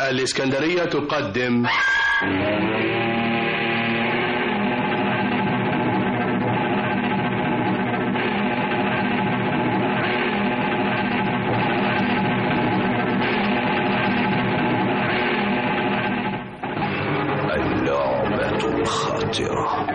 الإسكندرية تقدم اللعبة الخطرة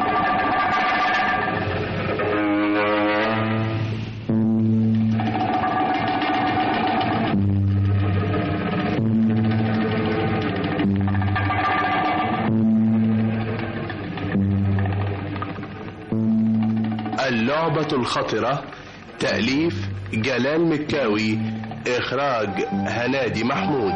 اللعبة الخطرة تأليف جلال مكاوي إخراج هنادي محمود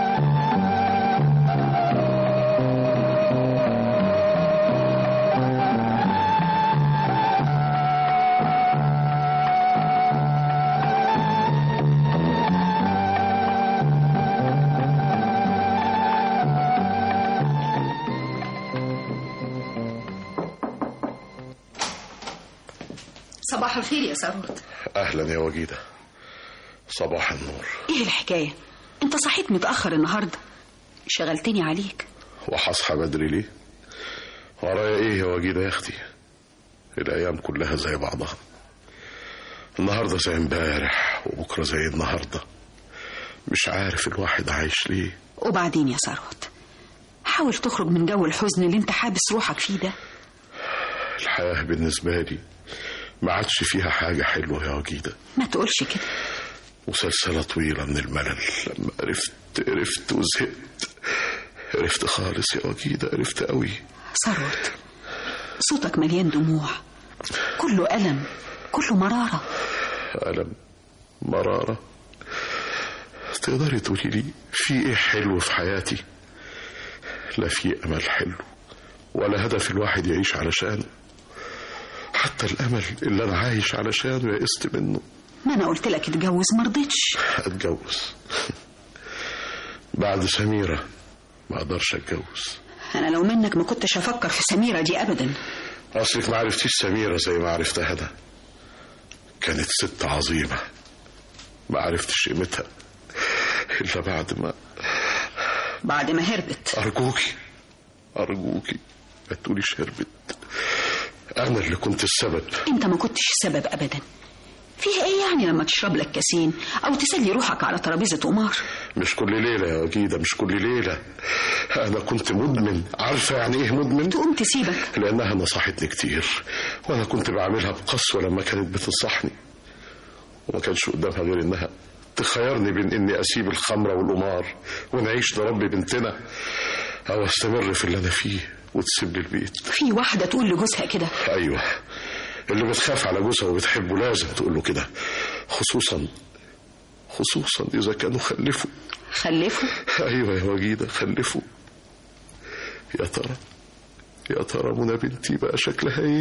صباح الخير يا ثروت أهلا يا وجيدة صباح النور ايه الحكاية انت صحيت متأخر النهاردة شغلتني عليك وهصحى بدري ليه ورايا ايه يا وجيدة يا اختي الأيام كلها زي بعضها النهاردة زي امبارح وبكرة زي النهاردة مش عارف الواحد عايش ليه وبعدين يا ثروت حاول تخرج من جو الحزن اللي انت حابس روحك فيه ده الحياة بالنسبة لي ما عادش فيها حاجة حلوة يا وجيدة ما تقولش كده وسلسلة طويلة من الملل لما عرفت عرفت وزهقت عرفت خالص يا وجيدة عرفت قوي ثروت صوتك مليان دموع كله ألم كله مرارة ألم مرارة تقدري تقولي لي في ايه حلو في حياتي لا في أمل حلو ولا هدف الواحد يعيش علشانه حتى الأمل اللي أنا عايش علشانه يئست منه ما أنا قلت لك اتجوز مرضتش أتجوز بعد سميرة ما أقدرش أتجوز أنا لو منك ما كنتش أفكر في سميرة دي أبدا أصلك ما عرفتيش سميرة زي ما عرفتها أنا كانت ست عظيمة ما عرفتش قيمتها إلا بعد ما بعد ما هربت أرجوكي أرجوكي ما تقوليش هربت أنا اللي كنت السبب انت ما كنتش السبب أبدا فيها ايه يعني لما تشرب لك كاسين او تسلي روحك على ترابيزه قمار مش كل ليلة يا وجيدة مش كل ليلة أنا كنت مدمن عارفة يعني إيه مدمن؟ تقوم تسيبك لأنها نصحتني كتير وأنا كنت بعملها بقسوة لما كانت بتنصحني وما كانش قدامها غير إنها تخيرني بين إني أسيب الخمرة والقمار ونعيش نربي بنتنا أو أستمر في اللي أنا فيه وتسيب لي البيت في واحده تقول لجوزها كده أيوه اللي بتخاف على جوزها وبتحبه لازم تقول له كده خصوصا خصوصا إذا كانوا خلفوا خلفوا أيوة يا وجيدة خلفوا يا ترى يا ترى منى بنتي بقى شكلها إيه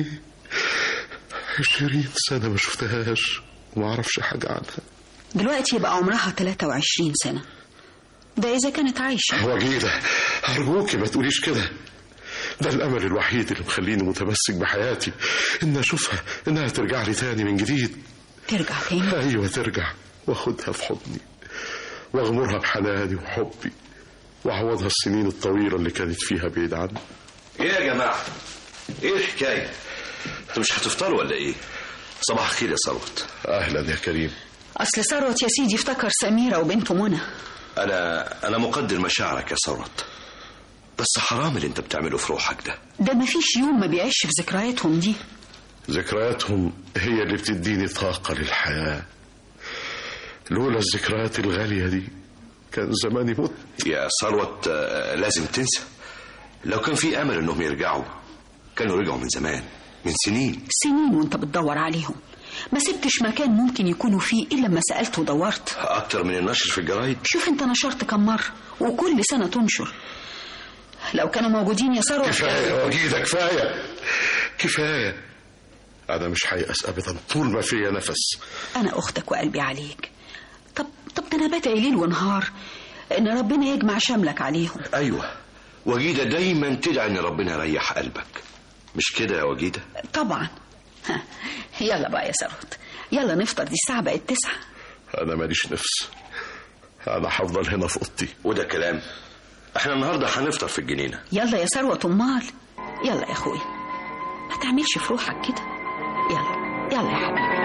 عشرين سنة ما شفتهاش وما أعرفش حاجة عنها دلوقتي يبقى عمرها 23 سنه ده اذا كانت عايشه وجيدة أرجوكي ما تقوليش كده ده الأمل الوحيد اللي مخليني متمسك بحياتي إن أشوفها إنها ترجع لي تاني من جديد ترجع تاني أيوة ترجع وأخدها في حضني وأغمرها بحناني وحبي وأعوضها السنين الطويلة اللي كانت فيها بعيد عني ايه يا جماعة ايه الحكاية انتوا مش هتفطروا ولا ايه صباح الخير يا ثروت أهلا يا كريم اصل ثروت يا سيدي افتكر سميره وبنته منى انا انا مقدر مشاعرك يا ثروت بس حرام اللي انت بتعمله في روحك ده ده مفيش يوم ما بيعيش في ذكرياتهم دي ذكرياتهم هي اللي بتديني طاقة للحياة لولا الذكريات الغالية دي كان زماني مت يا ثروت آه، لازم تنسى لو كان في امل انهم يرجعوا كانوا رجعوا من زمان من سنين سنين وانت بتدور عليهم ما سبتش مكان ممكن يكونوا فيه الا لما سالت ودورت اكتر من النشر في الجرايد شوف انت نشرت كم مره وكل سنه تنشر لو كانوا موجودين يا ثروت كفاية يا وجيدة كفاية كفاية أنا مش هيأس أبدا طول ما فيا نفس انا اختك وقلبي عليك طب طب ده انا بدعي ليل ونهار ان ربنا يجمع شملك عليهم ايوه وجيده دايما تدعي ان ربنا يريح قلبك مش كده يا وجيده طبعا ها، يلا بقى يا ثروت يلا نفطر دي الساعه بقت تسعة أنا ماليش نفس أنا هفضل هنا في أوضتي وده كلام احنا النهارده هنفطر في الجنينه يلا يا ثروة امال يلا يا اخويا ما تعملش في روحك كده يلا يلا يا حبيبي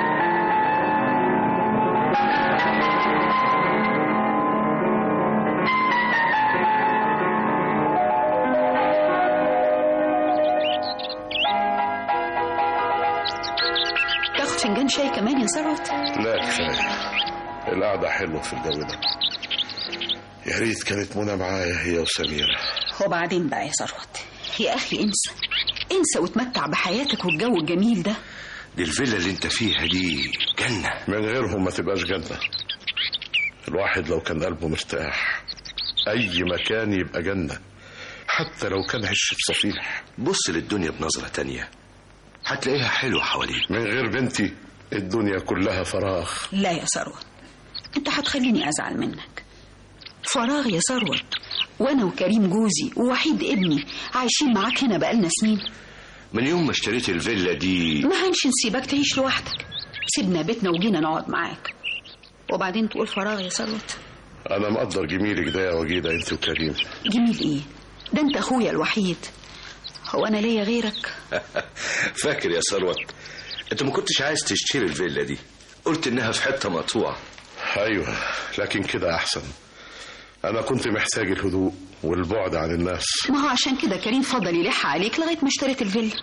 تاخد فنجان شاي كمان يا ثروت لا كفاية القعدة حلوة في الجو ده يا ريت كانت منى معايا هي وسميرة وبعدين بقى يا ثروت يا اخي انسى انسى وتمتع بحياتك والجو الجميل ده دي الفيلا اللي انت فيها دي جنه من غيرهم ما تبقاش جنة الواحد لو كان قلبه مرتاح أي مكان يبقى جنة حتى لو كان عش بصفيح بص للدنيا بنظره تانية هتلاقيها حلوه حواليك من غير بنتي الدنيا كلها فراغ لا يا ثروت انت هتخليني ازعل منك فراغ يا ثروت وانا وكريم جوزي ووحيد ابني عايشين معاك هنا بقالنا سنين من يوم ما اشتريت الفيلا دي ما هنش نسيبك تعيش لوحدك سيبنا بيتنا وجينا نقعد معاك وبعدين تقول فراغ يا ثروت أنا مقدر جميلك ده يا وجيدة أنت وكريم جميل ايه ده انت اخويا الوحيد هو انا ليا غيرك فاكر يا ثروت انت ما كنتش عايز تشتري الفيلا دي قلت انها في حته مقطوعه أيوة لكن كده أحسن أنا كنت محتاج الهدوء والبعد عن الناس ما هو عشان كده كريم فضل يلح عليك لغايه ما اشتريت الفيلا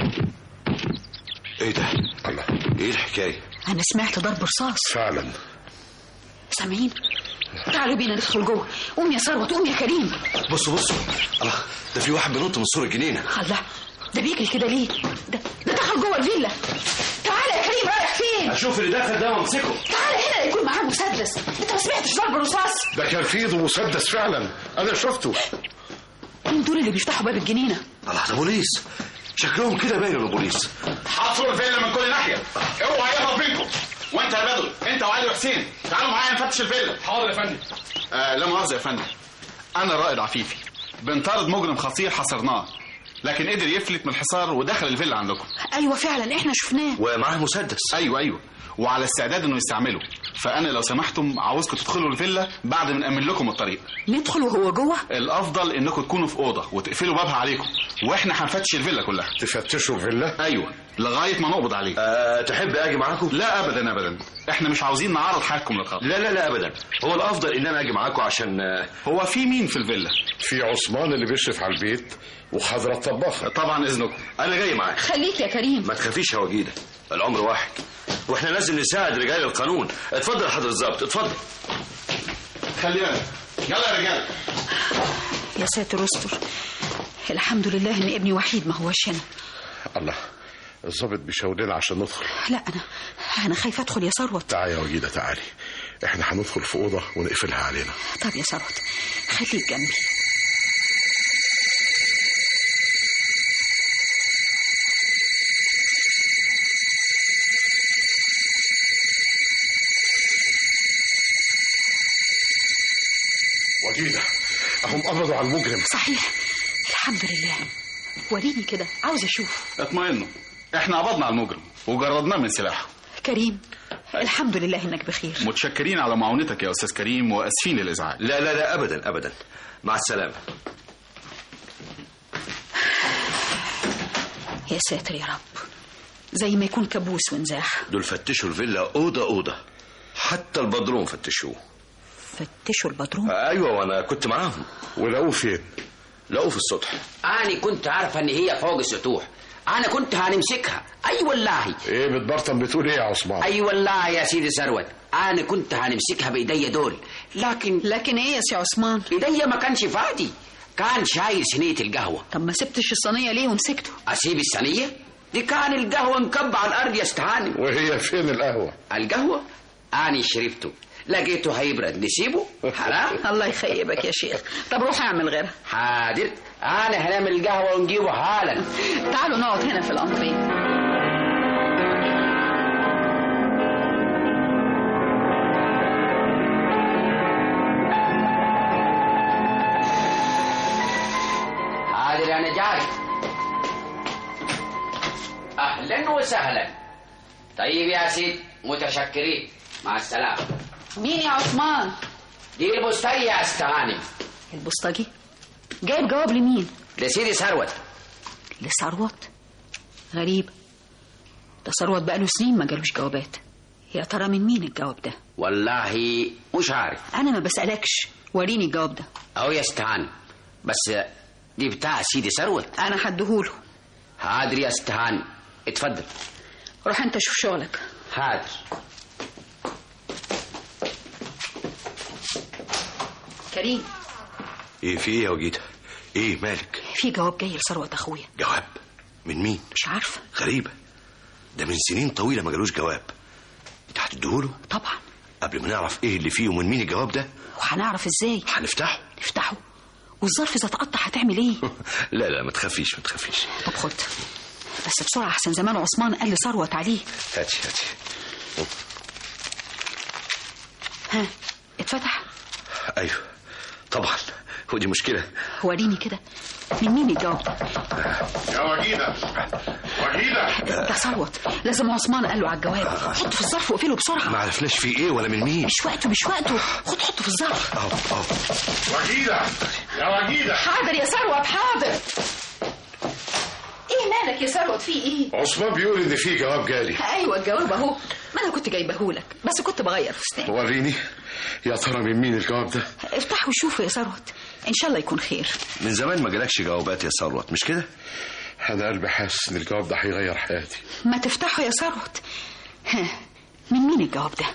ايه ده الله ايه الحكايه انا سمعت ضرب رصاص فعلا سامعين تعالوا بينا ندخل جوه قوم يا ثروت قوم يا كريم بصوا بصوا الله ده في واحد بينط من سور الجنينه الله ده بيجري كده ليه ده ده دخل جوه الفيلا تعالى يا كريم رايح فين اشوف اللي دخل ده وامسكه تعالى هنا يكون معاه مسدس انت ما سمعتش ضرب رصاص ده كان في ايده مسدس فعلا أنا شفته مين دول اللي بيفتحوا باب الجنينه الله ده بوليس شكلهم كده باين انه بوليس حاصروا الفيلا من كل ناحيه اوعى يهرب منكم وانت يا بدر انت وعلي وحسين تعالوا معايا نفتش الفيلا حاضر يا فندم آه لا مؤاخذه يا فندم انا رائد عفيفي بنطارد مجرم خطير حصرناه لكن قدر يفلت من الحصار ودخل الفيلا عندكم ايوه فعلا احنا شفناه ومعاه مسدس ايوه ايوه وعلى استعداد انه يستعمله فانا لو سمحتم عاوزكم تدخلوا الفيلا بعد ما نأمن لكم الطريق ندخل وهو جوه الافضل انكم تكونوا في اوضه وتقفلوا بابها عليكم واحنا هنفتش الفيلا كلها تفتشوا الفيلا ايوه لغايه ما نقبض عليه أه تحب اجي معاكم لا ابدا ابدا احنا مش عاوزين نعرض حالكم للخطر لا لا لا ابدا هو الافضل ان انا اجي معاكم عشان آه، هو في مين في الفيلا في عثمان اللي بيشرف على البيت وحضرة الطباخة طبعا اذنكم انا جاي معاك خليك يا كريم ما تخافيش يا وجيده العمر واحد واحنا لازم نساعد رجال القانون اتفضل يا حضرة الظابط اتفضل خلي بالك يلا يا رجاله يا ساتر استر الحمد لله ان ابني وحيد ما هوش هنا الله الظابط بيشاور لنا عشان ندخل لا انا انا خايفه ادخل يا ثروت تعالي يا وجيدة تعالي احنا هندخل في أوضة ونقفلها علينا طب يا ثروت خليك جنبي وجيدة هم قبضوا على المجرم صحيح الحمد لله وريني كده عاوز اشوف اطمئنوا احنا قبضنا على المجرم وجردناه من سلاحه كريم الحمد لله انك بخير متشكرين على معونتك يا استاذ كريم واسفين للازعاج لا لا لا ابدا ابدا مع السلامه يا ساتر يا رب زي ما يكون كابوس ونزاح دول فتشوا الفيلا اوضه اوضه حتى البدروم فتشوه فتشوا البدروم ايوه وانا كنت معاهم ولقوه فين لقوه في السطح أنا كنت عارفة إن هي فوق السطوح أنا كنت هنمسكها أي والله ايه بتبرطم بتقول ايه يا عثمان أي والله يا سيدي ثروت أنا كنت هنمسكها بإيديا دول لكن لكن ايه يا سي عثمان إيديا ما كانش فاضي كان شايل صينية القهوة طب ما سبتش الصينيه ليه ومسكته أسيب الصينية دي كان القهوة مكب على الأرض يا استهاني وهي فين القهوة القهوة أنا شربته لقيته هيبرد نسيبه حرام الله يخيبك يا شيخ طب روح اعمل غيرها حاضر أنا هنعمل القهوة ونجيبه حالا تعالوا نقعد هنا في الانتريه حاضر أنا جاي أهلا وسهلا طيب يا سيد متشكرين مع السلامة مين يا عثمان دي البستري يا استهاني البوسطجي جايب جواب لمين لسيدي ثروت لثروت غريب ده ثروت بقاله سنين ما جالوش جوابات يا ترى من مين الجواب ده والله مش عارف انا ما بسالكش وريني الجواب ده اهو يا استهان بس دي بتاع سيدي ثروت انا هديهوله حاضر يا استهان اتفضل روح انت شوف شغلك حاضر كريم ايه في ايه يا وجيده ايه مالك في جواب جاي لثروت اخويا جواب من مين مش عارفه غريبه ده من سنين طويله ما جالوش جواب انت هتديهوله طبعا قبل ما نعرف ايه اللي فيه ومن مين الجواب ده وهنعرف ازاي هنفتحه نفتحه والظرف اذا اتقطع هتعمل ايه لا لا ما تخافيش ما تخافيش طب خد بس بسرعه احسن زمان عثمان قال لثروت عليه هاتي هاتي ها اتفتح ايوه طبعا ودي مشكله وريني كده من مين الجواب ده يا وجيدة وجيدة ده ثروت لازم عثمان قال له على الجواب حطه في الظرف واقفله بسرعه ما عرفناش فيه ايه ولا من مين مش وقته مش وقته خد حطه في الظرف اهو اهو وجيدة يا وجيدة حاضر يا ثروت حاضر ايه مالك يا ثروت في ايه عثمان بيقول ان في جواب جالي ايوه الجواب اهو ما انا كنت جايبهولك بس كنت بغير فستان وريني يا ترى من مين الجواب ده افتح وشوفه يا ثروت ان شاء الله يكون خير من زمان ما جالكش جوابات يا ثروت مش كده انا قلبي حاسس ان الجواب ده هيغير حياتي ما تفتحه يا ثروت ها من مين الجواب ده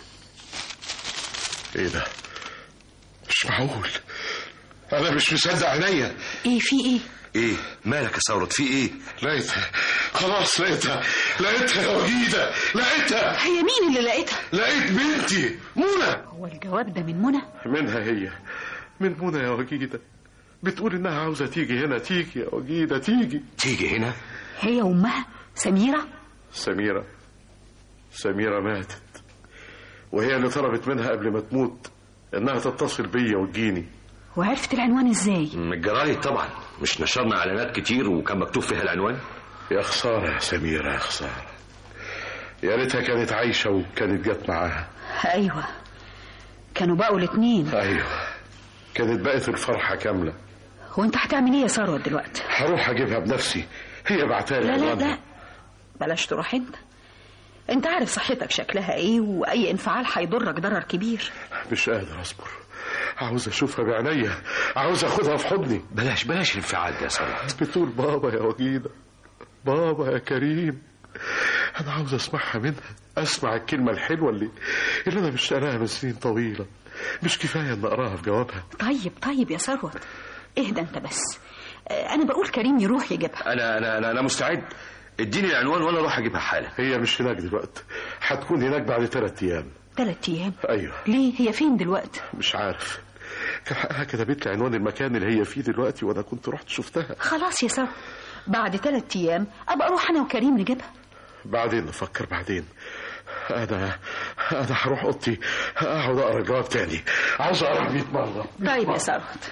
ايه ده مش معقول انا مش مصدق عينيا ايه في ايه ايه مالك يا ثروت في ايه لقيتها خلاص لقيتها لقيتها يا وجيدة لقيتها هي مين اللي لقيتها لقيت بنتي منى هو الجواب ده من منى منها هي من منى يا وجيدة بتقول انها عاوزة تيجي هنا تيجي يا وجيدة تيجي تيجي هنا هي وامها سميره سميرة سميرة ماتت وهي اللي طلبت منها قبل ما تموت انها تتصل بيا وتجيني وعرفت العنوان ازاي من الجرايد طبعا مش نشرنا اعلانات كتير وكان مكتوب فيها العنوان يا خسارة يا سميرة يا خسارة يا ريتها كانت عايشة وكانت جت معاها ايوه كانوا بقوا الاتنين ايوه كانت بقت الفرحة كاملة وانت هتعمل ايه يا ثروت دلوقتي هروح اجيبها بنفسي هي بعتالي لا لا عنوانها. لا بلاش تروح انت انت عارف صحتك شكلها ايه واي انفعال هيضرك ضرر كبير مش قادر اصبر عاوز اشوفها بعينيا عاوز اخدها في حضني بلاش بلاش الانفعال ده يا ثروت بتقول بابا يا وجيدة بابا يا كريم انا عاوز اسمعها منها اسمع الكلمة الحلوة اللي اللي انا مشتاق لها من سنين طويلة مش كفاية ان اقراها في جوابها طيب طيب يا ثروت اهدى انت بس آه، انا بقول كريم يروح يجيبها انا انا انا, أنا مستعد اديني العنوان وانا اروح اجيبها حالا هي مش هناك دلوقتي هتكون هناك بعد ثلاث ايام ثلاث ايام ايوه ليه هي فين دلوقتي مش عارف كان حقها كتبت لي عنوان المكان اللي هي فيه دلوقتي وانا كنت رحت شفتها خلاص يا ثروت بعد ثلاث ايام ابقى اروح انا وكريم نجيبها بعدين نفكر بعدين انا انا هروح اوضتي اقعد اقرا الجواب تاني عاوز اقرا 100 مره طيب يا ثروت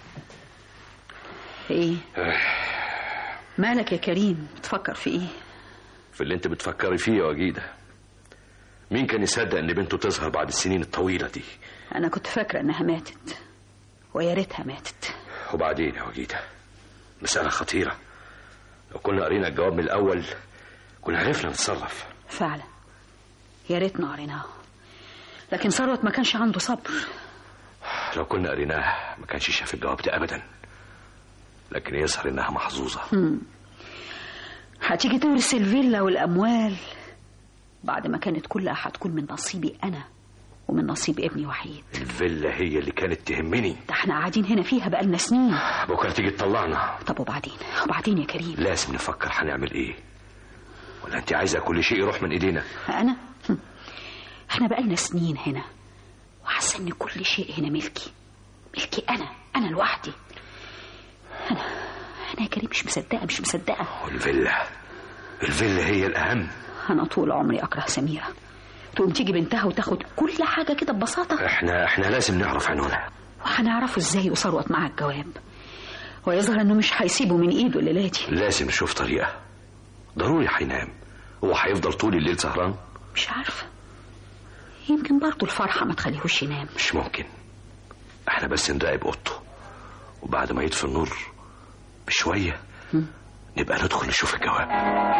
ايه مالك يا كريم تفكر في ايه في اللي انت بتفكري فيه يا وجيده مين كان يصدق ان بنته تظهر بعد السنين الطويله دي انا كنت فاكره انها ماتت ويا ريتها ماتت وبعدين يا وجيده مساله خطيره لو كنا قرينا الجواب من الاول كنا عرفنا نتصرف فعلا يا ريتنا قريناه لكن ثروت ما كانش عنده صبر لو كنا قريناه ما كانش شاف الجواب ده ابدا لكن يظهر انها محظوظه هتيجي تورث الفيلا والاموال بعد ما كانت كلها هتكون من نصيبي انا ومن نصيب ابني وحيد الفيلا هي اللي كانت تهمني ده احنا قاعدين هنا فيها بقالنا سنين بكره تيجي تطلعنا طب وبعدين وبعدين يا كريم لازم نفكر هنعمل ايه ولا انت عايزه كل شيء يروح من ايدينا انا هم. احنا بقالنا سنين هنا وحاسه ان كل شيء هنا ملكي ملكي انا انا لوحدي انا انا يا كريم مش مصدقه مش مصدقه والفيلا الفيلا هي الاهم انا طول عمري اكره سميره تقوم تيجي بنتها وتاخد كل حاجه كده ببساطه احنا احنا لازم نعرف عنوانها وهنعرفه ازاي وثروت معاه الجواب ويظهر انه مش هيسيبه من ايده الليله دي لازم نشوف طريقه ضروري هينام هو هيفضل طول الليل سهران مش عارفه يمكن برضه الفرحه ما تخليهوش ينام مش ممكن احنا بس نراقب اوضته وبعد ما يطفي النور بشوية نبقى ندخل نشوف الجواب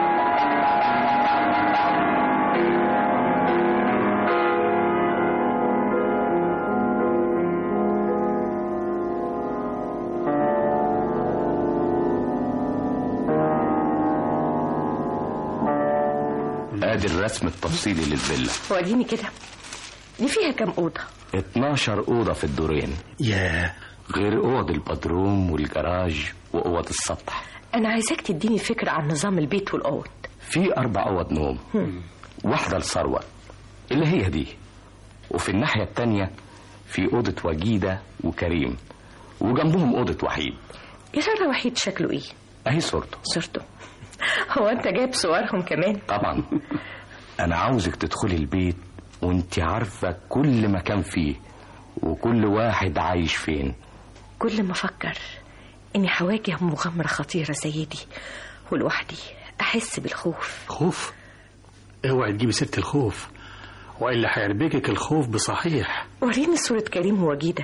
ادي الرسم التفصيلي للفيلا وريني كده دي فيها كام أوضة 12 اوضه في الدورين ياه غير اوض البدروم والجراج واوض السطح أنا عايزاك تديني فكرة عن نظام البيت والأوض في اربع اوض نوم واحده لثروت اللي هي دي وفي الناحيه التانية في اوضه وجيده وكريم وجنبهم اوضه وحيد يا ترى وحيد شكله إيه؟ اهي صورته صورته هو أنت جايب صورهم كمان؟ طبعا انا عاوزك تدخلي البيت وانت عارفه كل مكان فيه وكل واحد عايش فين كل ما أفكر إني هواجه مغامرة خطيرة زي دي ولوحدي أحس بالخوف خوف اوعي تجيبي سيرة الخوف والا هيربكك الخوف بصحيح وريني صورة كريم ووجيدة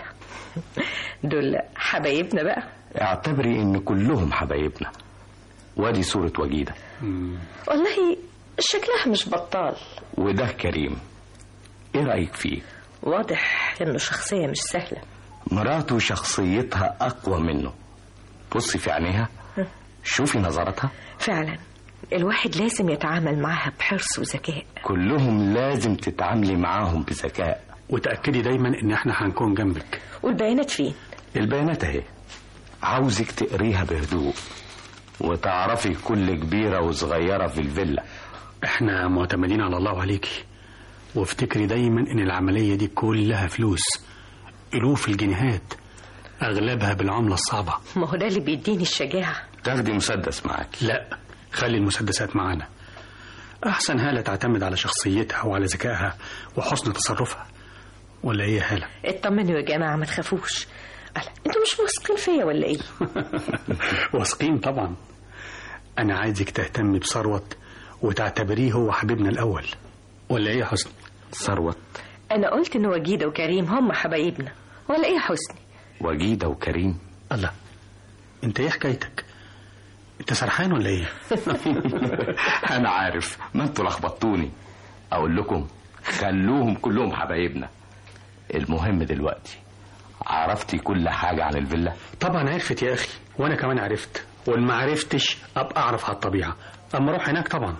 دول حبايبنا بقى اعتبري ان كلهم حبايبنا وادي صورة وجيدة والله شكلها مش بطال وده كريم ايه رأيك فيه واضح إنه شخصية مش سهلة مراته شخصيتها اقوى منه بصي في عينيها شوفي نظرتها فعلا الواحد لازم يتعامل معاها بحرص وذكاء كلهم لازم تتعاملي معاهم بذكاء وتأكدي دايما ان احنا هنكون جنبك والبيانات فين البيانات اهي عاوزك تقريها بهدوء وتعرفي كل كبيرة وصغيرة في الفيلا احنا معتمدين على الله عليكي وافتكري دايما ان العملية دي كلها فلوس الوف الجنيهات اغلبها بالعملة الصعبة ما هو ده اللي بيديني الشجاعة تاخدي مسدس معاك لا خلي المسدسات معانا احسن هالة تعتمد على شخصيتها وعلى ذكائها وحسن تصرفها ولا ايه يا هالة اطمنوا يا جماعة ما تخافوش ألا انتوا مش واثقين فيا ولا ايه واثقين طبعا انا عايزك تهتمي بثروت وتعتبريه هو حبيبنا الاول ولا ايه يا حسن ثروت انا قلت ان وجيدة وكريم هم حبايبنا ولا ايه يا حسني وجيدة وكريم الله انت ايه حكايتك انت سرحان ولا ايه انا عارف ما انتوا لخبطتوني اقول لكم خلوهم كلهم حبايبنا المهم دلوقتي عرفتي كل حاجة عن الفيلا طبعا عرفت يا اخي وانا كمان عرفت والما عرفتش ابقى اعرف على الطبيعه اما اروح هناك طبعا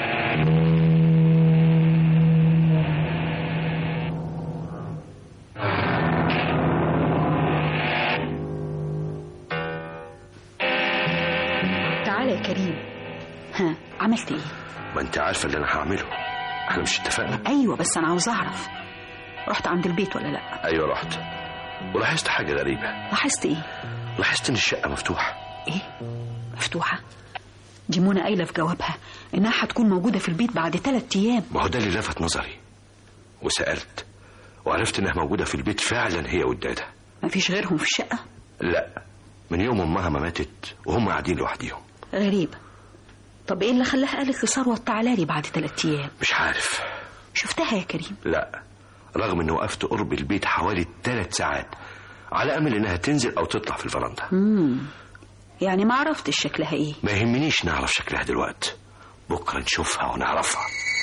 تعالى يا كريم ها عملت ايه ما انت عارفة اللي انا هعمله احنا مش اتفقنا ايوه بس انا عاوز اعرف رحت عند البيت ولا لا ايوه رحت ولاحظت حاجة غريبة لاحظت ايه لاحظت ان الشقة مفتوحة ايه مفتوحه دي منى قايله في جوابها انها هتكون موجوده في البيت بعد ثلاث ايام ما هو ده اللي لفت نظري وسألت وعرفت انها موجودة في البيت فعلا هي ودادة مفيش غيرهم في الشقه لا من يوم امها ما ماتت وهم قاعدين لوحديهم غريبه طب ايه اللي خلاها قالت لثروت تعالى لي بعد ثلاث ايام مش عارف شفتها يا كريم لا رغم اني وقفت قرب البيت حوالي ثلاث ساعات على امل انها تنزل او تطلع في الفرندا امم يعني ما عرفتش شكلها ايه ما يهمنيش نعرف شكلها دلوقتي بكره نشوفها ونعرفها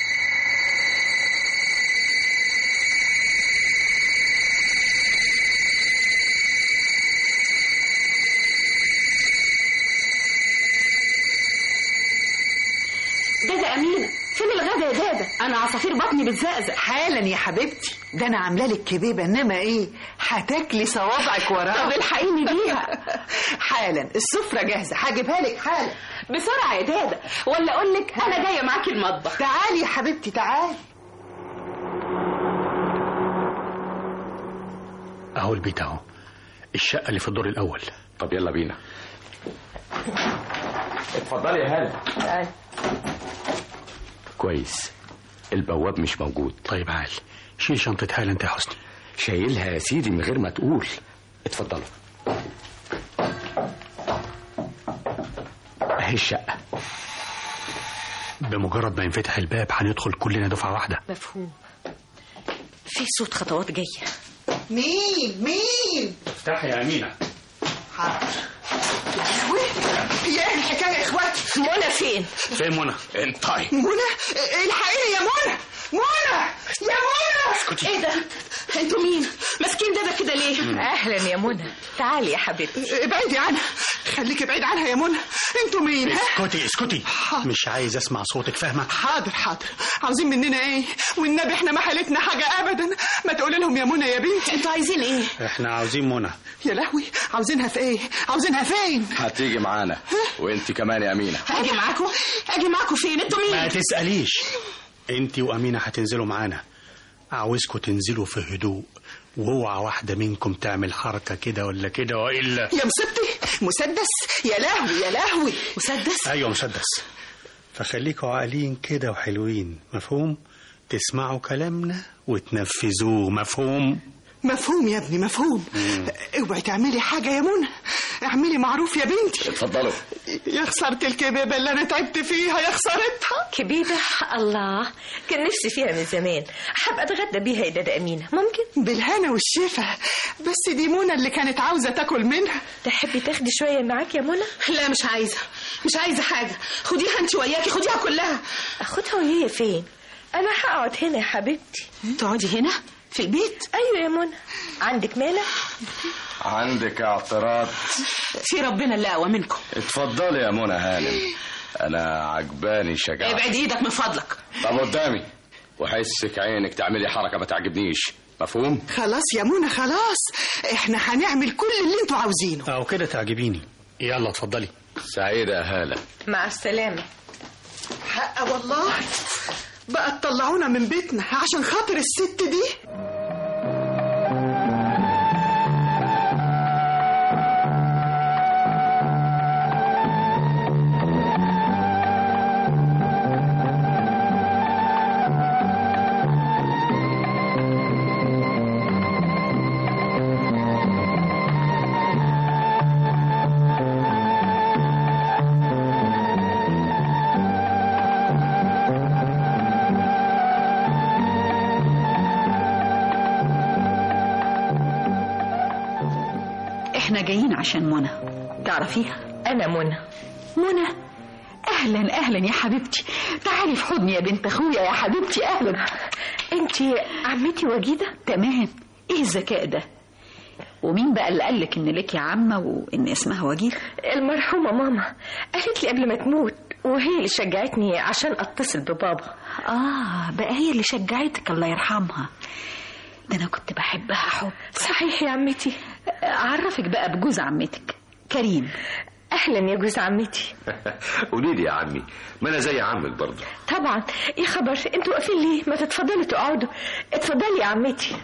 دادا امينه فين الغدا يا دادا انا عصافير بطني بتزقزق حالا يا حبيبتي ده انا عامله لك كبيبه انما ايه هتاكلي صوابعك وراها طب الحقيني بيها حالا السفره جاهزه هجيبها لك حالا بسرعه يا دادا ولا اقول لك انا جايه معاكي المطبخ تعالي يا حبيبتي تعالي اهو البيت اهو الشقه اللي في الدور الاول طب يلا بينا اتفضلي يا هلا تعال كويس البواب مش موجود طيب عال شيل شنطه هاله انت يا حسني شايلها يا سيدي من غير ما تقول اتفضلوا اهي الشقة بمجرد ما ينفتح الباب هندخل كلنا دفعه واحده مفهوم في صوت خطوات جايه مين مين افتحي يا امينه حاضر هي ايه الحكايه يا اخواتي منى فين فين منى انتي منى الحقيني يا منى منى يا منى ايه ده انتوا مين ماسكين ده كده ليه اهلا يا منى تعالي يا حبيبتي ابعدي عنها خليكي بعيد عنها يا منى انتوا مين ها اسكتي اسكتي مش عايز اسمع صوتك فاهمه حاضر حاضر عاوزين مننا ايه والنبي احنا ما حالتنا حاجه ابدا ما تقولي لهم يا منى يا بنتي انتوا عايزين ايه احنا عاوزين منى يا لهوي عاوزينها في ايه عاوزينها فين هتيجي معانا وانت كمان يا امينه اجي معاكم اجي معاكم فين انتوا ما مين تسأليش انت وأمينة هتنزلوا معانا عاوزكم تنزلوا في هدوء واوعى واحدة منكم تعمل حركة كده ولا كده وإلا يا مصيبتي مسدس يا لهوي يا لهوي مسدس أيوة مسدس فخليكوا عاقلين كده وحلوين مفهوم تسمعوا كلامنا وتنفذوه مفهوم مفهوم يا ابني مفهوم اوعي تعملي حاجه يا منى اعملي معروف يا بنتي اتفضلوا يا خساره الكبيبه اللي انا تعبت فيها يا خسارتها كبيبة الله كان نفسي فيها من زمان حابة اتغدى بيها يا دادا امينة ممكن بالهنا والشفا بس دي منى اللي كانت عاوزه تاكل منها تحبي تاخدي شوية معاك يا منى لا مش عايزة مش عايزة حاجة خديها انت وياكي خديها كلها اخدها وهي فين انا هقعد هنا يا حبيبتي تقعدي هنا في البيت ايوه يا منى عندك مانع عندك اعتراض في ربنا اللي اقوى منكم اتفضلي يا منى هانم انا عجباني شجاعتك ابعد ايدك من فضلك طب قدامي وحسك عينك تعملي حركه ما تعجبنيش مفهوم خلاص يا منى خلاص احنا هنعمل كل اللي انتوا عاوزينه أو كده تعجبيني يلا اتفضلي سعيده يا هاله مع السلامة حق والله بقى تطلعونا من بيتنا عشان خاطر الست دي احنا جايين عشان منى تعرفيها انا منى منى اهلا اهلا يا حبيبتي تعالي في حضني يا بنت اخويا يا حبيبتي اهلا انت عمتي وجيدة تمام ايه الذكاء ده ومين بقى اللي قالك ان لك عمه وان اسمها وجيده المرحومة ماما قالت لي قبل ما تموت وهي اللي شجعتني عشان اتصل ببابا اه بقى هي اللي شجعتك الله يرحمها ده انا كنت بحبها حب صحيح يا عمتي اعرفك بقى بجوز عمتك كريم اهلا يا جوز عمتي قولي لي يا عمي ما انا زي عمك برضه طبعا يا خبر انتوا واقفين ليه ما تتفضلوا تقعدوا اتفضلي يا عمتي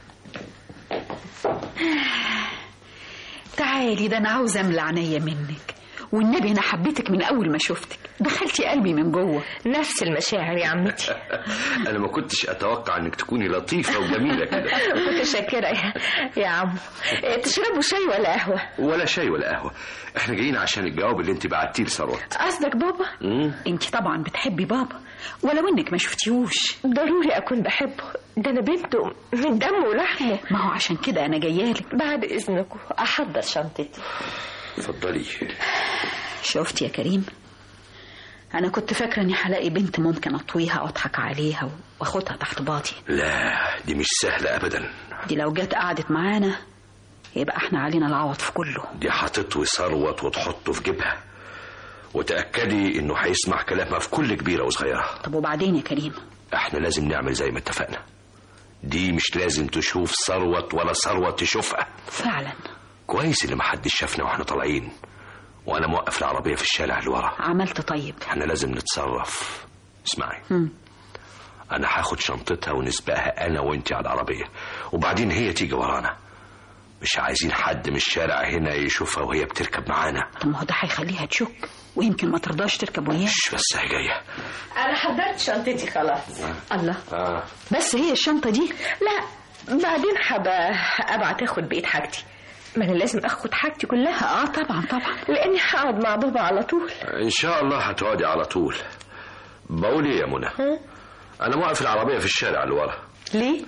تعالي ده انا عاوزه املى عينيا منك والنبي انا حبيتك من اول ما شفتك دخلتي قلبي من جوه نفس المشاعر يا عمتي انا ما كنتش اتوقع انك تكوني لطيفه وجميله كده متشكرة يا, يا عمو تشربوا شاي ولا قهوة ولا شاي ولا قهوه احنا جايين عشان الجواب اللي انت بعتيه لثروت قصدك بابا انت طبعا بتحبي بابا ولو انك ما شفتيهوش ضروري اكون بحبه ده انا بنته من دمه ولحمه ما هو عشان كده انا جايالك بعد اذنكم احضر شنطتي اتفضلي شفت يا كريم انا كنت فاكره اني هلاقي بنت ممكن اطويها واضحك عليها واخدها تحت باطي لا دي مش سهله ابدا دي لو جت قعدت معانا يبقى احنا علينا العوض في كله دي هتطوي ثروت وتحطه في جيبها وتأكدي انه هيسمع كلامها في كل كبيرة وصغيرة طب وبعدين يا كريم احنا لازم نعمل زي ما اتفقنا دي مش لازم تشوف ثروت ولا ثروت تشوفها فعلا كويس اللي محدش شافنا واحنا طالعين وانا موقف العربية في الشارع اللي ورا عملت طيب احنا لازم نتصرف اسمعي هم. انا هاخد شنطتها ونسبقها انا وانت على العربية وبعدين هي تيجي ورانا مش عايزين حد من الشارع هنا يشوفها وهي بتركب معانا طب ما هو ده هيخليها تشك ويمكن ما ترضاش تركب وياه مش بس هي جاية انا حضرت شنطتي خلاص الله آه. بس هي الشنطه دي لا بعدين حابة ابعت اخد بقية حاجتي ما انا لازم اخد حاجتي كلها اه طبعا طبعا لاني هقعد مع بابا على طول ان شاء الله هتقعدي على طول بقول ايه يا منى انا موقف العربية في الشارع اللي ورا ليه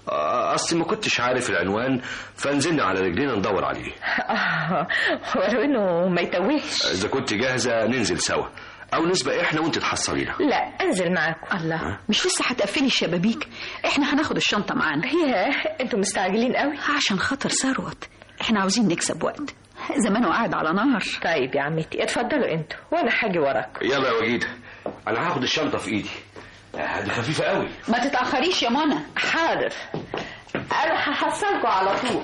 آه، اصلي ما كنتش عارف العنوان فنزلنا على رجلينا ندور عليه آه ولو انه ما يتوهش اذا كنت جاهزه ننزل سوا او نسبق احنا وانت تحصلينا لا انزل معاكم الله مش لسه هتقفلي الشبابيك احنا هناخد الشنطة معانا ياه انتوا مستعجلين قوي عشان خاطر ثروت احنا عاوزين نكسب وقت زمانه قاعد على نار طيب يا عمتي اتفضلوا انتوا وانا هاجي وراكم يلا يا وجيده انا هاخد الشنطه في ايدي آه، دي خفيفه قوي ما تتأخريش يا منى حاضر انا هحصلكوا على طول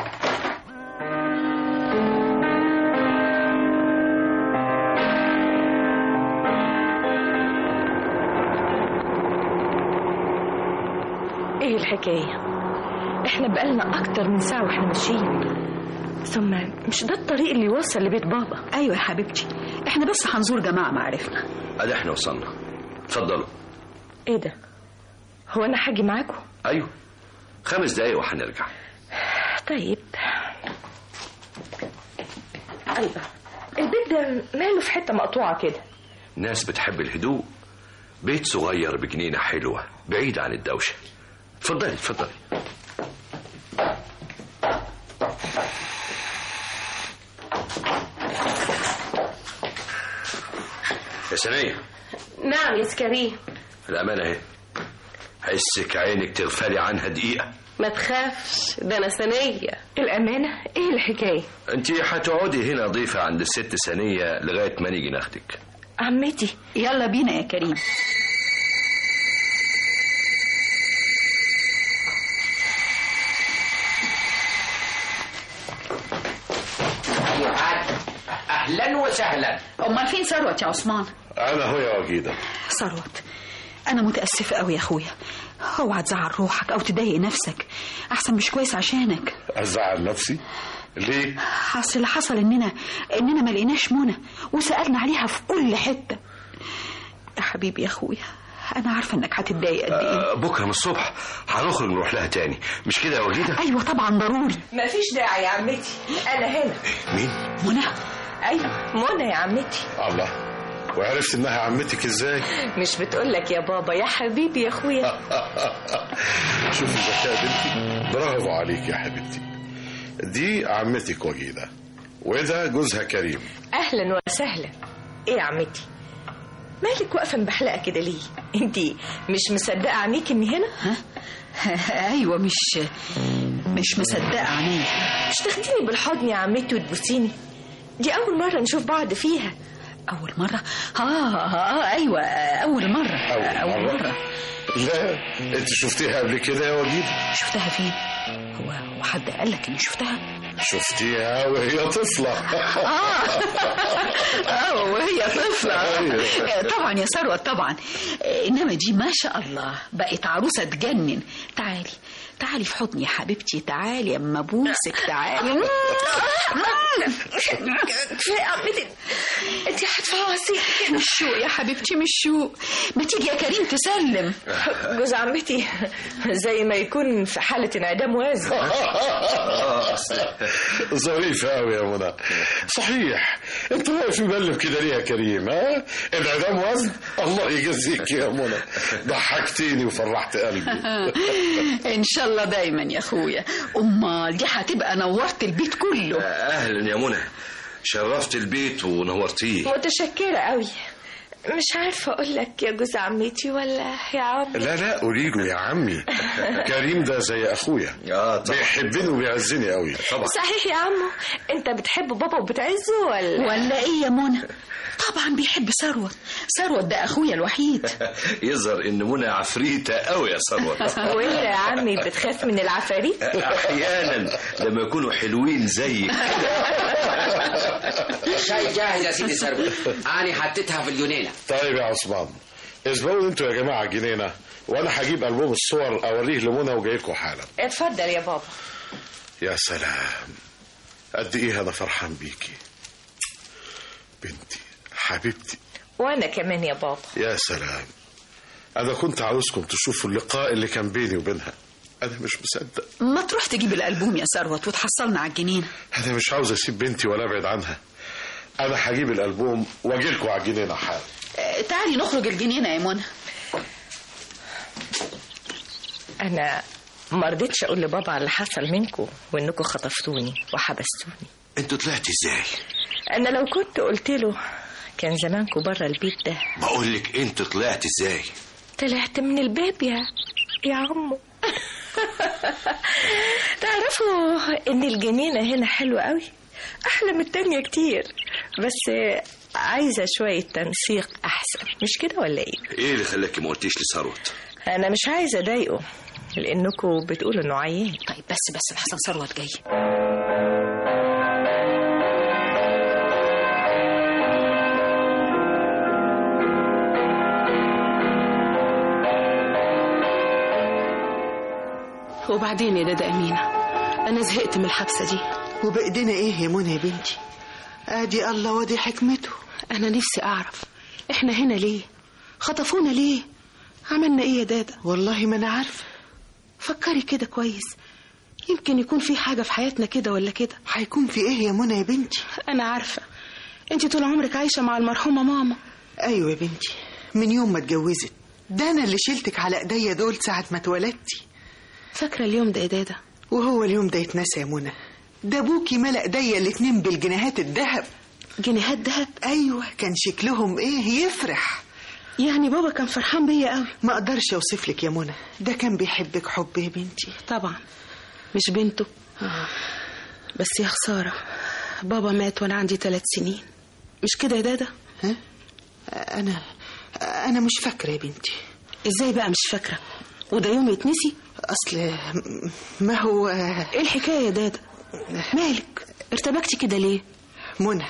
ايه الحكاية احنا بقالنا اكتر من ساعة واحنا ماشيين ثم مش ده الطريق اللي يوصل لبيت بابا ايوه يا حبيبتي احنا بس هنزور جماعة معرفنا ادي احنا وصلنا اتفضلوا ايه ده هو انا هاجي معاكم ايوه خمس دقايق وهنرجع طيب الله البيت ده ماله في حتة مقطوعة كده ناس بتحب الهدوء بيت صغير بجنينه حلوه بعيد عن الدوشه اتفضلي اتفضلي يا سنية نعم يا سكري الأمانة اهي حسك عينك تغفلي عنها دقيقة ما تخافش ده انا سنية الأمانة ايه الحكاية انت هتقعدي هنا ضيفة عند الست سنية لغاية ما نيجي ناخدك عمتي يلا بينا يا كريم اهلا وسهلا امال فين ثروت يا عثمان انا هو يا وجيده ثروت انا متاسفه قوي يا اخويا اوعى تزعل روحك او تضايق نفسك احسن مش كويس عشانك ازعل نفسي ليه اصل اللي حصل اننا اننا ما لقيناش منى وسالنا عليها في كل حته يا حبيبي يا اخويا انا عارفه انك هتتضايق قد ايه آه، بكرة من الصبح هنخرج نروح لها تاني مش كده يا وجيدة ايوه طبعا ضروري مفيش داعي يا عمتي انا هنا مين منى ايوه منى يا عمتي الله وعرفت انها عمتك ازاي مش بتقولك يا بابا يا حبيبي يا اخويا شوفي ذكاء بنتي برافو عليك يا حبيبتي دي عمتك وجيده وده جوزها كريم اهلا وسهلا ايه يا عمتي مالك واقفه مبحلقه كده ليه انتي مش مصدقه عينيك اني هنا ايوه مش مش مصدقه عينيا مش تاخديني بالحضن يا عمتي وتبوسيني دي اول مره نشوف بعض فيها اول مره اه اه ايوه اول مره أول مرة؟ لا انت شفتيها قبل كده يا وجيده شفتها فين هو هو حد قال لك اني شفتها شفتيها وهي طفله اه اه وهي طفله آه، طبعا يا ثروت طبعا آه، انما دي ما شاء الله بقت عروسه تجنن تعالي تعالي في حضني يا حبيبتي تعالي اما ابوسك تعالي كفايه عمتي انتي هتفوصي مش شوق يا حبيبتي مش شوق ما تيجي يا كريم تسلم جوز عمتي زي ما يكون في حاله انعدام وازن ظريفة أوي يا منى صحيح أنت واقف مبلم كده ليه يا كريم ها؟ انعدام وزن الله يجزيك يا منى ضحكتيني وفرحت قلبي ان شاء الله دايما يا اخويا امال دي هتبقى نورت البيت كله أهلا يا منى شرفت البيت ونورتيه متشكره قوي مش عارفه اقول لك يا جوز عمتي ولا يا عم لا لا قولي له يا عمي كريم ده زي أخويا اه طبعا بيحبني وبيعزني قوي طبعا صحيح يا عمو انت بتحب بابا وبتعزه ولا ولا ايه يا منى طبعا بيحب ثروت ثروت ده اخويا الوحيد يظهر ان منى عفريتة قوي يا ثروت وانت يا عمي بتخاف من العفاريت احيانا لما يكونوا حلوين زيك الشاي جاهز يا سيدي ثروت انا حطيتها في الجنينه طيب يا عثمان اسبقوا انتوا يا جماعة الجنينة وأنا هجيب ألبوم الصور أوريه لمنى وجاي لكم حالا اتفضل يا بابا يا سلام قد إيه أنا فرحان بيكي بنتي حبيبتي وانا كمان يا بابا يا سلام أنا كنت عاوزكم تشوفوا اللقاء اللي كان بيني وبينها أنا مش مصدق ما تروح تجيب الالبوم يا ثروت وتحصلنا على الجنينه أنا مش عاوز أسيب بنتي ولا أبعد عنها أنا هجيب الألبوم وأجيلكوا على الجنينة حالا آه، تعالي نخرج الجنينه يا منى انا ما رضيتش اقول لبابا على اللي حصل منكم وانكم خطفتوني وحبستوني انتوا طلعتي ازاي انا لو كنت قلت له كان زمانكم بره البيت ده بقول لك انت طلعت ازاي طلعت من الباب يا يا عمو تعرفوا ان الجنينة هنا حلوة قوي احلى من التانية كتير بس عايزة شوية تنسيق احسن مش كده ولا ايه ايه اللي خلاكي ما قلتيش لثروت انا مش عايزة اضايقه لانكم بتقولوا انه عيان طيب بس بس الحسن ثروت جاي وبعدين يا دادا أمينة أنا زهقت من الحبسة دي وبإيدينا إيه يا منى يا بنتي آدي الله ودي حكمته أنا نفسي أعرف إحنا هنا ليه خطفونا ليه عملنا إيه يا دادا والله ما أنا عارفة فكري كده كويس يمكن يكون في حاجة في حياتنا كده ولا كده هيكون في إيه يا منى يا بنتي أنا عارفة أنت طول عمرك عايشة مع المرحومة ماما أيوة يا بنتي من يوم ما اتجوزت ده أنا اللي شلتك على إيديا دول ساعة ما اتولدتي فاكرة اليوم ده يا دادا وهو اليوم ده يتنسى يا منى ده ابوكي ملأ ايديا الاتنين بالجنيهات الذهب جنيهات ذهب ايوه كان شكلهم ايه يفرح يعني بابا كان فرحان بيا قوي ما اقدرش اوصف لك يا منى ده كان بيحبك حب يا بنتي طبعا مش بنته بس يا خسارة بابا مات وانا عندي ثلاث سنين مش كده يا دادا ها انا انا مش فاكره يا بنتي ازاي بقى مش فاكره وده يوم يتنسي اصل ما هو ايه الحكايه يا دادا مالك ارتبكتي كده ليه منى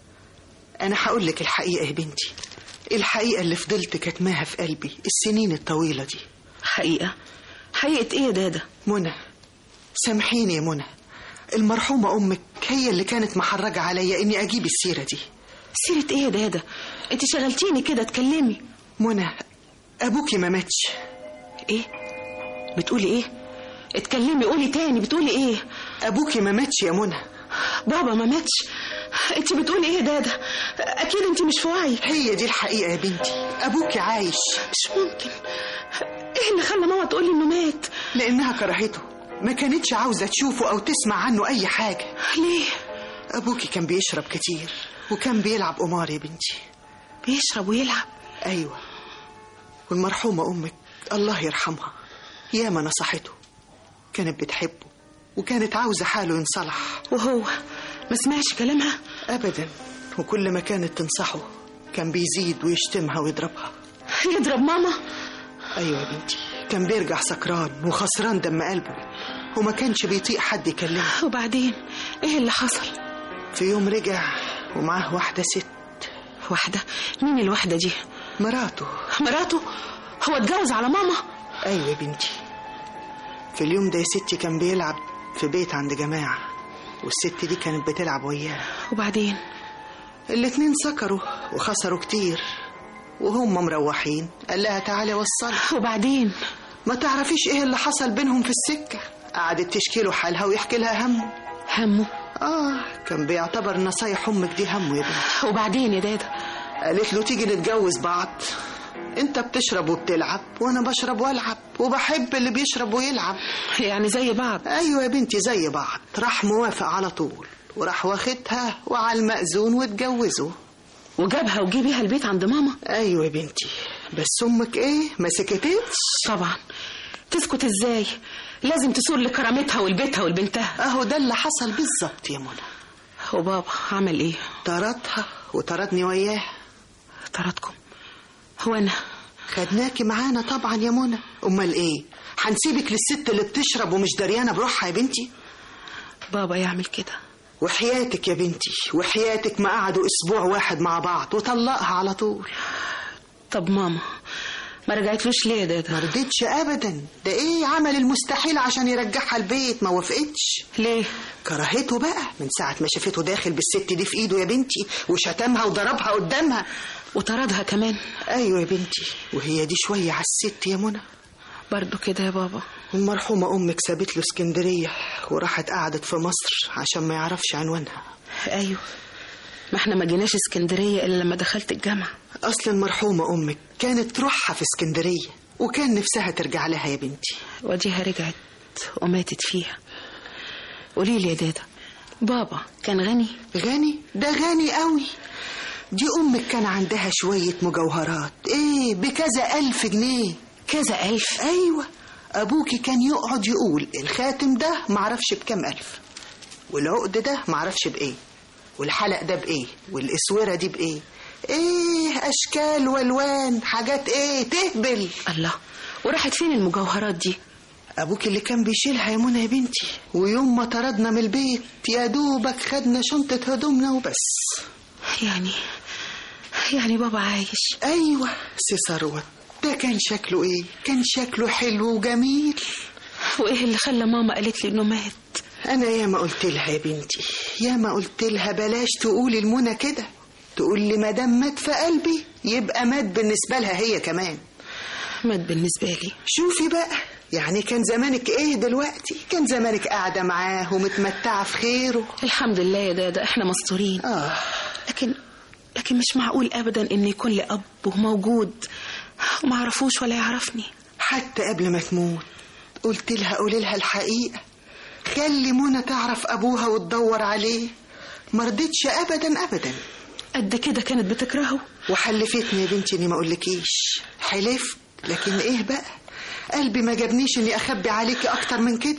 انا هقول لك الحقيقه يا بنتي الحقيقه اللي فضلت كاتماها في قلبي السنين الطويله دي حقيقه حقيقه ايه يا دادا منى سامحيني يا منى المرحومه امك هي اللي كانت محرجه عليا اني اجيب السيره دي سيره ايه يا دادا انت شغلتيني كده اتكلمي منى ابوكي ما ماتش ايه بتقولي ايه اتكلمي قولي تاني بتقولي ايه ابوكي ما ماتش يا منى بابا ما ماتش انت بتقولي ايه يا دادا اكيد انت مش في وعي هي دي الحقيقه يا بنتي ابوكي عايش مش ممكن ايه اللي خلى ماما تقولي انه مات لانها كرهته ما كانتش عاوزه تشوفه او تسمع عنه اي حاجه ليه ابوكي كان بيشرب كتير وكان بيلعب قمار يا بنتي بيشرب ويلعب ايوه والمرحومه امك الله يرحمها ياما نصحته كانت بتحبه وكانت عاوزة حاله ينصلح وهو ما سمعش كلامها أبدا وكل ما كانت تنصحه كان بيزيد ويشتمها ويضربها يضرب ماما أيوة يا بنتي كان بيرجع سكران وخسران دم قلبه وما كانش بيطيق حد يكلمه وبعدين ايه اللي حصل في يوم رجع ومعاه واحدة ست واحدة مين الواحدة دي مراته مراته هو اتجوز على ماما أيوة يا بنتي في اليوم ده يا ستي كان بيلعب في بيت عند جماعة والست دي كانت بتلعب وياه وبعدين الاتنين سكروا وخسروا كتير وهم مروحين قال لها تعالي وصلي وبعدين ما تعرفيش ايه اللي حصل بينهم في السكة قعدت تشكي له حالها ويحكي لها همه همه اه كان بيعتبر نصايح امك دي همه يا بنتي وبعدين يا دادا قالت له تيجي نتجوز بعض انت بتشرب وبتلعب وانا بشرب والعب وبحب اللي بيشرب ويلعب يعني زي بعض ايوه يا بنتي زي بعض راح موافق على طول وراح واخدها وعلى المأذون واتجوزوا وجابها وجي بيها البيت عند ماما ايوه يا بنتي بس امك ايه ما سكتتش طبعا تسكت ازاي لازم تسور لكرامتها ولبيتها ولبنتها اهو ده اللي حصل بالظبط يا منى وبابا عمل ايه طردها وطردني وياه طردكم هو انا خدناكي معانا طبعا يا منى امال ايه هنسيبك للست اللي بتشرب ومش دريانه بروحها يا بنتي بابا يعمل كده وحياتك يا بنتي وحياتك ما قعدوا اسبوع واحد مع بعض وطلقها على طول طب ماما ما رجعتلوش ليه يا دادا ما رضيتش ابدا ده ايه عمل المستحيل عشان يرجعها البيت ما وافقتش ليه كرهته بقى من ساعه ما شافته داخل بالست دي في ايده يا بنتي وشتمها وضربها قدامها وطردها كمان ايوه يا بنتي وهي دي شويه على الست يا منى برضو كده يا بابا المرحومة أمك سابت له اسكندرية وراحت قعدت في مصر عشان ما يعرفش عنوانها أيوه ما احنا ما جيناش اسكندرية إلا لما دخلت الجامعة أصل المرحومة أمك كانت روحها في اسكندرية وكان نفسها ترجع لها يا بنتي وديها رجعت وماتت فيها قولي لي يا دادا بابا كان غني غني ده غني قوي دي امك كان عندها شوية مجوهرات ايه بكذا الف جنيه كذا الف ايوه ابوكي كان يقعد يقول الخاتم ده معرفش بكام الف والعقد ده معرفش بايه والحلق ده بايه والاسوره دي بايه ايه اشكال والوان حاجات ايه تهبل الله وراحت فين المجوهرات دي ابوك اللي كان بيشيلها يا منى يا بنتي ويوم ما طردنا من البيت يا دوبك خدنا شنطة هدومنا وبس يعني يعني بابا عايش ايوه سي ثروت ده كان شكله ايه كان شكله حلو وجميل وايه اللي خلى ماما قالت لي انه مات انا يا ما قلت لها يا بنتي يا ما قلت لها بلاش تقولي المنى كده تقول لي ما دام مات في قلبي يبقى مات بالنسبه لها هي كمان مات بالنسبه لي شوفي بقى يعني كان زمانك ايه دلوقتي كان زمانك قاعده معاه ومتمتعه في خيره الحمد لله يا دادا احنا مستورين اه لكن لكن مش معقول ابدا ان يكون لي اب وموجود وما عرفوش ولا يعرفني حتى قبل ما تموت قلت لها قولي لها الحقيقه خلي منى تعرف ابوها وتدور عليه مرضتش ابدا ابدا قد كده كانت بتكرهه وحلفتني يا بنتي اني ما اقولكيش حلفت لكن ايه بقى قلبي ما جابنيش اني اخبي عليكي اكتر من كده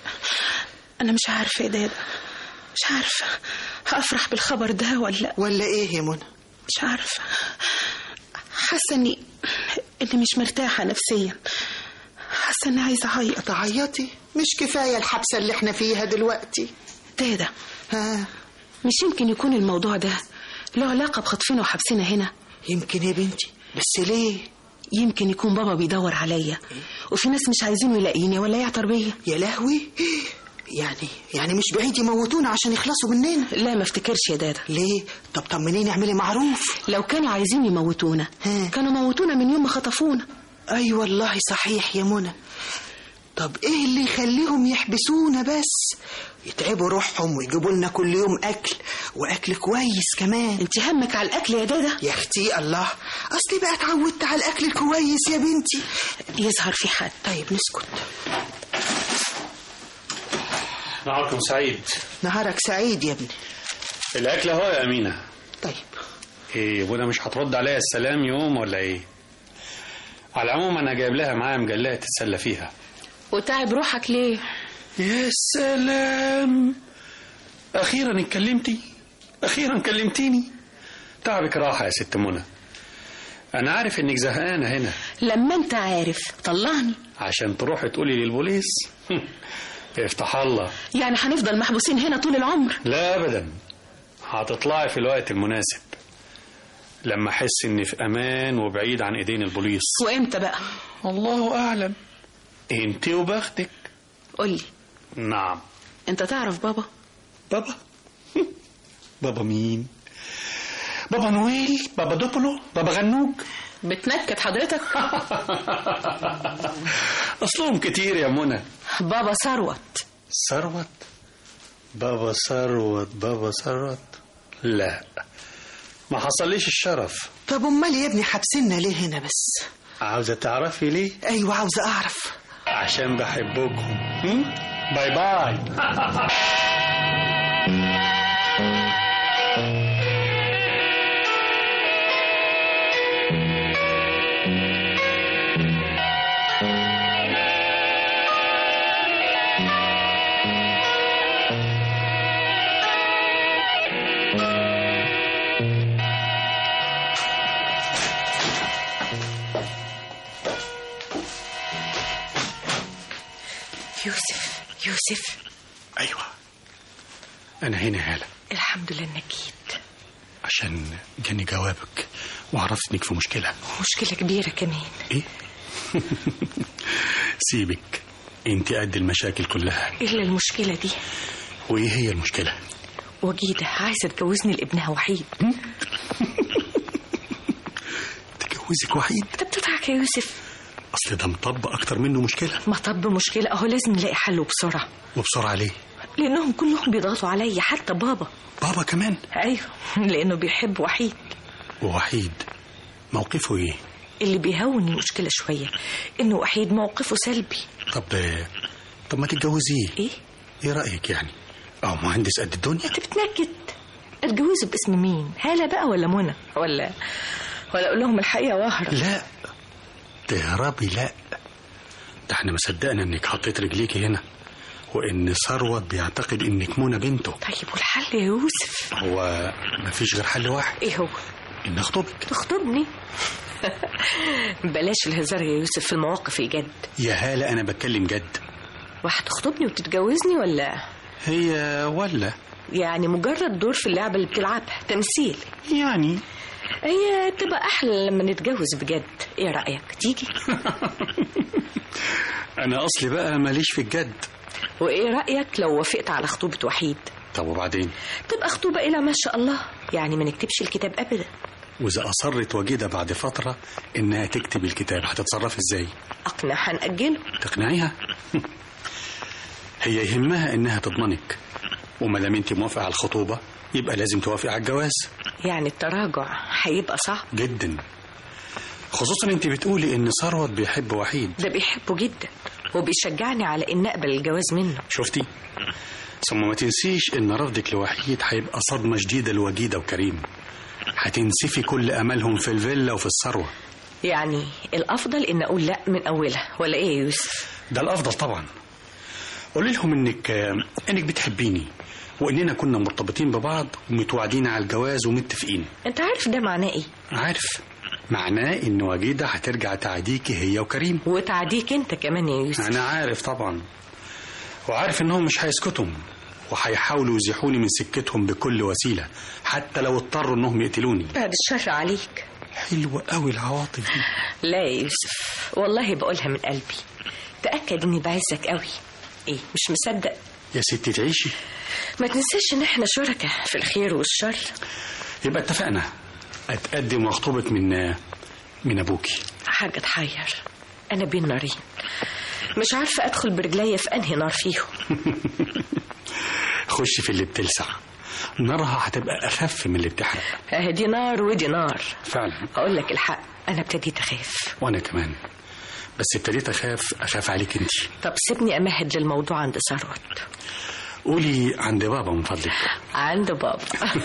انا مش عارفه يا دادا مش عارفه هافرح بالخبر ده ولا ولا ايه يا منى مش عارفه حاسه اني اني مش مرتاحه نفسيا حاسه اني عايزه اعيط تعيطي مش كفايه الحبسه اللي احنا فيها دلوقتي دادا ها مش يمكن يكون الموضوع ده له علاقه بخطفنا وحبسنا هنا يمكن يا بنتي بس ليه يمكن يكون بابا بيدور عليا وفي ناس مش عايزينه يلاقيني ولا يعتر بيا يا لهوي يعني يعني مش بعيد يموتونا عشان يخلصوا مننا لا ما افتكرش يا دادا ليه طب طمنيني اعملي معروف لو كانوا عايزين يموتونا ها. كانوا موتونا من يوم ما خطفونا اي أيوة والله صحيح يا منى طب ايه اللي يخليهم يحبسونا بس يتعبوا روحهم ويجيبوا لنا كل يوم اكل واكل كويس كمان انت همك على الاكل يا دادا يا اختي الله اصلي بقى اتعودت على الاكل الكويس يا بنتي يظهر في حد طيب نسكت نهاركم سعيد نهارك سعيد يا ابني الأكل أهو يا أمينة طيب إيه وأنا مش هترد عليا السلام يوم ولا إيه؟ على العموم أنا جايب لها معايا مجلة تتسلى فيها وتعب روحك ليه يا سلام أخيرا اتكلمتي أخيرا كلمتيني تعبك راحة يا ست منى أنا عارف إنك زهقانة هنا لما انت عارف طلعني عشان تروحي تقولي للبوليس افتح الله يعني هنفضل محبوسين هنا طول العمر لا أبدا هتطلعي في الوقت المناسب لما أحس إني في أمان وبعيد عن إيدين البوليس وامتى بقى الله أعلم أنت وبختك قولي نعم انت تعرف بابا بابا بابا مين بابا نويل بابا دوبولو بابا غنوج بتنكد حضرتك أصلهم كتير يا منى بابا ثروت ثروت بابا ثروت بابا ثروت لا ما حصليش الشرف طب امال يا ابني حابسنا ليه هنا بس عاوزة تعرفي ليه ايوه عاوزه اعرف عشان بحبكم هم؟ باي باي يوسف يوسف أيوة أنا هنا هالة الحمد لله انك جيت عشان جاني جوابك وعرفت إنك في مشكلة مشكلة كبيرة كمان إيه؟ سيبك أنت قد المشاكل كلها إلا المشكلة دي وإيه هي المشكلة؟ وجيدة عايزة تجوزني لابنها وحيد تجوزك وحيد انت بتضحك يا يوسف أصل ده مطب أكتر منه مشكلة ما طب مشكلة اهو لازم نلاقي حل بسرعة وبسرعة ليه؟ لأنهم كلهم بيضغطوا عليا حتى بابا بابا كمان أيوه لأنه بيحب وحيد ووحيد موقفه إيه؟ اللي بيهون المشكلة شوية إنه وحيد موقفه سلبي طب آه، طب ما تتجوزيه ايه ايه رايك يعني اه مهندس قد الدنيا انت بتنكد اتجوزوا باسم مين هالة بقى ولا منى ولا ولا اقول لهم الحقيقه وهرب لا تهربي لا ده احنا ما صدقنا انك حطيت رجليكي هنا وان ثروت بيعتقد انك منى بنته طيب والحل يا يوسف هو ما فيش غير حل واحد ايه هو ان اخطبك تخطبني بلاش الهزار يا يوسف في المواقف الجد يا هالة انا بتكلم جد وهتخطبني وتتجوزني ولا هي ولا يعني مجرد دور في اللعبة اللي بتلعبها تمثيل يعني هي تبقى أحلى لما نتجوز بجد إيه رأيك تيجي انا اصلي بقى ماليش في الجد وإيه رأيك لو وافقت على خطوبة وحيد طب وبعدين تبقى خطوبة إلى ما شاء الله يعني ما نكتبش الكتاب أبدا واذا اصرت وجيده بعد فتره انها تكتب الكتاب هتتصرف ازاي أقنع هنأجله تقنعيها هي يهمها انها تضمنك وما دام انت موافقه على الخطوبه يبقى لازم توافقي على الجواز يعني التراجع هيبقى صعب جدا خصوصا انت بتقولي ان ثروت بيحب وحيد ده بيحبه جدا وبيشجعني على إن أقبل الجواز منه شفتي ثم ما تنسيش ان رفضك لوحيد هيبقى صدمه شديده لوجيده وكريم هتنسفي كل املهم في الفيلا وفي الثروه يعني الأفضل إن أقول لأ من أولها ولا إيه يا يوسف ده الافضل طبعا قولي لهم انك انك بتحبيني واننا كنا مرتبطين ببعض ومتوعدين على الجواز ومتفقين أنت عارف ده معناه إيه عارف معناه ان وجيده هترجع تعديكي هي وكريم وتعديك أنت كمان يا يوسف انا عارف طبعا وعارف انهم مش هيسكتوا وهيحاولوا يزيحوني من سكتهم بكل وسيله حتى لو اضطروا انهم يقتلوني بعد الشر عليك حلوه قوي العواطف دي لا يا يوسف والله بقولها من قلبي تأكد إني بعزك قوي إيه مش مصدق يا ستي تعيشي ما تنساش إن إحنا شركاء في الخير والشر يبقى اتفقنا اتقدم واخطبك من من ابوكي حاجة تحير أنا بين نارين مش عارفة أدخل برجليا في أنهي نار فيهم خش في اللي بتلسع نارها هتبقى اخف من اللي بتحرق آه، دي نار ودي نار فعلا أقول لك الحق أنا ابتديت أخاف وانا كمان بس ابتديت اخاف اخاف عليك انت طب سيبني أمهد للموضوع عند ثروت قولي عند بابا من فضلك عند بابا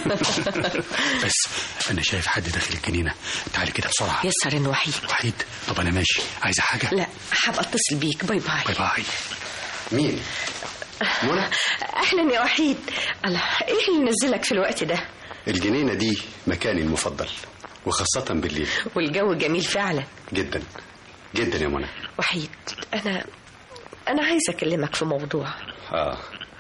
بس انا شايف حد داخل الجنينه تعالي كده بسرعه يسر إنه وحيد وحيد طب انا ماشي عايزه حاجه لا حابة أتصل بيك باي باي باي باي مين منى أهلا يا وحيد الله إيه اللي نزلك في الوقت ده الجنينة دي مكاني المفضل وخاصة بالليل والجو جميل فعلا جدا جدا يا منى وحيد أنا أنا عايزة أكلمك في موضوع اه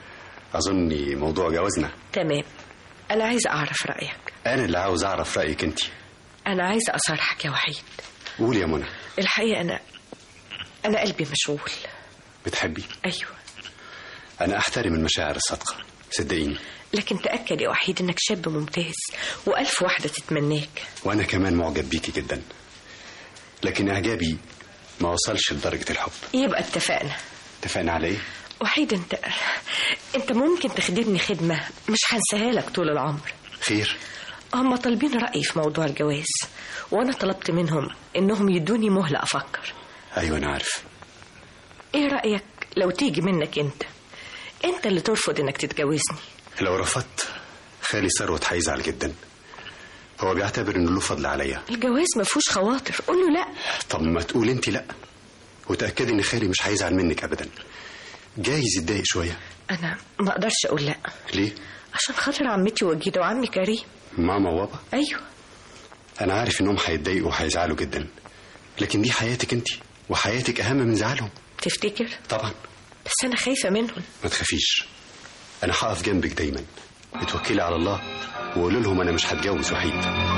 اظن موضوع جوازنا تمام أنا عايزة أعرف رأيك انا اللي عاوز اعرف رايك انت أنا عايزة أصارحك يا وحيد قول يا منى الحقيقة أنا أنا قلبي مشغول بتحبي أيوة انا احترم المشاعر الصادقة صدقيني لكن تأكد يا وحيد إنك شاب ممتاز وألف واحدة تتمناك وانا كمان معجب بيكي جدا لكن اعجابي ما وصلش لدرجة الحب يبقى اتفقنا اتفقنا على ايه وحيد أنت أنت ممكن تخدمني خدمة مش هنساها لك طول العمر خير هم طالبين رأيي في موضوع الجواز وأنا طلبت منهم إنهم يدوني مهلة أفكر ايوه انا عارف إيه رأيك لو تيجي منك أنت أنت اللي ترفض إنك تتجوزني لو رفضت خالي ثروت هيزعل جدا هو بيعتبر انه له فضل عليا الجواز ما فيهوش خواطر قول له لا طب ما تقول انت لا وتاكدي ان خالي مش هيزعل منك ابدا جايز يتضايق شويه أنا ما أقدرش أقول لا ليه عشان خاطر عمتي وجيدة وعمي كريم ماما وبابا أيوه انا عارف انهم هيتضايقوا وهيزعلوا جدا لكن دي حياتك انت وحياتك اهم من زعلهم تفتكر طبعا بس أنا خايفة منهم ما تخافيش انا هقف جنبك دايما اتوكلي على الله وقولي لهم انا مش هتجوز وحيد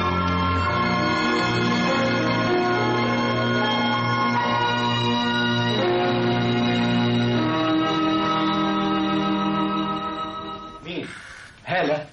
مين؟ هالة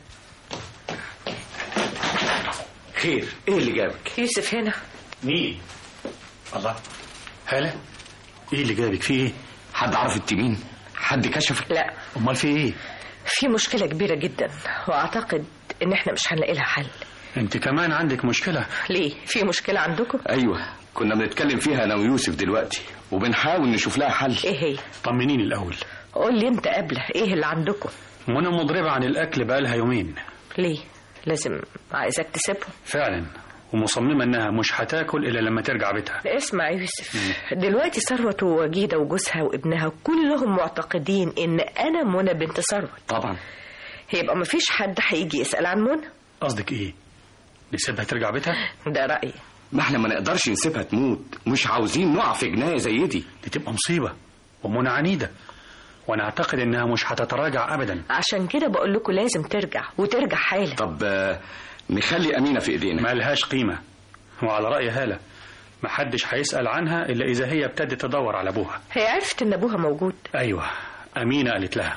خير ايه اللي جابك؟ يوسف هنا مين الله هلا ايه اللي جابك في ايه حد عرف انت مين حد كشفك لا امال في ايه في مشكلة كبيرة جدا وأعتقد إن إحنا مش هنلاقي لها حل انت كمان عندك مشكلة ليه في مشكلة عندكم ايوه كنا بنتكلم فيها انا ويوسف دلوقتي وبنحاول نشوف لها حل ايه هي طمنيني الأول قول لي انت قبله ايه اللي عندكم منى مضربة عن الأكل بقالها يومين ليه لازم عايزك تسيبهم فعلا ومصممة إنها مش هتاكل إلا لما ترجع بيتها اسمع يا يوسف دلوقتي ثروت ووجيده وجوزها وابنها كلهم معتقدين ان انا منى بنت ثروت طبعا يبقى مفيش حد هيجي يسال عن منى قصدك إيه؟ نسيبها ترجع بيتها؟ ده رايي ما احنا ما نقدرش نسيبها تموت مش عاوزين نقع في جناية زي دي دي تبقى مصيبة ومنى عنيدة وأنا أعتقد إنها مش هتتراجع أبدا عشان كده بقول لكم لازم ترجع وترجع حالا طب آه، نخلي أمينة في إيدينا مالهاش قيمة وعلى رأي هالة محدش هيسأل عنها إلا إذا هي ابتدت تدور على أبوها هي عرفت ان ابوها موجود أيوة أمينة قالت لها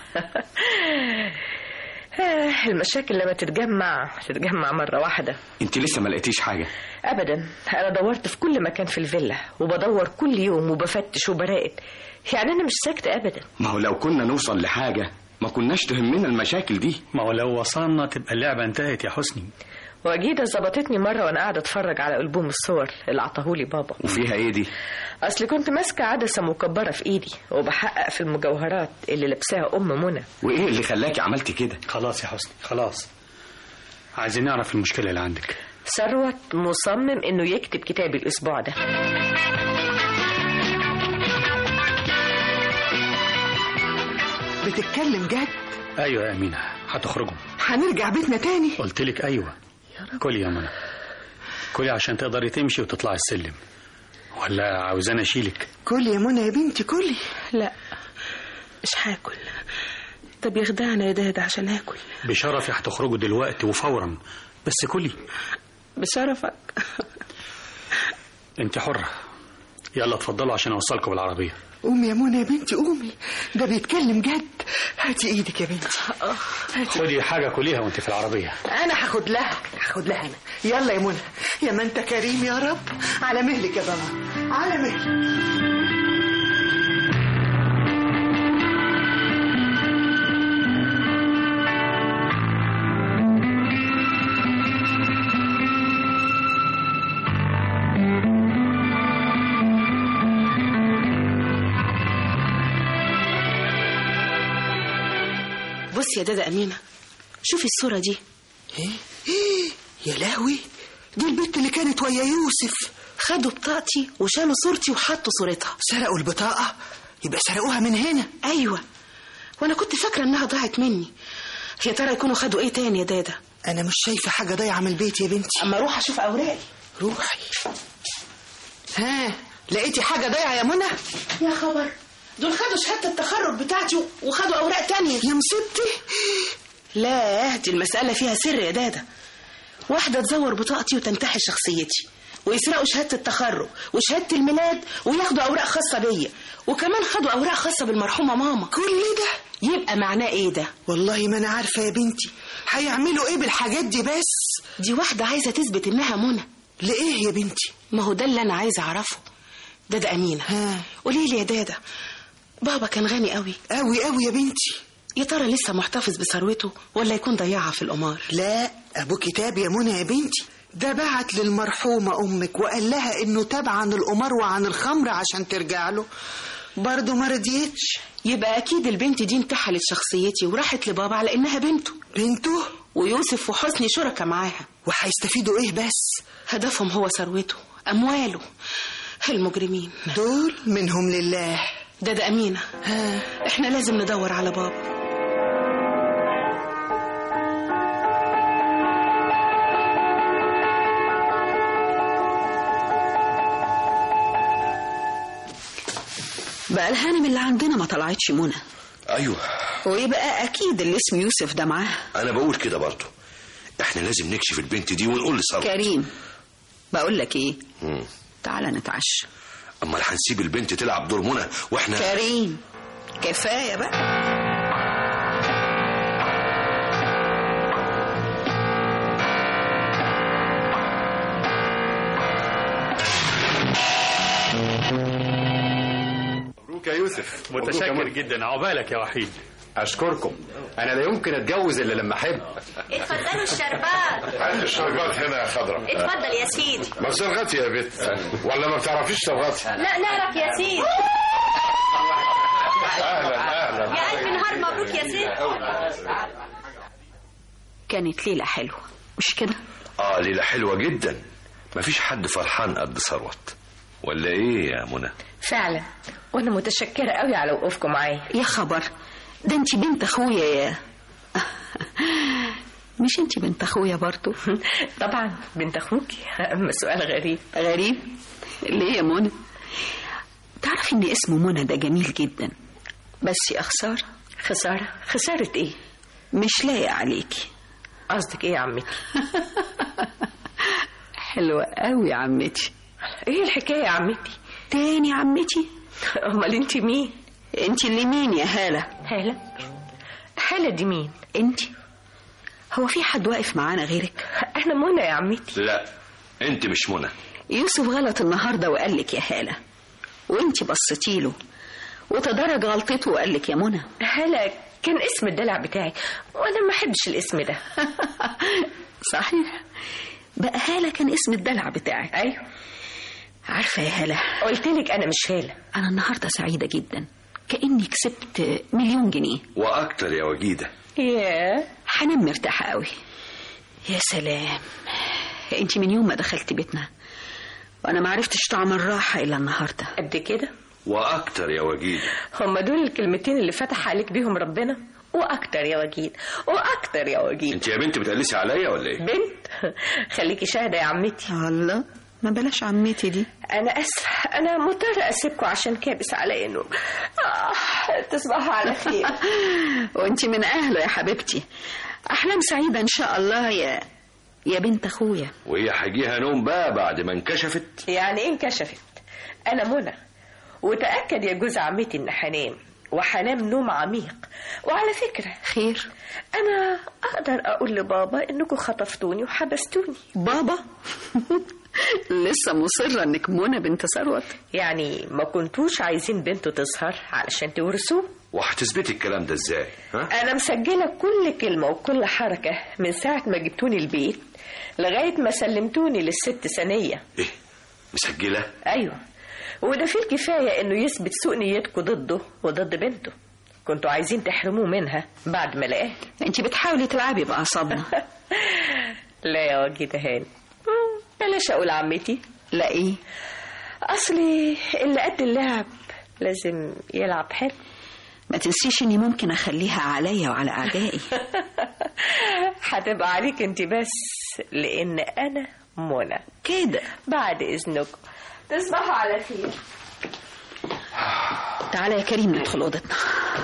آه، المشاكل لما تتجمع تتجمع مرة واحدة انت لسه ما لقيتيش حاجة أبدا أنا دورت في كل مكان في الفيلا وبدور كل يوم وبفتش وبراقب يعني أنا مش ساكتة أبدا ما هو لو كنا نوصل لحاجة ما كناش تهمنا المشاكل دي ما هو لو وصلنا تبقى اللعبة انتهت يا حسني وجيدة ظبطتني مرة وأنا قاعدة أتفرج على ألبوم الصور اللي عطاهولي بابا وفيها ايه دي أصل كنت ماسكة عدسة مكبرة في إيدي وبحقق في المجوهرات اللي لابساها أم منى وايه اللي خلاكي عملتي كده خلاص يا حسني خلاص عايزين نعرف المشكلة اللي عندك ثروت مصمم إنه يكتب كتاب الأسبوع ده بتتكلم جد أيوة يا أمينة هتخرجوا هنرجع بيتنا تاني قلت لك أيوة كلي يا منى كلي عشان تقدري تمشي وتطلعي السلم ولا عاوزاني أشيلك كل يا منى يا بنتي كلي لا مش هاكل طب يخدعنا يا داد عشان اكل بشرفي هتخرجوا دلوقتي وفورا بس كلي بشرفك انت حرة يلا اتفضلوا عشان اوصلكم بالعربية قومي يا منى يا بنتي قومي ده بيتكلم جد هاتي ايدك يا بنتي خدي حاجة كليها وانت في العربية انا هاخد لها هاخد لها انا يلا يا منى يا ما انت كريم يا رب على مهلك يا بابا على مهلك بص يا دادا أمينة شوفي الصورة دي ايه إيه؟ يا لهوي دي البنت اللي كانت ويا يوسف خدوا بطاقتي وشالوا صورتي وحطوا صورتها سرقوا البطاقة يبقى سرقوها من هنا أيوة وأنا كنت فاكرة إنها ضاعت مني يا ترى يكونوا خدوا إيه تاني يا دادا انا مش شايفة حاجة ضايعة من البيت يا بنتي أما أروح أشوف أوراقي روحي ها لقيتي حاجة ضايعة يا منى يا خبر دول خدوا شهادة التخرج بتاعتي وخدوا أوراق تانية يا مصيبتي لا دي المسألة فيها سر يا دادا واحدة تزور بطاقتي وتنتحي شخصيتي ويسرقوا شهادة التخرج وشهادة الميلاد وياخدوا أوراق خاصة بيا وكمان خدوا أوراق خاصة بالمرحومة ماما كل ده يبقى معناه إيه ده؟ والله ما انا عارفة يا بنتي هيعملوا ايه بالحاجات دي بس دي واحدة عايزة تثبت إنها منى لإيه يا بنتي ما هو ده اللي أنا عايزة أعرفه دادا أمينة ها قولي لي يا دادا بابا كان غني قوي قوي قوي يا بنتي يا ترى لسه محتفظ بثروته ولا يكون ضيعها في القمار لا ابو كتاب يا منى يا بنتي ده بعت للمرحومة أمك وقال لها إنه تاب عن القمار وعن الخمر عشان ترجع له برضه ما رضيتش يبقى أكيد البنت دي انتحلت شخصيتي وراحت لبابا على إنها بنته بنته ويوسف وحسني شركة معاها وهيستفيدوا إيه بس هدفهم هو ثروته أمواله المجرمين دول منهم لله دادا أمينة ها إحنا لازم ندور على بابا بقى الهانم اللي عندنا ما طلعتش منى ايوه ويبقى اكيد اللي اسمه يوسف ده معاها انا بقول كده برضه احنا لازم نكشف البنت دي ونقول لثروت كريم بقول لك ايه مم. تعالى نتعشى امال هنسيب البنت تلعب دور منى واحنا كريم كفايه بقى مبروك يا يوسف متشكر جدا عقبالك يا وحيد اشكركم انا لا يمكن اتجوز الا لما احب اتفضلوا الشربات عندي الشربات هنا يا خضرة اتفضل يا سيدي ما صرغتي يا بت ولا ما بتعرفيش تبغطي لا نعرف يا سيدي اهلا اهلا يا ألف نهار مبروك يا سيدي كانت ليلة حلوة مش كده اه ليلة حلوة جدا مفيش حد فرحان قد ثروت ولا ايه يا منى فعلا وانا متشكره قوي على وقوفكم معايا يا خبر ده انت بنت اخويا يا مش انت بنت اخويا برضو طبعا بنت اخوكي اما سؤال غريب غريب ليه يا منى تعرفي ان اسم منى ده جميل جدا بس يا خسارة خسارة خسارة ايه مش لايق عليكي قصدك ايه يا عمتي حلوة قوي يا عمتي ايه الحكاية يا عمتي تاني يا عمتي امال انت مين انت اللي مين يا هالة هالة هالة دي مين انت هو في حد واقف معانا غيرك انا منى يا عمتي لا انت مش منى يوسف غلط النهارده وقال لك يا هالة وانت بصيتي له وتدرج غلطته وقال لك يا منى هالة كان اسم الدلع بتاعي وانا ما احبش الاسم ده صحيح بقى هالة كان اسم الدلع بتاعك ايوه عارفة يا هالة قلت لك انا مش هالة أنا النهاردة سعيدة جدا كأني كسبت مليون جنيه واكتر يا وجيدة ياه حنام مرتاحة قوي يا سلام انت من يوم ما دخلت بيتنا وانا ما عرفتش طعم الراحة الا النهاردة قد كده واكتر يا وجيدة هما دول الكلمتين اللي فتح عليك بيهم ربنا واكتر يا وجيد واكتر يا وجيد انت يا بنت بتقلسي عليا ولا ايه بنت خليكي شاهدة يا عمتي الله ما بلاش عمتي دي انا اسفة انا مضطرة اسيبكم عشان كابس عليا نوم آه تصبحوا على خير وانت من اهله يا حبيبتي احلام سعيدة ان شاء الله يا يا بنت اخويا وهي حاجيها نوم بقى بعد ما انكشفت يعني ايه انكشفت انا منى وتأكد يا جوز عمتي ان هنام وهنام نوم عميق وعلى فكرة خير انا اقدر اقول لبابا انكم خطفتوني وحبستوني بابا لسه مصرة انك منى بنت ثروت يعني ما كنتوش عايزين بنته تظهر علشان تورثوه وهتثبتي الكلام ده ازاي ها انا مسجلة كل كلمة وكل حركة من ساعة ما جبتوني البيت لغاية ما سلمتوني للست سنية ايه مسجلة ايوه وده فيه الكفاية انه يثبت سوء نيتكم ضده وضد بنته كنتوا عايزين تحرموه منها بعد ما لقاه انت بتحاولي تلعبي بأعصابنا لا يا وجيدة هاني مم، بلاش اقول عمتي لا ايه اصلي اللي قد اللعب لازم يلعب حلو ما تنسيش اني ممكن اخليها عليا وعلى اعدائي هتبقى عليك انت بس لان انا منى كده بعد اذنكم تصبحوا على خير تعالى يا كريم ندخل اوضتنا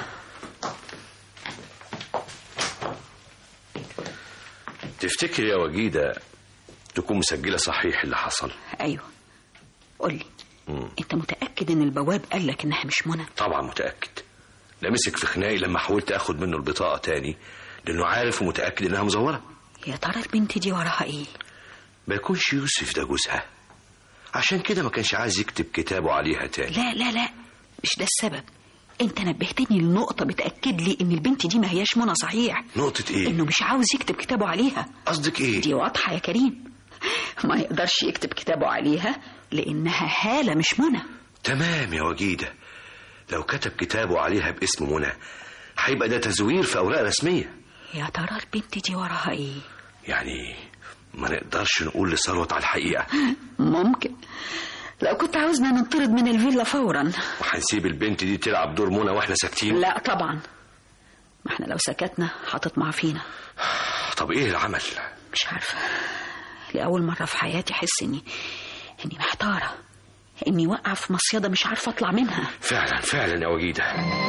تفتكر يا وجيدة تكون مسجلة صحيح اللي حصل ايوه قولي مم. انت متأكد ان البواب قال لك انها مش منى طبعا متأكد لا مسك في خناقي لما حاولت اخد منه البطاقة تاني لانه عارف ومتأكد انها مزورة يا ترى البنت دي وراها ايه ما يكونش يوسف ده جوزها عشان كده ما كانش عايز يكتب كتابه عليها تاني لا لا لا مش ده السبب انت نبهتني لنقطة بتأكد لي ان البنت دي ما هياش منى صحيح نقطة ايه انه مش عاوز يكتب كتابه عليها قصدك ايه دي واضحة يا كريم ما يقدرش يكتب كتابه عليها لانها هالة مش منى تمام يا وجيدة لو كتب كتابه عليها باسم منى هيبقى ده تزوير في اوراق رسمية يا ترى البنت دي وراها ايه يعني ما نقدرش نقول لثروت على الحقيقة ممكن لو كنت عاوزنا ننطرد من الفيلا فورا وهنسيب البنت دي تلعب دور منى واحنا ساكتين لا طبعا ما احنا لو سكتنا هتطمع فينا طب ايه العمل مش عارفة لأول مرة في حياتي أحس إني إني محتارة إني واقعة في مصيدة مش عارفة أطلع منها فعلا فعلا يا وجيدة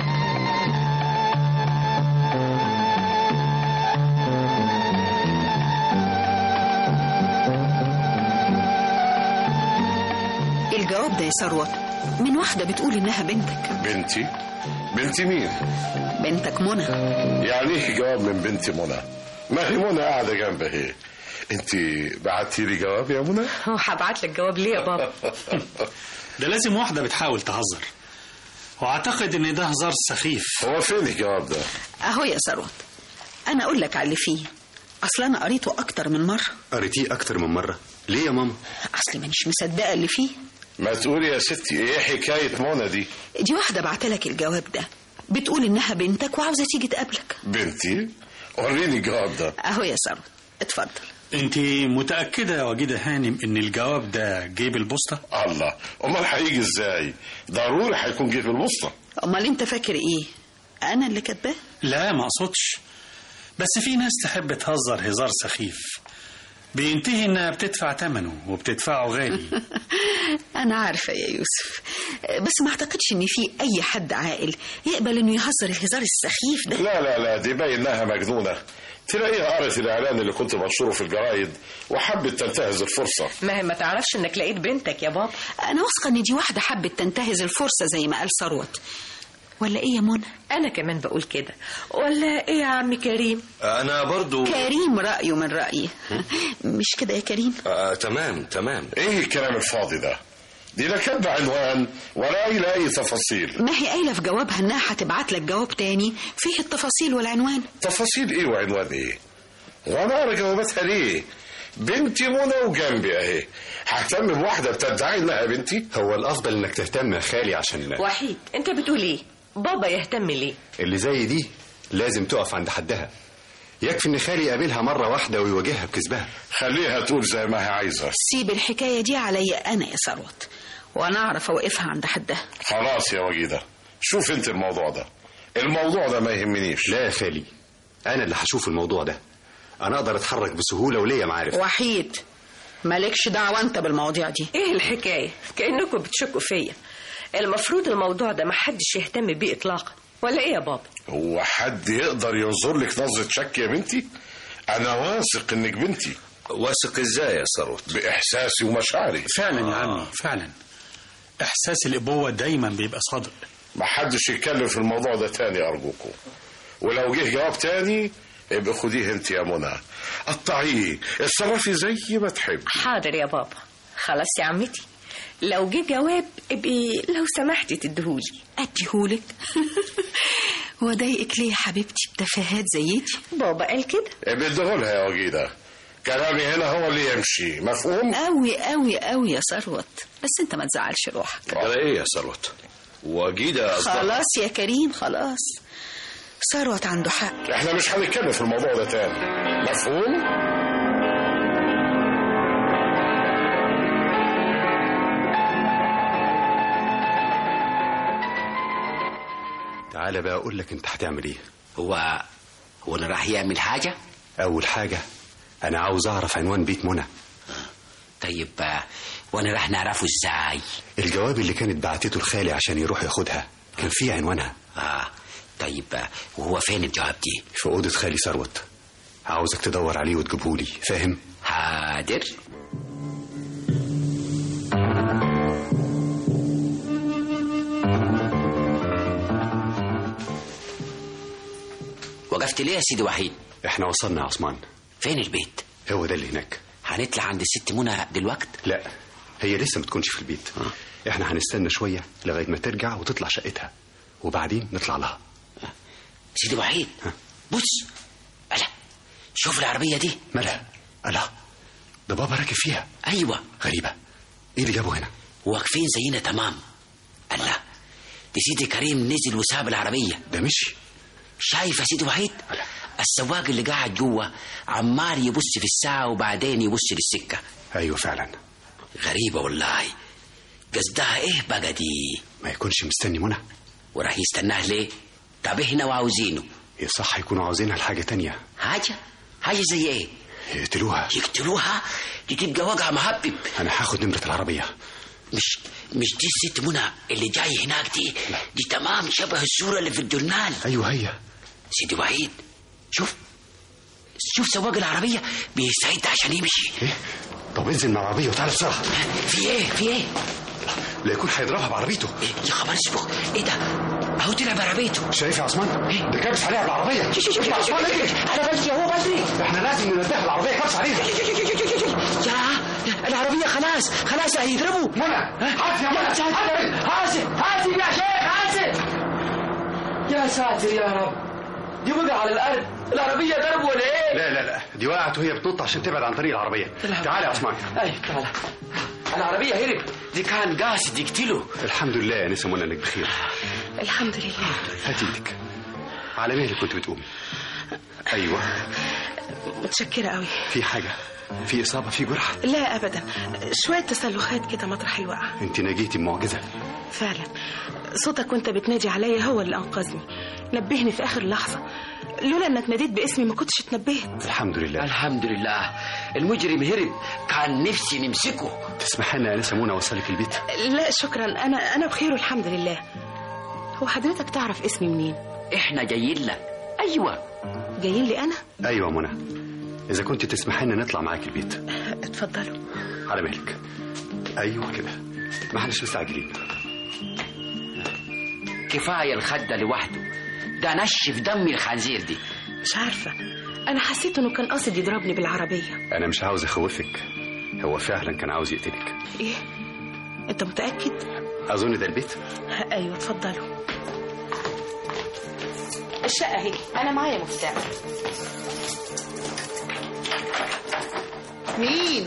الجواب ده يا ثروت من واحدة بتقول إنها بنتك بنتي بنتي مين بنتك منى يعني ايه جواب من بنتي منى ما هي منى قاعده جنبها اهي انت بعتي لي جواب يا منى هبعت لك جواب ليه يا بابا ده لازم واحدة بتحاول تهزر واعتقد ان ده هزار سخيف هو فين الجواب ده اهو يا ثروت انا اقول لك على اللي فيه اصل انا قريته اكتر من مره قريتيه اكتر من مره ليه يا ماما اصلي مانيش مصدقه اللي فيه ما تقولي يا ستي ايه حكايه منى دي دي واحده بعتلك الجواب ده بتقول انها بنتك وعاوزه تيجي تقابلك بنتي وريني الجواب ده اهو يا ثروت اتفضل انت متاكده يا وجيده هانم ان الجواب ده جه بالبوسطه الله امال هيجي ازاي ضروري هيكون جه في الوسطى امال انت فاكر ايه انا اللي كاتباه لا ما اقصدش بس في ناس تحب تهزر هزار سخيف بينتهي انها بتدفع ثمنه وبتدفعه غالي انا عارفه يا يوسف بس ما اعتقدش ان في اي حد عاقل يقبل انه يهزر الهزار السخيف ده لا لا لا دي باين انها مجنونه تلاقيها قرت الاعلان اللي كنت بنشره في الجرايد وحبت تنتهز الفرصه ما هي ما تعرفش انك لقيت بنتك يا بابا انا واثقه ان دي واحده حبت تنتهز الفرصه زي ما قال ثروت ولا ايه يا منى انا كمان بقول كده ولا ايه يا عم كريم انا برضو كريم رايه من رايي مش كده يا كريم آه تمام تمام ايه الكلام الفاضي ده دي لا كاتبه عنوان ولا قايله اي تفاصيل ما هي قايله في جوابها انها هتبعت لك جواب تاني فيه التفاصيل والعنوان تفاصيل ايه وعنوان ايه وانا اقرا جواباتها ليه بنتي منى وجنبي اهي ههتم بواحده بتدعي انها بنتي هو الافضل انك تهتم يا خالي عشان وحيد انت بتقول ايه بابا يهتم ليه اللي زي دي لازم تقف عند حدها يكفي ان خالي يقابلها مره واحده ويواجهها بكذبها خليها تقول زي ما هي عايزه سيب الحكايه دي عليا انا يا ثروت وانا اعرف اوقفها عند حدها خلاص يا وجيده شوف انت الموضوع ده الموضوع ده ما يهمنيش لا يا خالي انا اللي هشوف الموضوع ده انا اقدر اتحرك بسهوله وليا معارف وحيد مالكش دعوه انت بالمواضيع دي ايه الحكايه كانكم بتشكوا فيا المفروض الموضوع ده ما حدش يهتم بيه اطلاقا ولا ايه يا بابا هو حد يقدر ينظر لك نظره شك يا بنتي انا واثق انك بنتي واثق ازاي يا ثروت باحساسي ومشاعري فعلا يا عمي فعلا احساس الابوه دايما بيبقى صادق ما حدش يتكلم في الموضوع ده تاني ارجوكم ولو جه جواب تاني يبقى خديه انت يا منى قطعيه اتصرفي زي ما تحب حاضر يا بابا خلاص يا عمتي لو جه جواب ابقي لو سمحتي تديهولي اديهولك وضايقك ليه يا حبيبتي بتفاهات زي دي بابا قال كده ابقى اديهولها يا وجيده كلامي هنا هو اللي يمشي مفهوم قوي قوي قوي يا ثروت بس انت ما تزعلش روحك على ايه يا ثروت وجيده أصدق. خلاص يا كريم خلاص ثروت عنده حق احنا مش هنتكلم في الموضوع ده تاني مفهوم تعالى بقى اقول لك انت هتعمل ايه هو هو انا راح يعمل حاجه اول حاجه انا عاوز اعرف عنوان بيت منى طيب آه، وانا راح نعرفه ازاي الجواب اللي كانت بعتته لخالي عشان يروح ياخدها كان فيه عنوانها اه طيب آه، وهو فين الجواب دي في اوضه خالي ثروت عاوزك تدور عليه وتجيبهولي فاهم حاضر وقفت ليه يا سيدي وحيد احنا وصلنا يا عثمان فين البيت هو ده اللي هناك هنطلع عند الست منى دلوقت لا هي لسه ما تكونش في البيت احنا هنستنى شويه لغايه ما ترجع وتطلع شقتها وبعدين نطلع لها سيدي وحيد بص ألا شوف العربية دي مالها ألا ده بابا راكب فيها أيوة غريبة إيه اللي جابه هنا واقفين زينا تمام الله دي سيدي كريم نزل وساب العربية ده مشي شايف يا سيدي وحيد السواق اللي قاعد جوه عمال يبص في الساعة وبعدين يبص للسكة أيوة فعلا غريبة والله قصدها ايه بقى دي ما يكونش مستني منى وراح يستناه ليه طب احنا وعاوزينه يصح يكونوا عاوزينها لحاجة تانية حاجة حاجة زي ايه يقتلوها يقتلوها دي تبقى وجع مهبب أنا هاخد نمرة العربية مش مش دي الست منى اللي جاي هناك دي دي تمام شبه الصورة اللي في الجورنال أيوة هي سيدي وحيد شوف شوف سواق العربية بيساعد عشان يمشي إيه طب انزل من العربية وتعالى بسرعة في ايه في ايه لا يكون هيضربها بعربيته إيه يا خبر اسمه ايه ده اهو طلع بعربيته شايف يا عثمان ده كابس عليها بالعربية شوف شوف شوف عثمان اجري انا بدري اهو بدري احنا لازم ننبهها العربية كابس عليها يا العربية خلاص خلاص خلاص هيضربوا منى حاسب يا منى حاسب حاسب حاسب يا شيخ حاسب يا ساتر يا رب دي وقع على الارض العربيه ضرب ولا ايه لا لا لا دي وقعت وهي بتنط عشان تبعد عن طريق العربيه تعالى يا عثمان اي تعالى العربيه هرب دي كان قاصد يقتله الحمد لله يا نسا منى انك بخير الحمد لله هاتي ايدك على مهلك كنت بتقومي ايوه متشكرة قوي في حاجه في اصابه في جرح لا أبدا شوية تسلخات كده مطرح الوقعة انت نجيتي بمعجزه فعلا صوتك وانت بتنادي عليا هو اللي أنقذني نبهني في آخر لحظة لولا انك ناديت باسمي ما كنتش اتنبهت الحمد لله الحمد لله المجرم هرب كان نفسي نمسكه تسمح لنا يا نسا منى اوصلك البيت لا شكرا انا انا بخير والحمد لله هو حضرتك تعرف اسمي منين احنا جايين لك ايوه جايين لي انا ايوه يا منى اذا كنت تسمح لنا نطلع معاك البيت اتفضلوا على مهلك ايوه كده ما احناش مستعجلين كفايه الخده لوحده ده نشف دم الخنزير دي مش عارفة أنا حسيت إنه كان قاصد يضربني بالعربية انا مش عاوز اخوفك هو فعلا كان عاوز يقتلك إيه؟ أنت متأكد؟ اظن ده البيت أيوة اتفضلوا الشقة اهي أنا معايا مفتاح مين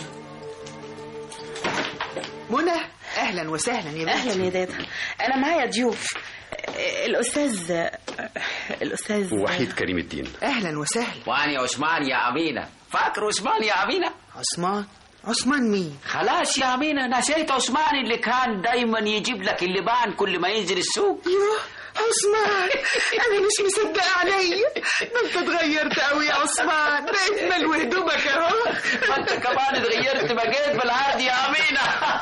منى اهلا وسهلا يا بنتي أهلا يا دادا أنا معايا ضيوف الأستاذ الأستاذ وحيد كريم الدين اهلا وسهلا وانا يا عثمان يا امينه فاكر عثمان يا امينه عثمان عثمان مين خلاص يا امينه نسيت عثمان اللي كان دايما يجيب لك اللبان كل ما ينزل السوق يوه عثمان انا مش مصدقه عليا ما انت اتغيرت قوي يا عثمان بقيت ملو هدومك اهو ما انت كمان اتغيرت بقيت بالعادي يا امينه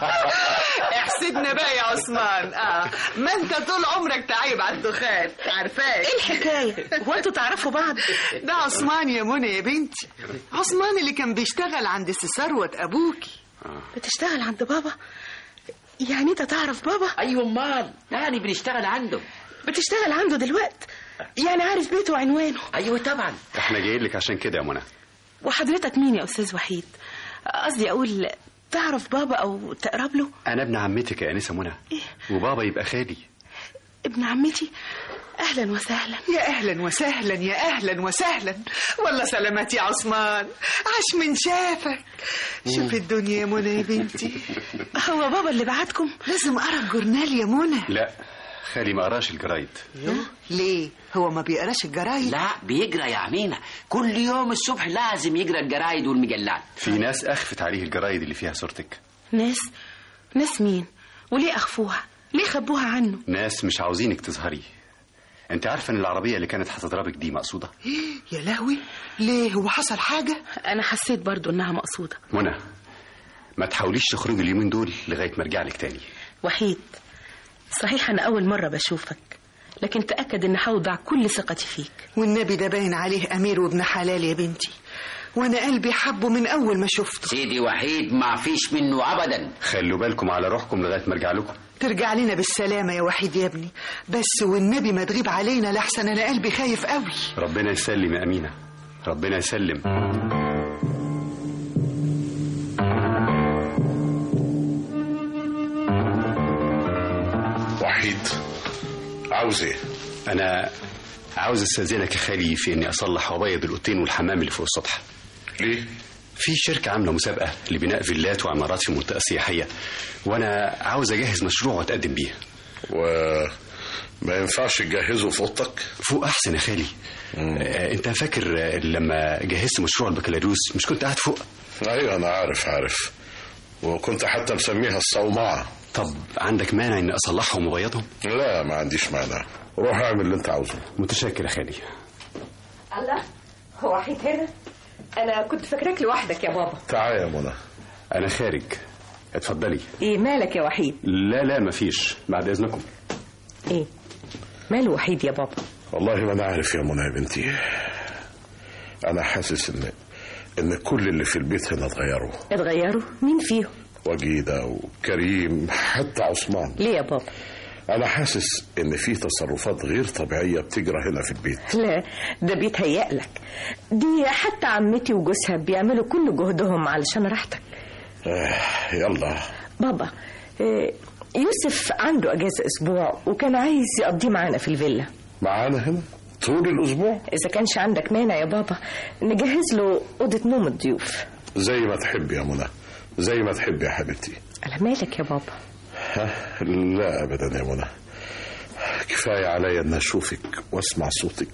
احسدنا بقى يا عثمان اه ما انت طول عمرك تعيب على الدخان عارفاه ايه الحكايه هو انتوا تعرفوا بعض ده عثمان يا منى يا بنتي عثمان اللي كان بيشتغل عند سي ثروت ابوكي بتشتغل عند بابا يعني انت تعرف بابا ايوه امال يعني بنشتغل عنده بتشتغل عنده دلوقتي يعني عارف بيته وعنوانه ايوه طبعا احنا جايين لك عشان كده يا منى وحضرتك مين يا استاذ وحيد قصدي اقول تعرف بابا او تقرب له انا ابن عمتك يا انسه منى وبابا يبقى خالي ابن عمتي اهلا وسهلا يا اهلا وسهلا يا اهلا وسهلا والله سلامات يا عثمان عاش من شافك شوف الدنيا يا منى يا بنتي هو بابا اللي بعتكم لازم اقرا الجورنال يا منى لا خالي ما قراش الجرايد ليه هو ما بيقراش الجرايد لا بيقرا يا امينه كل يوم الصبح لازم يقرا الجرايد والمجلات في ناس اخفت عليه الجرايد اللي فيها صورتك ناس ناس مين وليه اخفوها ليه خبوها عنه ناس مش عاوزينك تظهري انت عارفه ان العربيه اللي كانت هتضربك دي مقصوده يا لهوي ليه هو حصل حاجه انا حسيت برضو انها مقصوده منى ما تحاوليش تخرجي اليومين دول لغايه ما ارجع لك تاني وحيد صحيح انا اول مره بشوفك لكن تاكد ان هوضع كل ثقتي فيك والنبي ده باين عليه امير وابن حلال يا بنتي وانا قلبي حبه من اول ما شفته سيدي وحيد ما فيش منه ابدا خلوا بالكم على روحكم لغايه ما ارجع لكم ترجع لنا بالسلامة يا وحيد يا ابني بس والنبي ما تغيب علينا لحسن أنا قلبي خايف قوي ربنا يسلم يا أمينة ربنا يسلم وحيد عاوز ايه أنا عاوز استاذنك يا خالي في اني اصلح وابيض الاوضتين والحمام اللي فوق السطح ليه في شركة عاملة مسابقة لبناء فيلات وعمارات في منطقة سياحية وأنا عاوز أجهز مشروع وأتقدم بيه وما ينفعش تجهزه في أوضتك فوق أحسن يا خالي آه أنت فاكر آه، لما جهزت مشروع البكالوريوس مش كنت قاعد فوق أيوة أنا عارف عارف وكنت حتى مسميها الصومعة طب عندك مانع إني أصلحهم وأبيضهم لا ما عنديش مانع روح اعمل اللي أنت عاوزه متشكر يا خالي الله هو وحيد هنا انا كنت فاكراك لوحدك يا بابا تعال يا منى أنا خارج اتفضلي ايه مالك يا وحيد لا لا مفيش بعد إذنكم ايه ماله وحيد يا بابا والله ما أنا عارف يا منى يا بنتي أنا حاسس إن إن كل اللي في البيت هنا اتغيروا اتغيروا مين فيهم وجيدة وكريم حتى عثمان ليه يا بابا أنا حاسس إن في تصرفات غير طبيعية بتجرى هنا في البيت لا ده بيتهيأ لك دي حتى عمتي وجوزها بيعملوا كل جهدهم علشان راحتك آه يلا بابا آه، يوسف عنده اجازه اسبوع وكان عايز يقضيه معانا في الفيلا معانا هنا طول الاسبوع اذا كانش عندك مانع يا بابا نجهز له اوضه نوم الضيوف زي ما تحب يا منى زي ما تحب يا حبيبتي على مالك يا بابا ها لا ابدا يا منى كفايه عليا ان اشوفك واسمع صوتك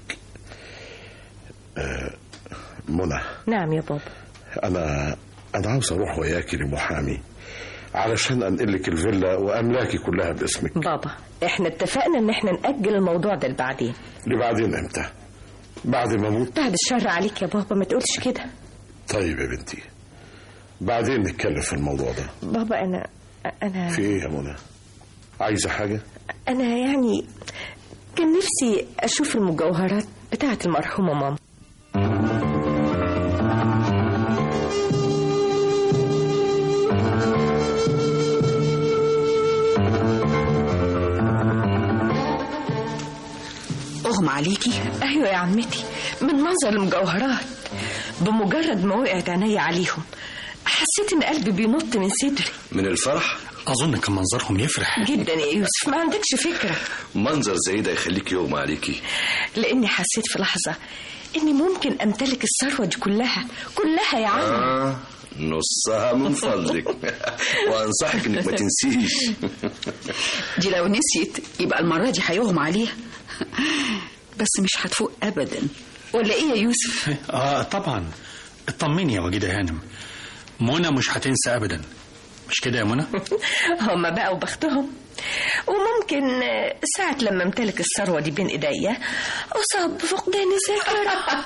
آه منى نعم يا بابا انا انا عاوز اروح وياكي لمحامي علشان انقلك الفيلا واملاكي كلها باسمك بابا احنا اتفقنا ان احنا نأجل الموضوع ده لبعدين لبعدين امتى بعد ما اموت بعد الشر عليك يا بابا ما تقولش كده طيب يا بنتي بعدين نتكلم في الموضوع ده بابا انا انا في ايه يا منى عايزه حاجه انا يعني كان نفسي اشوف المجوهرات بتاعه المرحومه ماما اغمى عليكي ايوه يا عمتي من منظر المجوهرات بمجرد ما وقعت عيني عليهم حسيت ان قلبي بينط من صدري من الفرح اظن كان منظرهم يفرح جدا يا يوسف ما عندكش فكره منظر زي ده يخليك يغمى عليكي لاني حسيت في لحظه اني ممكن امتلك الثروه دي كلها كلها يا عم آه نصها من فضلك وانصحك انك ما تنسيش دي لو نسيت يبقى المرة دي هيغمى عليها بس مش هتفوق أبدا ولا إيه يا يوسف؟ اه طبعا اطمني يا وجيده هانم منى مش هتنسى ابدا مش كده يا منى هما بقى وبختهم وممكن آه، ساعة لما امتلك الثروة دي بين ايديا اصاب بفقدان الذاكرة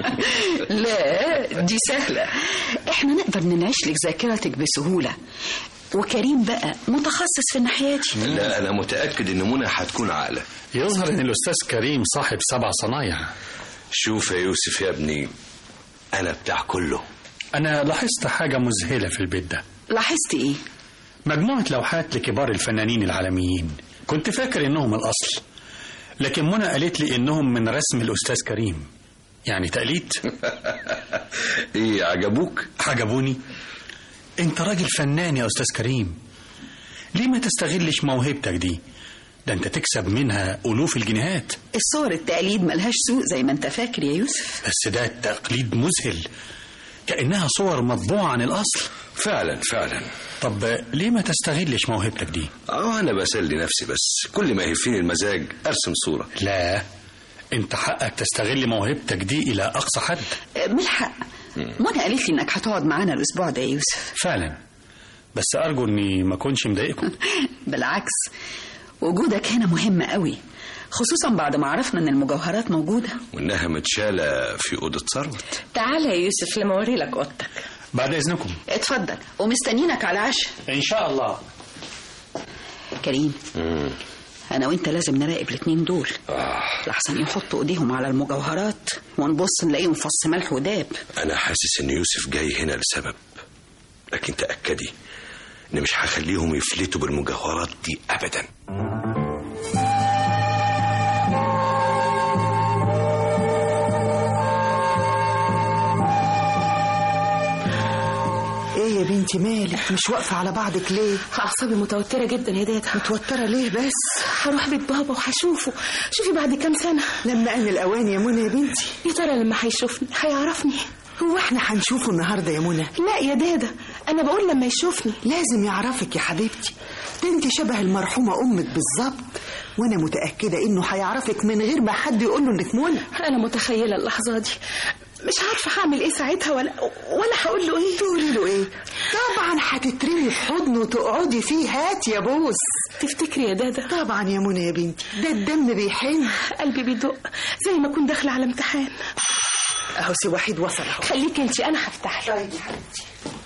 لا دي سهلة احنا نقدر ننعش لك ذاكرتك بسهولة وكريم بقى متخصص في الناحية دي لا انا متاكد ان منى هتكون عاقله يظهر ان الاستاذ كريم صاحب سبع صنايع شوف يا يوسف يا ابني انا بتاع كله انا لاحظت حاجه مذهله في البيت ده لاحظت ايه؟ مجموعه لوحات لكبار الفنانين العالميين كنت فاكر انهم الاصل لكن منى قالت لي انهم من رسم الاستاذ كريم يعني تقليد ايه عجبوك عجبوني انت راجل فنان يا استاذ كريم ليه ما تستغلش موهبتك دي ده انت تكسب منها الوف الجنيهات الصور التقليد ملهاش سوق زي ما انت فاكر يا يوسف بس ده تقليد مذهل كأنها صور مطبوعة عن الأصل فعلا فعلا طب ليه ما تستغلش موهبتك دي اه انا بسلي نفسي بس كل ما يهفني المزاج ارسم صوره لا انت حقك تستغل موهبتك دي إلى أقصى حد من الحق منى قالت لي انك هتقعد معانا الاسبوع ده يا يوسف فعلا بس أرجو إني ما أكونش مضايقكم بالعكس وجودك هنا مهم قوي خصوصا بعد ما عرفنا ان المجوهرات موجودة وانها متشاله في اوضه ثروت تعالى يا يوسف لما اوري لك اوضتك بعد إذنكم اتفضل ومستنينك على العشاء إن شاء الله كريم انا وانت لازم نراقب الاتنين دول آه. لحسن يحطوا ايديهم على المجوهرات ونبص نلاقيهم فص ملح وداب انا حاسس ان يوسف جاي هنا لسبب لكن تاكدي ان مش هخليهم يفلتوا بالمجوهرات دي ابدا ايه يا بنتي مالك مش واقفة على بعضك ليه أعصابي متوترة جدا يا دادا متوترة ليه بس هروح بيت بابا وهشوفه شوفي بعد كام سنة لما ان الاوان يا منى يا بنتي يا ترى لما هيشوفني هيعرفني هو احنا هنشوفه النهارده يا منى لا يا دادا أنا بقول لما يشوفني لازم يعرفك يا حبيبتي ده انت شبه المرحومة امك بالظبط وانا متأكدة انه هيعرفك من غير ما حد يقول له انك منى أنا متخيلة اللحظة دي مش عارفة هعمل إيه ساعتها ولا ولا هقول له إيه تقولي له ايه طبعا هتترمي في حضنه وتقعدي فيه هات يا بوس تفتكري يا دادا طبعا يا منى يا بنتي ده الدم بيحن قلبي بيدق زي ما أكون داخلة على امتحان اهو سي وحيد وصل اهو خليكي انت أنا هفتح طيب يا حبيبتي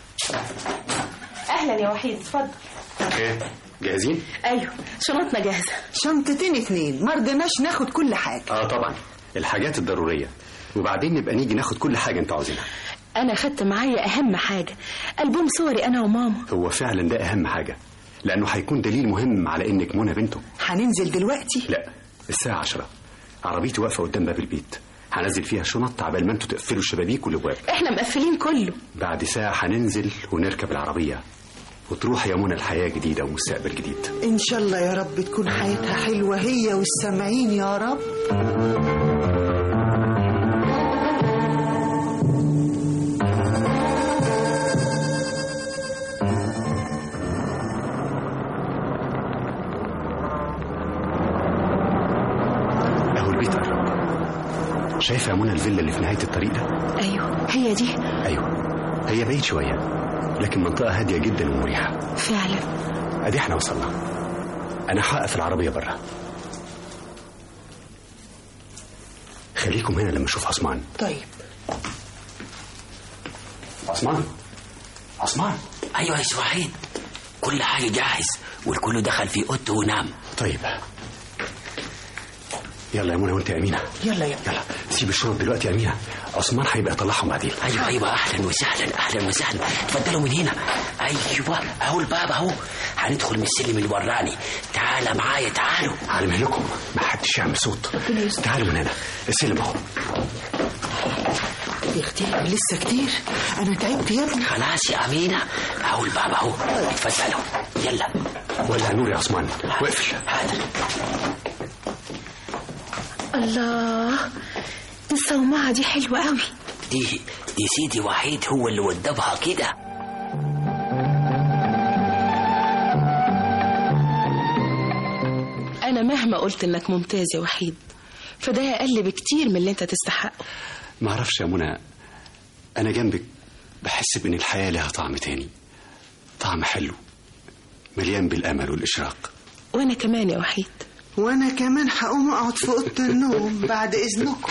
أهلا يا وحيد اتفضل ايه جاهزين؟ أيوه شنطنا جاهزة شنطتين اتنين ما رضيناش ناخد كل حاجة اه طبعا الحاجات الضرورية وبعدين نبقى نيجي ناخد كل حاجة انتوا عاوزينها أنا خدت معايا أهم حاجة ألبوم صوري أنا وماما هو فعلا ده أهم حاجة لأنه هيكون دليل مهم على إنك منى بنته هننزل دلوقتي لا الساعة عشرة عربيتي واقفة قدام باب البيت هنزل فيها شنط عبال ما انتوا تقفلوا الشبابيك والابواب احنا مقفلين كله بعد ساعة هننزل ونركب العربية وتروح يا منى الحياة جديدة ومستقبل جديد إن شاء الله يا رب تكون حياتها حلوة هي والسامعين يا رب اهو البيت قرب شايفة يا منى الفيلا اللي في نهاية الطريق ده ايوه هي دي ايوه هي بعيد شوية لكن منطقة هادية جدا ومريحة فعلا ادي احنا وصلنا انا هوقف العربية بره خليكم هنا لما اشوف عثمان طيب عثمان عثمان ايوه يا سي وحيد كل حاجه جاهز والكل دخل في اوضته ونام طيب يلا يا منى وانت يا امينه يلا يلا يلا سيب الشنط دلوقتي يا امينه عثمان هيبقى يطلعهم بعدين ايوه ايوه اهلا وسهلا اهلا وسهلا اتفضلوا من هنا ايوه اهو الباب اهو هندخل من السلم اللي وراني تعال معايا تعالوا على مهلكم ما حدش يعمل صوت تعالوا من هنا السلم اهو يا اختي لسه كتير أنا تعبت يا ابني خلاص يا امينه اهو الباب اهو اتفضلوا يلا ولع نور يا عثمان واقفل الله دي الصومعة دي حلوة قوي دي دي سيدي وحيد هو اللي وضبها كده انا مهما قلت انك ممتاز يا وحيد فده اقل بكتير من اللي انت تستحقه ما اعرفش يا منى انا جنبك بحس بان الحياه لها طعم تاني طعم حلو مليان بالامل والاشراق وانا كمان يا وحيد وأنا كمان هقوم أقعد في أوضة النوم بعد إذنكم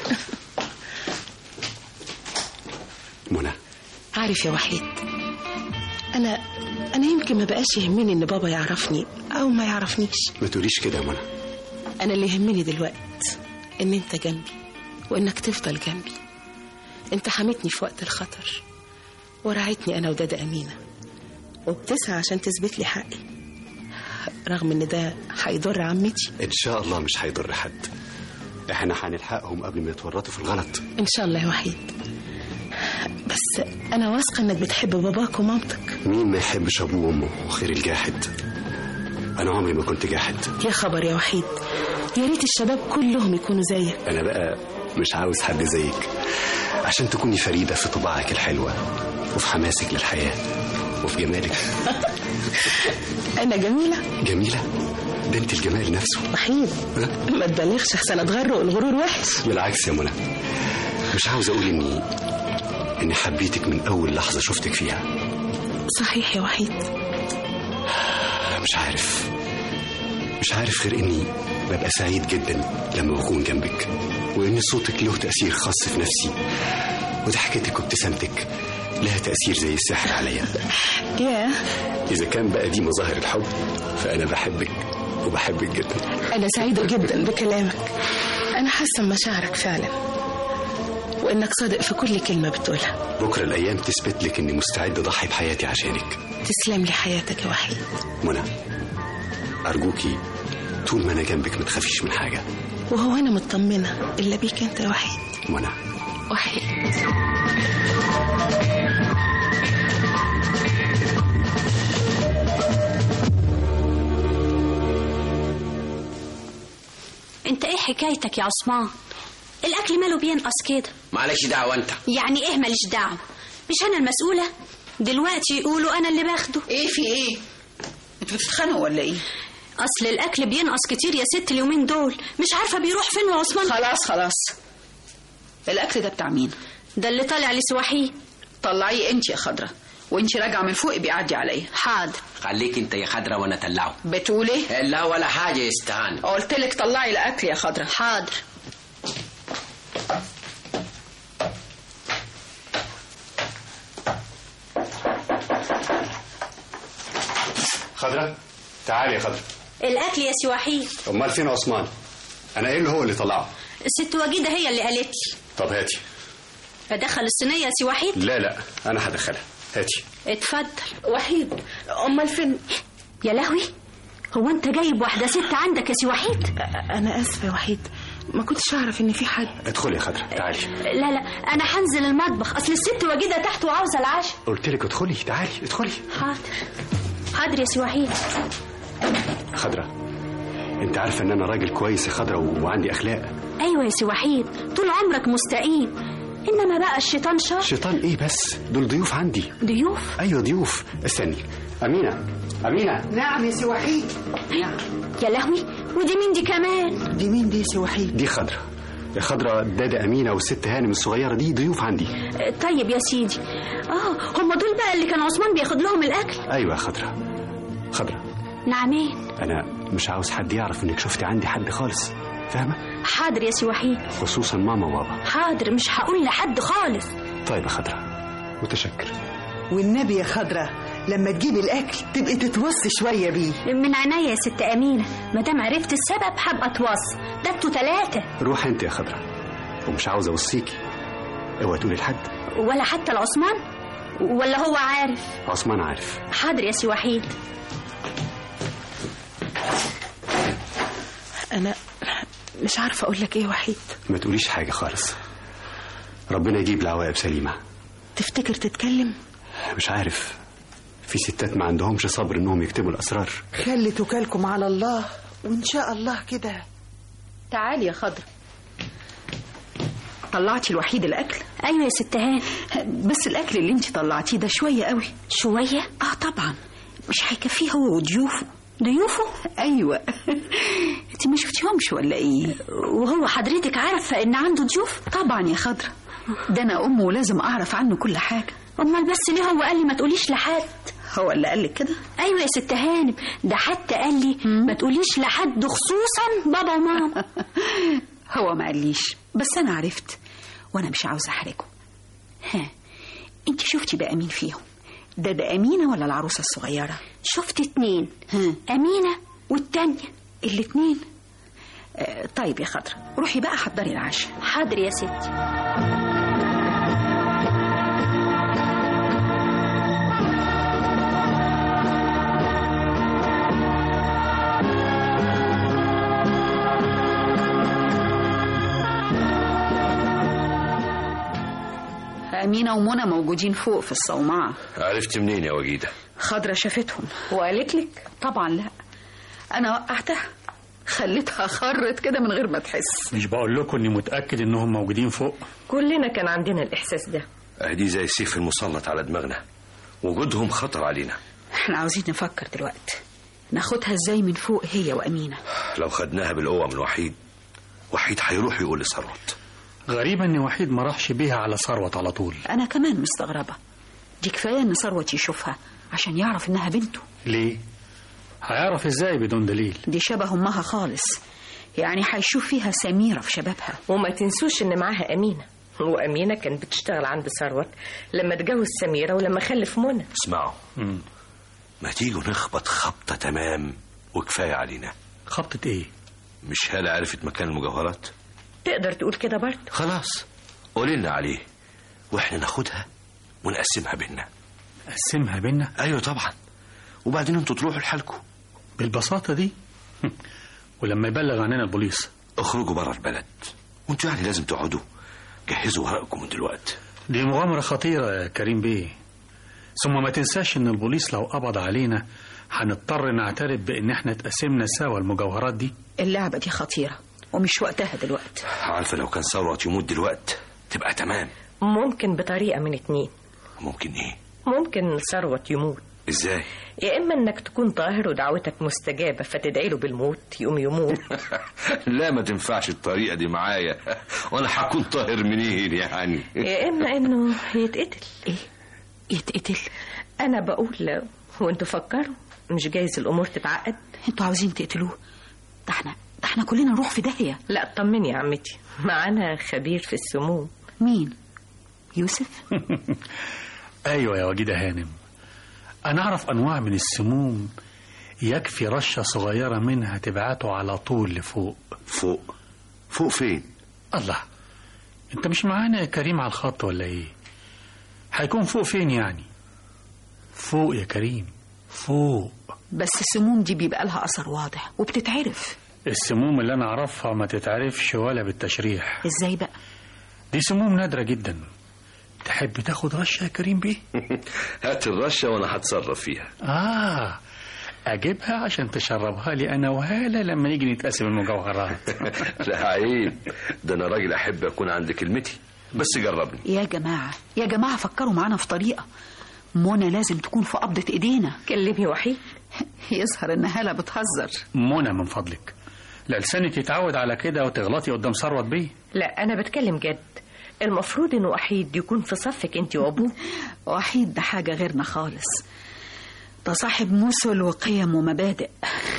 منى عارف يا وحيد انا انا يمكن ما بقاش يهمني ان بابا يعرفني او ما يعرفنيش ما تقوليش كده يا منى انا اللي يهمني دلوقتي ان انت جنبي وانك تفضل جنبي انت حميتني في وقت الخطر ورعيتني انا ودادا امينه وبتسعى عشان تثبت لي حقي رغم ان ده هيضر عمتي ان شاء الله مش هيضر حد احنا هنلحقهم قبل ما يتورطوا في الغلط ان شاء الله يا وحيد بس انا واثقه انك بتحب باباك ومامتك مين ما يحبش ابوه وامه خير الجاحد انا عمري ما كنت جاحد يا خبر يا وحيد يا ريت الشباب كلهم يكونوا زيك انا بقى مش عاوز حد زيك عشان تكوني فريده في طباعك الحلوه وفي حماسك للحياه وفي جمالك انا جميله جميله ده انت الجمال نفسه وحيد ما تبالغش احسن اتغر والغرور وحش بالعكس يا منى مش عاوز اقول اني اني حبيتك من اول لحظه شفتك فيها صحيح يا وحيد مش عارف مش عارف غير اني ببقى سعيد جدا لما بكون جنبك وان صوتك له تاثير خاص في نفسي وضحكتك وابتسامتك لها تاثير زي السحر عليا يا اذا كان بقى دي مظاهر الحب فانا بحبك وبحبك جدا انا سعيده جدا بكلامك انا حاسه بمشاعرك فعلا وانك صادق في كل كلمه بتقولها بكره الايام تثبت لك اني مستعد اضحي بحياتي عشانك تسلم لي حياتك يا وحيد منى ارجوكي طول ما انا جنبك ما تخافيش من حاجه وهو انا مطمنه الا بيك انت يا وحيد منى وحيد انت ايه حكايتك يا عثمان الاكل ماله بينقص كده معلش دعوه انت يعني ايه ماليش دعوه مش انا المسؤوله دلوقتي يقولوا انا اللي باخده ايه في ايه انتوا بتتخانقوا ولا ايه اصل الاكل بينقص كتير يا ست اليومين دول مش عارفه بيروح فين يا عثمان خلاص خلاص الاكل ده بتاع مين ده اللي طالع لسواحيه طلعيه انت يا خضره وانت راجعه من فوق بيعدي عليا حاضر خليك انت يا خضره وانا طلعه بتقول ايه لا ولا حاجه يا استهان قلت لك طلعي الاكل يا خضره حاضر خضرة تعالي يا خضرة الاكل يا سواحيه امال فين عثمان انا ايه اللي هو اللي طلعه الست وجيده هي اللي قالت لي طب هاتي ادخل الصينيه يا سواحيه لا لا انا هدخلها هاتي اتفضل وحيد امال فين يا لهوي هو انت جايب واحده ست عندك يا سي وحيد انا اسفه يا وحيد ما كنتش اعرف ان في حد ادخلي يا خضرة تعالي لا لا انا هنزل المطبخ اصل الست واجده تحت وعاوزه العشاء قلت لك ادخلي تعالي ادخلي حاضر حاضر يا سي وحيد خضرة انت عارفه ان انا راجل كويس يا خضرة و- وعندي اخلاق ايوه يا سي وحيد طول عمرك مستقيم انما بقى الشيطان شر شيطان ايه بس دول ضيوف عندي ضيوف ايوه ضيوف استني امينه امينه نعم يا سي وحيد يا لهوي ودي مين دي كمان دي مين دي يا سي وحيد دي خضرة يا خضرة دادا امينه والست هانم الصغيره دي ضيوف عندي آه، طيب يا سيدي اه هم دول بقى اللي كان عثمان بياخد لهم الاكل ايوه يا خضرة خضرة نعمين انا مش عاوز حد يعرف انك شفتي عندي حد خالص فاهمه حاضر يا سي وحيد خصوصا ماما وبابا حاضر مش هقول لحد خالص طيب يا خضرة متشكر والنبي يا خضرة لما تجيبي الأكل تبقي تتوصي شوية بيه من عينيا يا ست امينه ما دام عرفت السبب هبقى اتوصى ده انتوا ثلاثه روح انت يا خضرة ومش عاوز اوصيكي اوعي تقولي لحد ولا حتى العثمان ولا هو عارف عثمان عارف حاضر يا سي وحيد انا مش عارفه اقول لك ايه وحيد ما تقوليش حاجه خالص ربنا يجيب العواقب سليمه تفتكر تتكلم مش عارف في ستات ما عندهمش صبر انهم يكتبوا الاسرار خلي توكلكم على الله وإن شاء الله كده تعالي يا خضرة طلعتي الوحيد الاكل ايوه يا ست هان بس الاكل اللي انت طلعتيه ده شويه قوي شويه اه طبعا مش هيكفيه هو وضيوفه ضيوفه ايوه انت ما شفتيهمش ولا ايه وهو حضرتك عارفه ان عنده ضيوف طبعا يا خضرة ده انا امه ولازم اعرف عنه كل حاجه امال بس ليه هو قال لي ما تقوليش لحد هو اللي قال لك كده ايوه يا ست هانم ده حتى قال لي ما تقوليش لحد خصوصا بابا وماما هو ما قاليش بس انا عرفت وانا مش عاوزه احرجه ها انت شفتي بقى مين فيهم ده ده امينه ولا العروسه الصغيره شفت اتنين ها امينه والتانيه الاتنين آه طيب يا خضرة روحي بقى حضري العشاء حاضر يا ستي أمينة ومنى موجودين فوق في الصومعة عرفت منين يا وجيدة خضرة شافتهم وقالت لك طبعا لا أنا وقعتها خليتها خرت كده من غير ما تحس مش بقول لكم اني متاكد انهم موجودين فوق كلنا كان عندنا الإحساس ده دي زي السيف المسلط على دماغنا وجودهم خطر علينا احنا عاوزين نفكر دلوقتي ناخدها ازاي من فوق هي وأمينة لو خدناها بالقوة من وحيد وحيد هيروح يقول لثروت غريبة ان وحيد ما راحش بيها على ثروت على طول أنا كمان مستغربة دي كفاية إن ثروت يشوفها عشان يعرف إنها بنته ليه هيعرف ازاي بدون دليل دي شبه أمها خالص يعني هيشوف فيها سميرة في شبابها وما تنسوش إن معاها أمينة وأمينة كانت بتشتغل عند ثروت لما اتجوز سميرة ولما خلف منى اسمعوا ما تيجوا نخبط خبطة تمام وكفاية علينا خبطة ايه مش هالة عرفت مكان المجوهرات تقدر تقول كده برضه خلاص قولي لنا عليه واحنا ناخدها ونقسمها بينا قسمها بينا ايوه طبعا وبعدين انتوا تروحوا لحالكم بالبساطة دي ولما يبلغ عننا البوليس اخرجوا بره البلد وانتوا يعني لازم تقعدوا جهزوا ورقكم من دلوقتي دي مغامرة خطيرة يا كريم بيه ثم ما تنساش ان البوليس لو قبض علينا هنضطر نعترف بان احنا اتقسمنا سوا المجوهرات دي اللعبة دي خطيرة ومش وقتها دلوقتي عارفة لو كان ثروت يموت دلوقت تبقى تمام ممكن بطريقة من اتنين ممكن ايه ممكن ثروت يموت ازاي يا إما إنك تكون طاهر ودعوتك مستجابة فتدعي له بالموت يقوم يموت لا ما تنفعش الطريقة دي معايا وانا هكون طاهر منين يعني يا إما إنه يتقتل إيه يتقتل أنا بقول وأنتوا فكروا مش جايز الأمور تتعقد انتوا عاوزين تقتلوه ده احنا ده احنا كلنا نروح في داهية لا طمني يا عمتي معانا خبير في السموم مين يوسف ايوه يا وجيدة هانم انا اعرف انواع من السموم يكفي رشة صغيرة منها تبعته على طول لفوق فوق فوق فين الله انت مش معانا يا كريم على الخط ولا ايه هيكون فوق فين يعني فوق يا كريم فوق بس السموم دي بيبقى لها أثر واضح وبتتعرف السموم اللي انا اعرفها ما تتعرفش ولا بالتشريح ازاي بقى دي سموم نادرة جدا تحب تاخد رشة يا كريم بيه هات الرشة وانا هتصرف فيها اه اجيبها عشان تشربها لي انا وهالة لما نيجي نتقاسم المجوهرات لا عيب ده انا راجل احب اكون عند كلمتي بس جربني يا جماعة يا جماعة فكروا معانا في طريقة منى لازم تكون في قبضة ايدينا كلمي وحيد يظهر ان هالة بتهزر منى من فضلك لا لسانك يتعود على كده وتغلطي قدام ثروت بيه لا انا بتكلم جد المفروض ان وحيد يكون في صفك انت وابوه وحيد ده حاجة غيرنا خالص ده صاحب مثل وقيم ومبادئ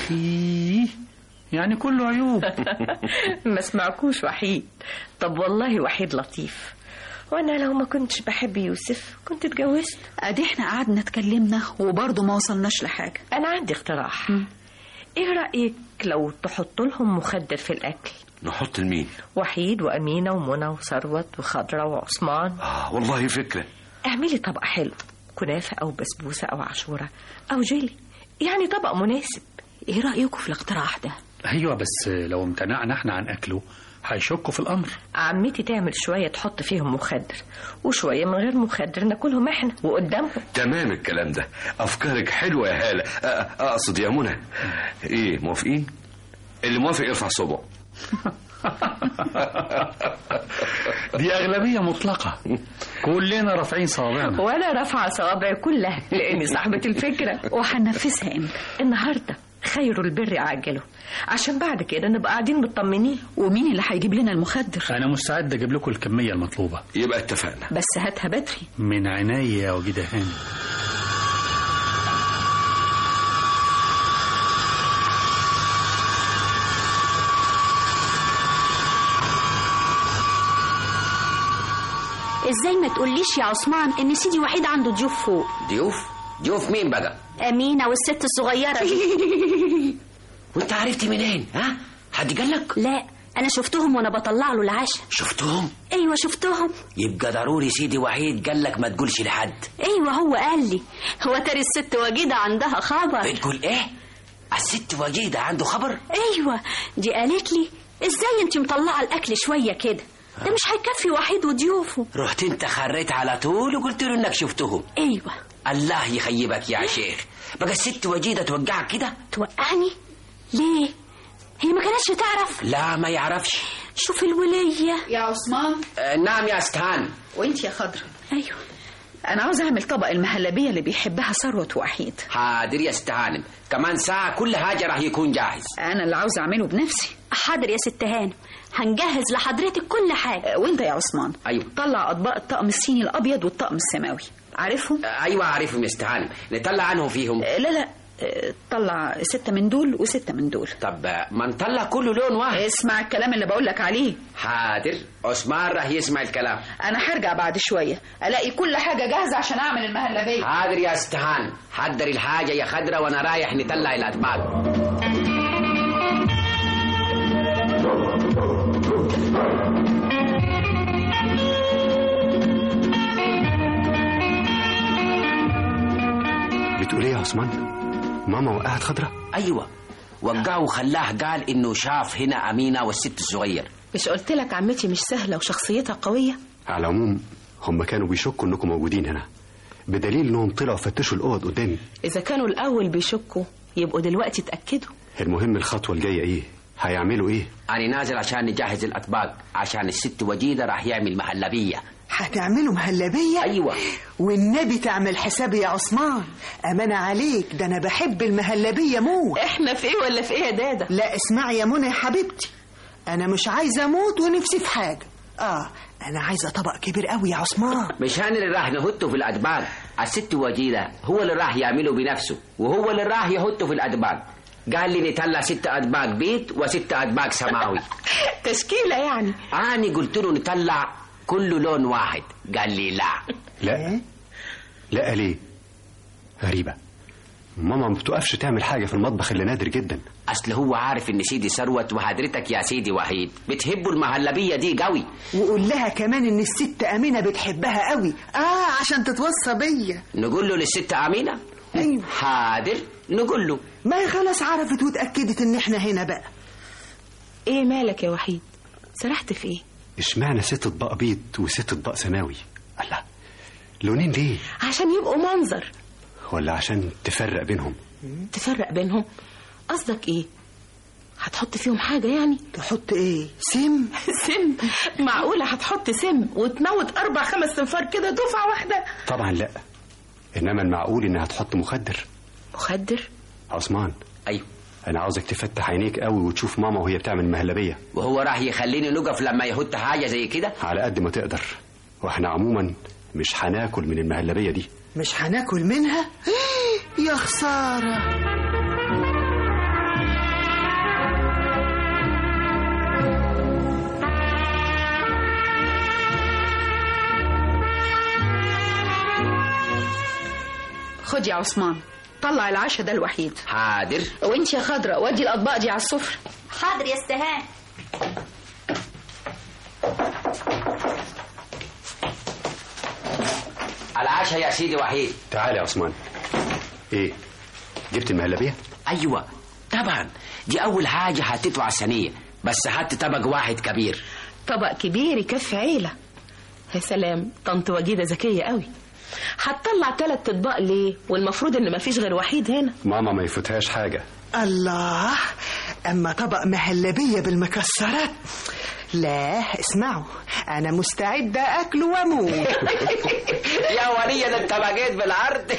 يعني كله عيوب ما اسمعكوش وحيد طب والله وحيد لطيف وانا لو ما كنتش بحب يوسف كنت اتجوزت ادي احنا قعدنا اتكلمنا وبرضه ما وصلناش لحاجة انا عندي اقتراح ايه رايك لو تحط لهم مخدر في الاكل نحط المين وحيد وامينه ومنى وثروت وخضره وعثمان آه والله فكرة اعملي طبق حلو كنافه او بسبوسه او عاشوره او جيلي يعني طبق مناسب ايه رايكم في الاقتراح ده ايوه بس لو امتنعنا احنا عن اكله هيشكوا في الامر عمتي تعمل شويه تحط فيهم مخدر وشويه من غير مخدر ناكلهم احنا وقدامهم تمام الكلام ده افكارك حلوه يا هاله أ- اقصد يا منى ايه موافقين اللي موافق يرفع صبعه دي اغلبية مطلقة كلنا رافعين صوابعنا وانا رافعه صوابعي كلها لاني صاحبه الفكره وهننفذها امتى النهارده خير البر عاجله عشان بعد كده نبقى قاعدين مطمنين ومين اللي هيجيب لنا المخدر انا مستعد اجيب لكم الكمية المطلوبة يبقى اتفقنا بس هاتها بدري من عينيا يا وجدهان ازاي ما تقوليش يا عثمان ان سيدي وحيد عنده ضيوف فوق ضيوف ضيوف مين بقى امينه والست الصغيره دي وانت عرفتي منين ها حد قال لك لا انا شفتهم وانا بطلع له العشاء شفتهم ايوه شفتهم يبقى ضروري سيدي وحيد قال لك ما تقولش لحد ايوه هو قال لي هو ترى الست وجيده عندها خبر بتقول ايه الست وجيدة عنده خبر ايوه دي قالت لي ازاي انت مطلعه الاكل شويه كده ده مش هيكفي وحيد وضيوفه رحت انت خريت على طول وقلت له انك شفتهم ايوه الله يخيبك يا شيخ بقى الست وجيدة توقعك كده توقعني ليه هي ما كانتش تعرف لا ما يعرفش شوف الوليه يا عثمان آه نعم يا استهان وانت يا خضرة ايوه انا عاوز اعمل طبق المهلبية اللي بيحبها ثروت وحيد حاضر يا استهانم كمان ساعة كل حاجة راح يكون جاهز انا اللي عاوز اعمله بنفسي حاضر يا ست هانم هنجهز لحضرتك كل حاجه وانت يا عثمان ايوه طلع اطباق الطقم الصيني الابيض والطقم السماوي عارفهم آه ايوه عارفهم يا استهانم نطلع عنهم فيهم لا لا آه، طلع ستة من دول وستة من دول طب آه، ما نطلع كله لون واحد اسمع الكلام اللي بقولك عليه حاضر عثمان راح يسمع الكلام انا هرجع بعد شوية الاقي كل حاجة جاهزة عشان اعمل المهلبية حاضر يا استهان حضر الحاجة يا خضرة وانا رايح نطلع الاطباق بتقول ايه يا عثمان ماما وقعت خضرة ايوه وقعه وخلاه قال انه شاف هنا امينه والست الصغير مش قلت لك عمتي مش سهله وشخصيتها قويه على العموم هم كانوا بيشكوا انكم موجودين هنا بدليل انهم طلعوا فتشوا الاوض قدامي اذا كانوا الاول بيشكوا يبقوا دلوقتي اتاكدوا المهم الخطوة الجاية ايه هيعملوا ايه انا نازل عشان نجهز الاطباق عشان الست وجيده راح يعمل مهلبيه هتعملوا مهلبية؟ أيوة والنبي تعمل حسابي يا عثمان أمانة عليك ده أنا بحب المهلبية موت احنا في ايه ولا في ايه يا دادا لا اسمعي يا منى يا حبيبتي أنا مش عايزة أموت ونفسي في حاجة آه أنا عايزة طبق كبير قوي يا عثمان مش انا اللي راح نهته في الاطباق الست وجيده هو اللي راح يعمله بنفسه وهو اللي راح يهته في الاطباق قال لي نطلع ست اطباق بيت وست اطباق سماوي تشكيله يعني انا قلت له نطلع كل لون واحد قال لي لا لا لا ليه غريبة ماما ما بتوقفش تعمل حاجة في المطبخ اللي نادر جدا اصل هو عارف ان سيدي ثروت وحضرتك يا سيدي وحيد بتحبوا المهلبيه دي قوي وقول لها كمان إن الست أمينة بتحبها قوي آه عشان تتوصى بيا نقول له للست امينه أيوة حاضر نقول له ما هي خلاص عرفت واتأكدت إن إحنا هنا بقى ايه مالك يا وحيد سرحت في ايه اشمعنى ست اطباق بيض وست اطباق سماوي الله لونين ليه عشان يبقوا منظر ولا عشان تفرق بينهم تفرق بينهم قصدك ايه هتحط فيهم حاجة يعني تحط ايه سم سم معقولة هتحط سم وتموت أربع خمس تنفار كده دفعة واحدة طبعا لا انما المعقول انها تحط مخدر مخدر عثمان ايوه انا عاوزك تفتح عينيك قوي وتشوف ماما وهي بتعمل مهلبيه وهو راح يخليني نقف لما يحط حاجة زي كده على قد ما تقدر واحنا عموما مش هناكل من المهلبيه دي مش هناكل منها يا خسارة خد يا عثمان طلع العشاء ده الوحيد حاضر وانت يا خضرة ودي الاطباق دي على السفرة حاضر يا استهان العشاء يا سيدي وحيد تعال يا عثمان ايه جبت المهلبيه ايوه طبعا دي اول حاجة هتدفع الثانية بس هات طبق واحد كبير طبق كبير يكفي عيلة يا سلام طنط وجيدة ذكية قوي هتطلع تلات اطباق ليه والمفروض ان مفيش غير وحيد هنا ماما ما يفوتهاش حاجه الله اما طبق مهلبية بالمكسرات لا اسمعوا انا مستعدة اكل واموت يا ولية ده انت بقيت بالعرض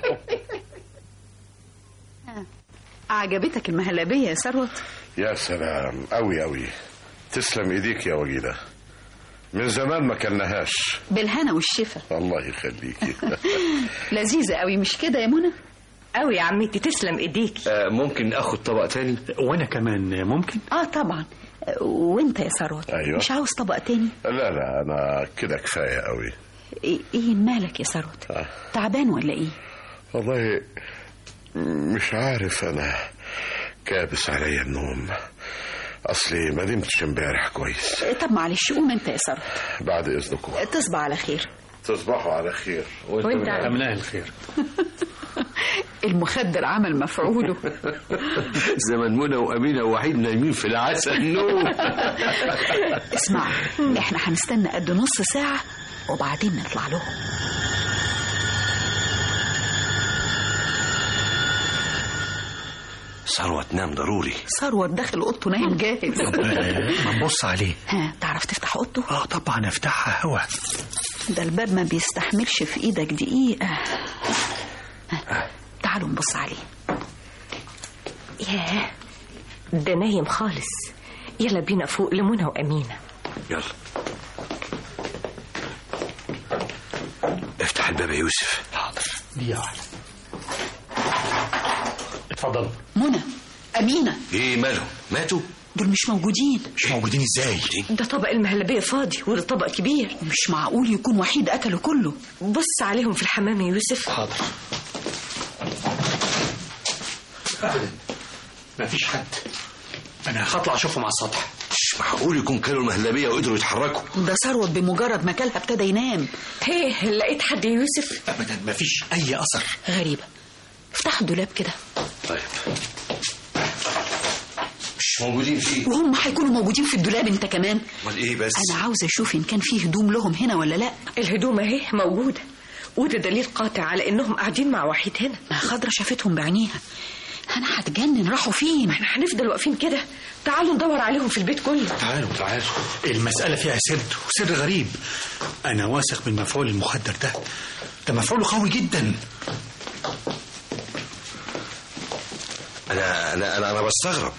عجبتك المهلبية يا ثروت يا سلام أوي أوي تسلم إيديك يا وجيدة من زمان ما كلناهاش بالهنا والشفا الله يخليكي لذيذة قوي مش كده يا منى قوي يا عمتي تسلم ايديك آه ممكن اخد طبق تاني وانا كمان ممكن اه طبعا وانت يا ثروت أيوة. مش عاوز طبق تاني لا لا أنا كده كفاية أوي ايه, إيه مالك يا ثروت آه. تعبان ولا ايه والله مش عارف أنا كابس عليا النوم أصلي ما نمتش امبارح كويس طب معلش قوم انت يا ثروت بعد إذنكم تصبح على خير تصبحوا على خير وانت على- أمناء الخير المخدر عمل مفعوله زمن منى وامينه ووحيد نايمين في العسل نوم اسمع احنا هنستنى قد نص ساعة وبعدين نطلع لهم ثروة تنام ضروري ثروت داخل اوضته نايم جاهز ما نبص عليه ها تعرف تفتح اوضته اه طبعا افتحها هوا ده الباب ما بيستحملش في ايدك دقيقة ها، تعالوا نبص عليه ياه ده نايم خالص يلا بينا فوق لمنى وأمينة يلا افتح الباب يا يوسف حاضر دي واحدة اتفضل منى أمينة ايه مالهم ماتوا دول مش موجودين مش موجودين ازاي ده طبق المهلبية فاضي وده طبق كبير مش معقول يكون وحيد أكله كله بص عليهم في الحمام يا يوسف حاضر مفيش حد انا هطلع اشوفهم على السطح مش معقول يكون كانوا المهلبيه وقدروا يتحركوا ده ثروت بمجرد ما كلها ابتدى ينام هيه لقيت حد يا يوسف ابدا مفيش اي اثر غريبة افتح الدولاب كده طيب مش موجودين فيه وهم هيكونوا موجودين في الدولاب انت كمان امال ايه بس انا عاوزه اشوف ان كان فيه هدوم لهم هنا ولا لا الهدوم اهي موجودة وده دليل قاطع على انهم قاعدين مع وحيد هنا ما خضرة شافتهم بعينيها انا هتجنن راحوا فين احنا هنفضل واقفين كده تعالوا ندور عليهم في البيت كله تعالوا تعالوا المسألة فيها سر وسر غريب أنا واثق من مفعول المخدر ده ده مفعوله قوي جدا انا انا انا, أنا بستغرب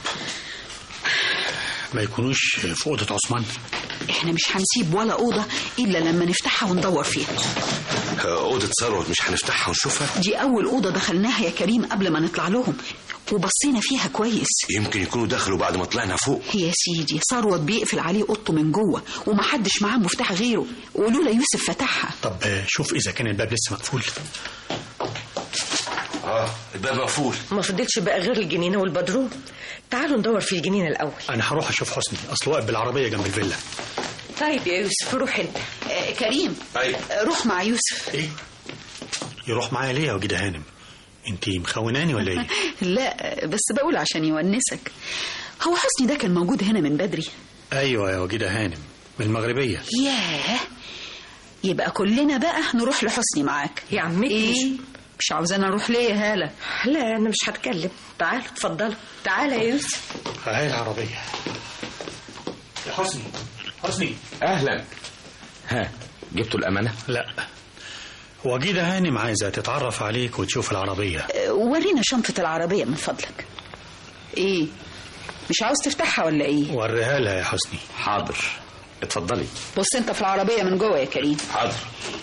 ما يكونوش في أوضة عثمان احنا مش هنسيب ولا اوضه الا لما نفتحها وندور فيها اوضه ثروت مش هنفتحها ونشوفها دي اول اوضه دخلناها يا كريم قبل ما نطلع لهم وبصينا فيها كويس يمكن يكونوا دخلوا بعد ما طلعنا فوق يا سيدي ثروت بيقفل عليه اوضته من جوه ومحدش معاه مفتاح غيره ولولا يوسف فتحها طب آه، شوف إذا كان الباب لسه مقفول اه الباب مقفول ما فضلش بقى غير الجنينة والبدروم تعالوا ندور في الجنينة الأول أنا هروح أشوف حسني أصل واقف بالعربية جنب الفيلا طيب يا يوسف روح انت آه كريم أي آه روح مع يوسف إيه يروح معايا ليه يا وجيده هانم انت مخوناني ولا ايه لا بس بقول عشان يونسك هو حسني ده كان موجود هنا من بدري ايوه يا وجيده هانم من المغربيه ياه يبقى كلنا بقى نروح لحسني معاك يا عمتي ايه مش عاوزانا نروح ليه يا هاله لا انا مش هتكلم تعالوا اتفضلوا تعالى يا يوسف هاي العربيه يا حسني حسني اهلا ها جبتوا الامانه لا وجيده هانم عايزه تتعرف عليك وتشوف العربيه أه، ورينا شنطة العربية من فضلك ايه مش عاوز تفتحها ولا ايه وريها لها يا حسني حاضر اتفضلي بص انت في العربية من جوه يا كريم حاضر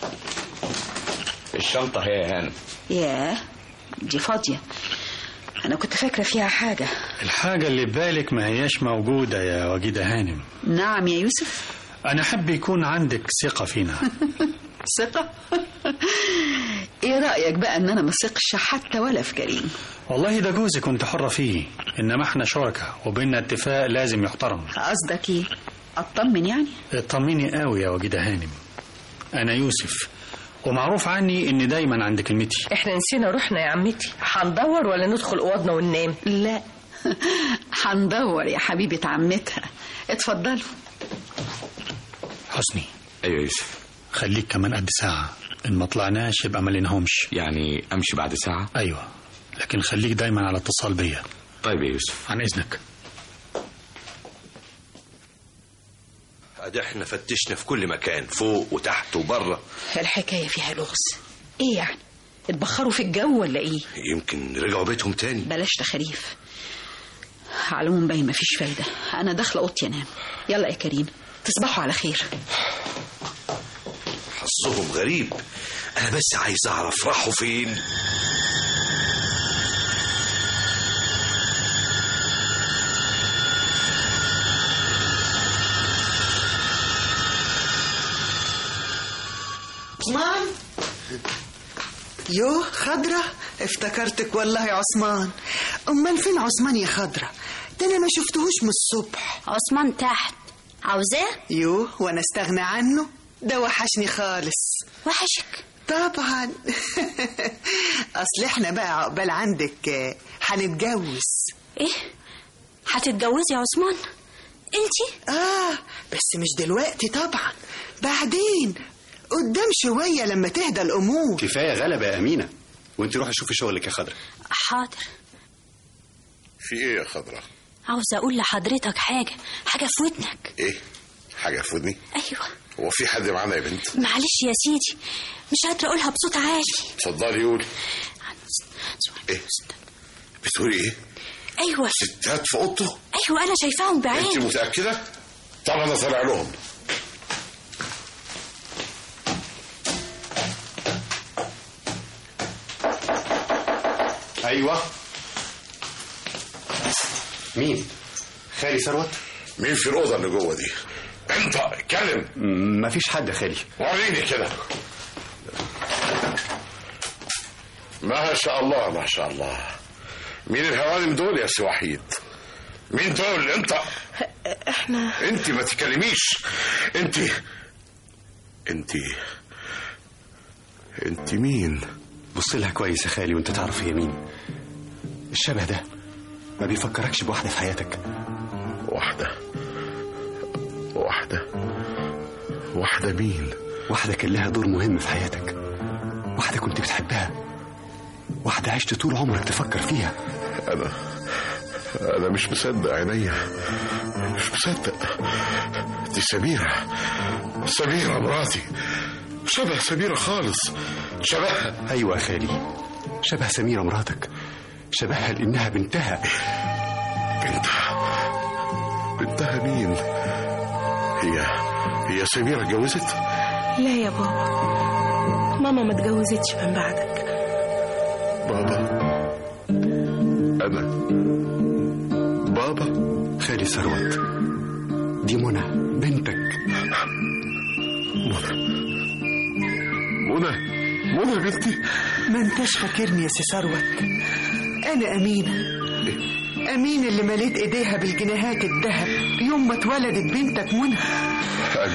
الشنطه هي يا هانم ياه دي فاضية انا كنت فاكرة فيها حاجة الحاجه اللي في بالك ما هياش موجوده يا وجيده هانم نعم يا يوسف انا احب يكون عندك ثقه فينا ثقة ايه رأيك بقى ان انا ما ثقش حتى ولا في كريم والله ده جوزي كنت حرة فيه إنما إحنا شركاء وبيننا اتفاق لازم يحترم قصدك ايه اطمن يعني اطمني قوي يا وجيدة هانم أنا يوسف ومعروف عني إني دايما عند كلمتي احنا نسينا روحنا يا عمتي هندور ولا ندخل اوضنا وننام لا هندور يا حبيبة عمتها اتفضلوا حسني ايوه يوسف خليك كمان قد ساعة إن ما طلعناش يبقى ما ليناهمش يعني امشي بعد ساعه أيوة لكن خليك دايما على اتصال بيا طيب يا يوسف عن إذنك ادي احنا فتشنا في كل مكان فوق وتحت وبره الحكاية فيها لغز ايه يعني اتبخروا في الجو ولا ايه يمكن رجعوا بيتهم تاني بلاش تخاريف على العموم باين مفيش فايدة أنا داخلة أوضتي أنام يلا يا كريم تصبحوا على خير حظهم غريب انا بس عايز اعرف راحوا فين عثمان يو خضرة افتكرتك والله يا عثمان امال فين عثمان يا خضرة ده انا ما شفتهوش من الصبح عثمان تحت عاوزاه يو وانا استغنى عنه ده وحشني خالص وحشك طبعا اصل احنا بقى عقبال عندك آه، هنتجوز ايه هتتجوزي يا عثمان انتي اه بس مش دلوقتي طبعا بعدين قدام شوية لما تهدى الأمور كفايه غلبه يا امينه وانت روحي شوفي شغلك يا خضرة حاضر في ايه يا خضرة عاوزة اقول لحضرتك حاجة حاجة في ودنك ايه حاجة في ودني ايوه هو في حد معانا يا بنت معلش يا سيدي مش قادرة اقولها بصوت عالي اتفضلي قولي ايه بتقولي ايه ايوه ستات في اوضته ايوه انا شايفاهم انت بعيني متأكدة طب انا طالع لهم ايوه مين خالي ثروت مين في الأوضة اللي جوه دي انت اتكلم مفيش حد يا خالي وريني كده ما شاء الله ما شاء الله مين الهوانم دول يا سي وحيد مين دول انت احنا انت ما تتكلميش انت انت انت مين بص لها كويس يا خالي وانت تعرف هي مين الشبه ده ما بيفكركش بواحدة في حياتك واحدة واحدة واحدة مين واحدة كان لها دور مهم في حياتك واحدة كنت بتحبها واحدة عشت طول عمرك تفكر فيها أنا أنا مش مصدق عينيا مش مصدق دي سميرة سميرة مراتي شبه سميرة خالص شبهها أيوة يا خالي شبه سميرة مراتك شبهها لأنها بنتها بنتها بنتها مين هي هي سميرة اتجوزت لا يا بابا ماما ما اتجوزتش من بعدك بابا أنا بابا خالي ثروت دي منى بنتك منى منى بنتي ما انتش فاكرني يا سي ثروت انا امينه امينه اللي مليت ايديها بالجنيهات الذهب يوم ما اتولدت بنتك منى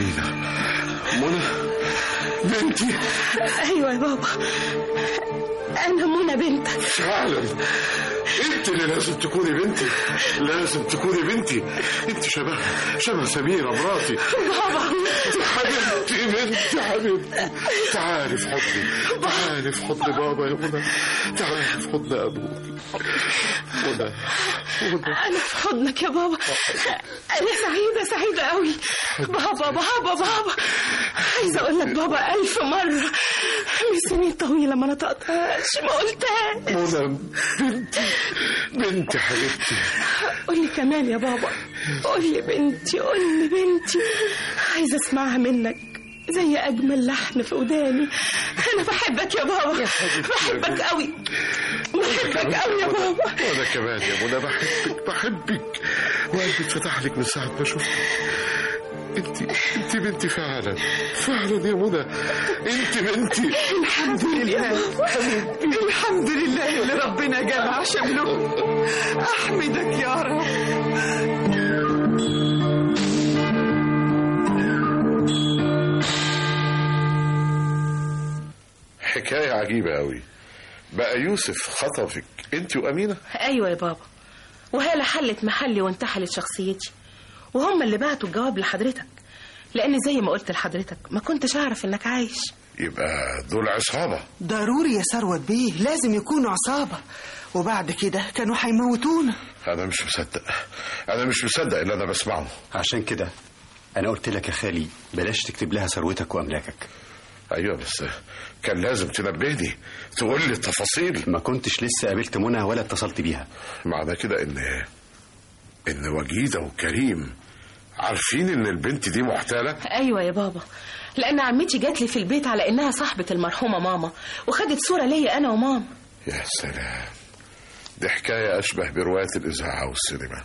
أمينة منى بنتي ايوه يا بابا انا منى بنتك فعلا انت اللي لازم تكوني بنتي لازم تكوني بنتي انت شبه شبه سميرة مراتي بابا حبيبتي بنتي حبيبتي تعالي في حضني تعالي في حضن بابا يا منى تعالي في حضن ابوك منى منى انا في حضنك يا بابا انا سعيده سعيده قوي بابا بابا بابا عايزه اقول لك بابا الف مره من سنين طويله ما نطقتهاش ما قلتهاش منى بنتي بنتي حبيبتي قول لي كمان يا بابا قول لي بنتي قول لي بنتي عايزه اسمعها منك زي اجمل لحن في وداني انا بحبك يا بابا بحبك قوي بحبك قوي يا بابا وانا كمان يا منى بحبك بحبك وقلبي اتفتح لك من ساعة ما شفتك انت انت بنتي فعلا فعلا يا منى انت بنتي الحمد لله الحمد لله اللي ربنا جمع شملهم احمدك يا رب حكاية عجيبة قوي بقى يوسف خطفك انت وأمينة ايوه يا بابا وهالة حلت محلي وانتحلت شخصيتي وهم اللي بعتوا الجواب لحضرتك لان زي ما قلت لحضرتك ما كنتش اعرف انك عايش يبقى دول عصابة ضروري يا ثروت بيه لازم يكونوا عصابة وبعد كده كانوا هيموتونا أنا مش مصدق أنا مش مصدق اللي أنا بسمعه عشان كده أنا قلت لك يا خالي بلاش تكتب لها ثروتك وأملاكك أيوة بس كان لازم تنبهني تقول لي التفاصيل ما كنتش لسه قابلت منى ولا اتصلت بيها معنى كده إن إن وجيدة وكريم عارفين إن البنت دي محتالة ايوه يا بابا لان عمتي جات لي في البيت على انها صاحبه المرحومه ماما وخدت صوره ليا انا وماما يا سلام دي حكاية أشبه برواية الإذاعة والسينما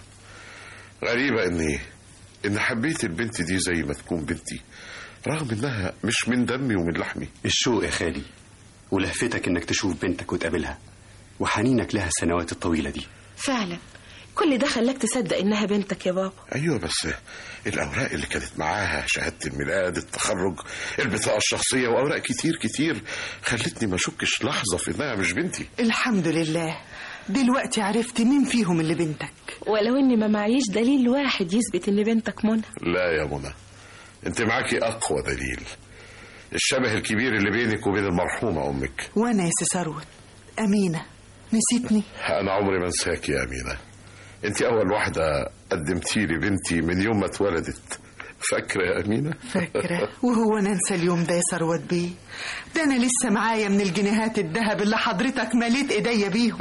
غريبة إني إن حبيت البنت دي زي ما تكون بنتي رغم إنها مش من دمي ومن لحمي الشوق يا خالي ولهفتك إنك تشوف بنتك وتقابلها وحنينك لها السنوات الطويلة دي فعلا كل ده خلاك تصدق انها بنتك يا بابا أيوة بس الأوراق اللي كانت معاها شهادة الميلاد التخرج البطاقة الشخصية وأوراق كتير كتير خلتني ما أشكش لحظة في إنها مش بنتي الحمد لله دلوقتي عرفت مين فيهم اللي بنتك ولو اني ما معيش دليل واحد يثبت ان بنتك منى لا يا منى أنت معاكي أقوى دليل الشبه الكبير اللي بينك وبين المرحومة أمك وانا يا سي ثروت امينه نسيتني أنا عمري ما انساك يا أمينة أنت أول واحدة قدمتي لي بنتي من يوم ما اتولدت فاكرة يا أمينة؟ فاكره وهو انا انسى اليوم ده يا ثروت بيه ده انا لسه معايا من الجنيهات الذهب اللي حضرتك مليت ايديا بيهم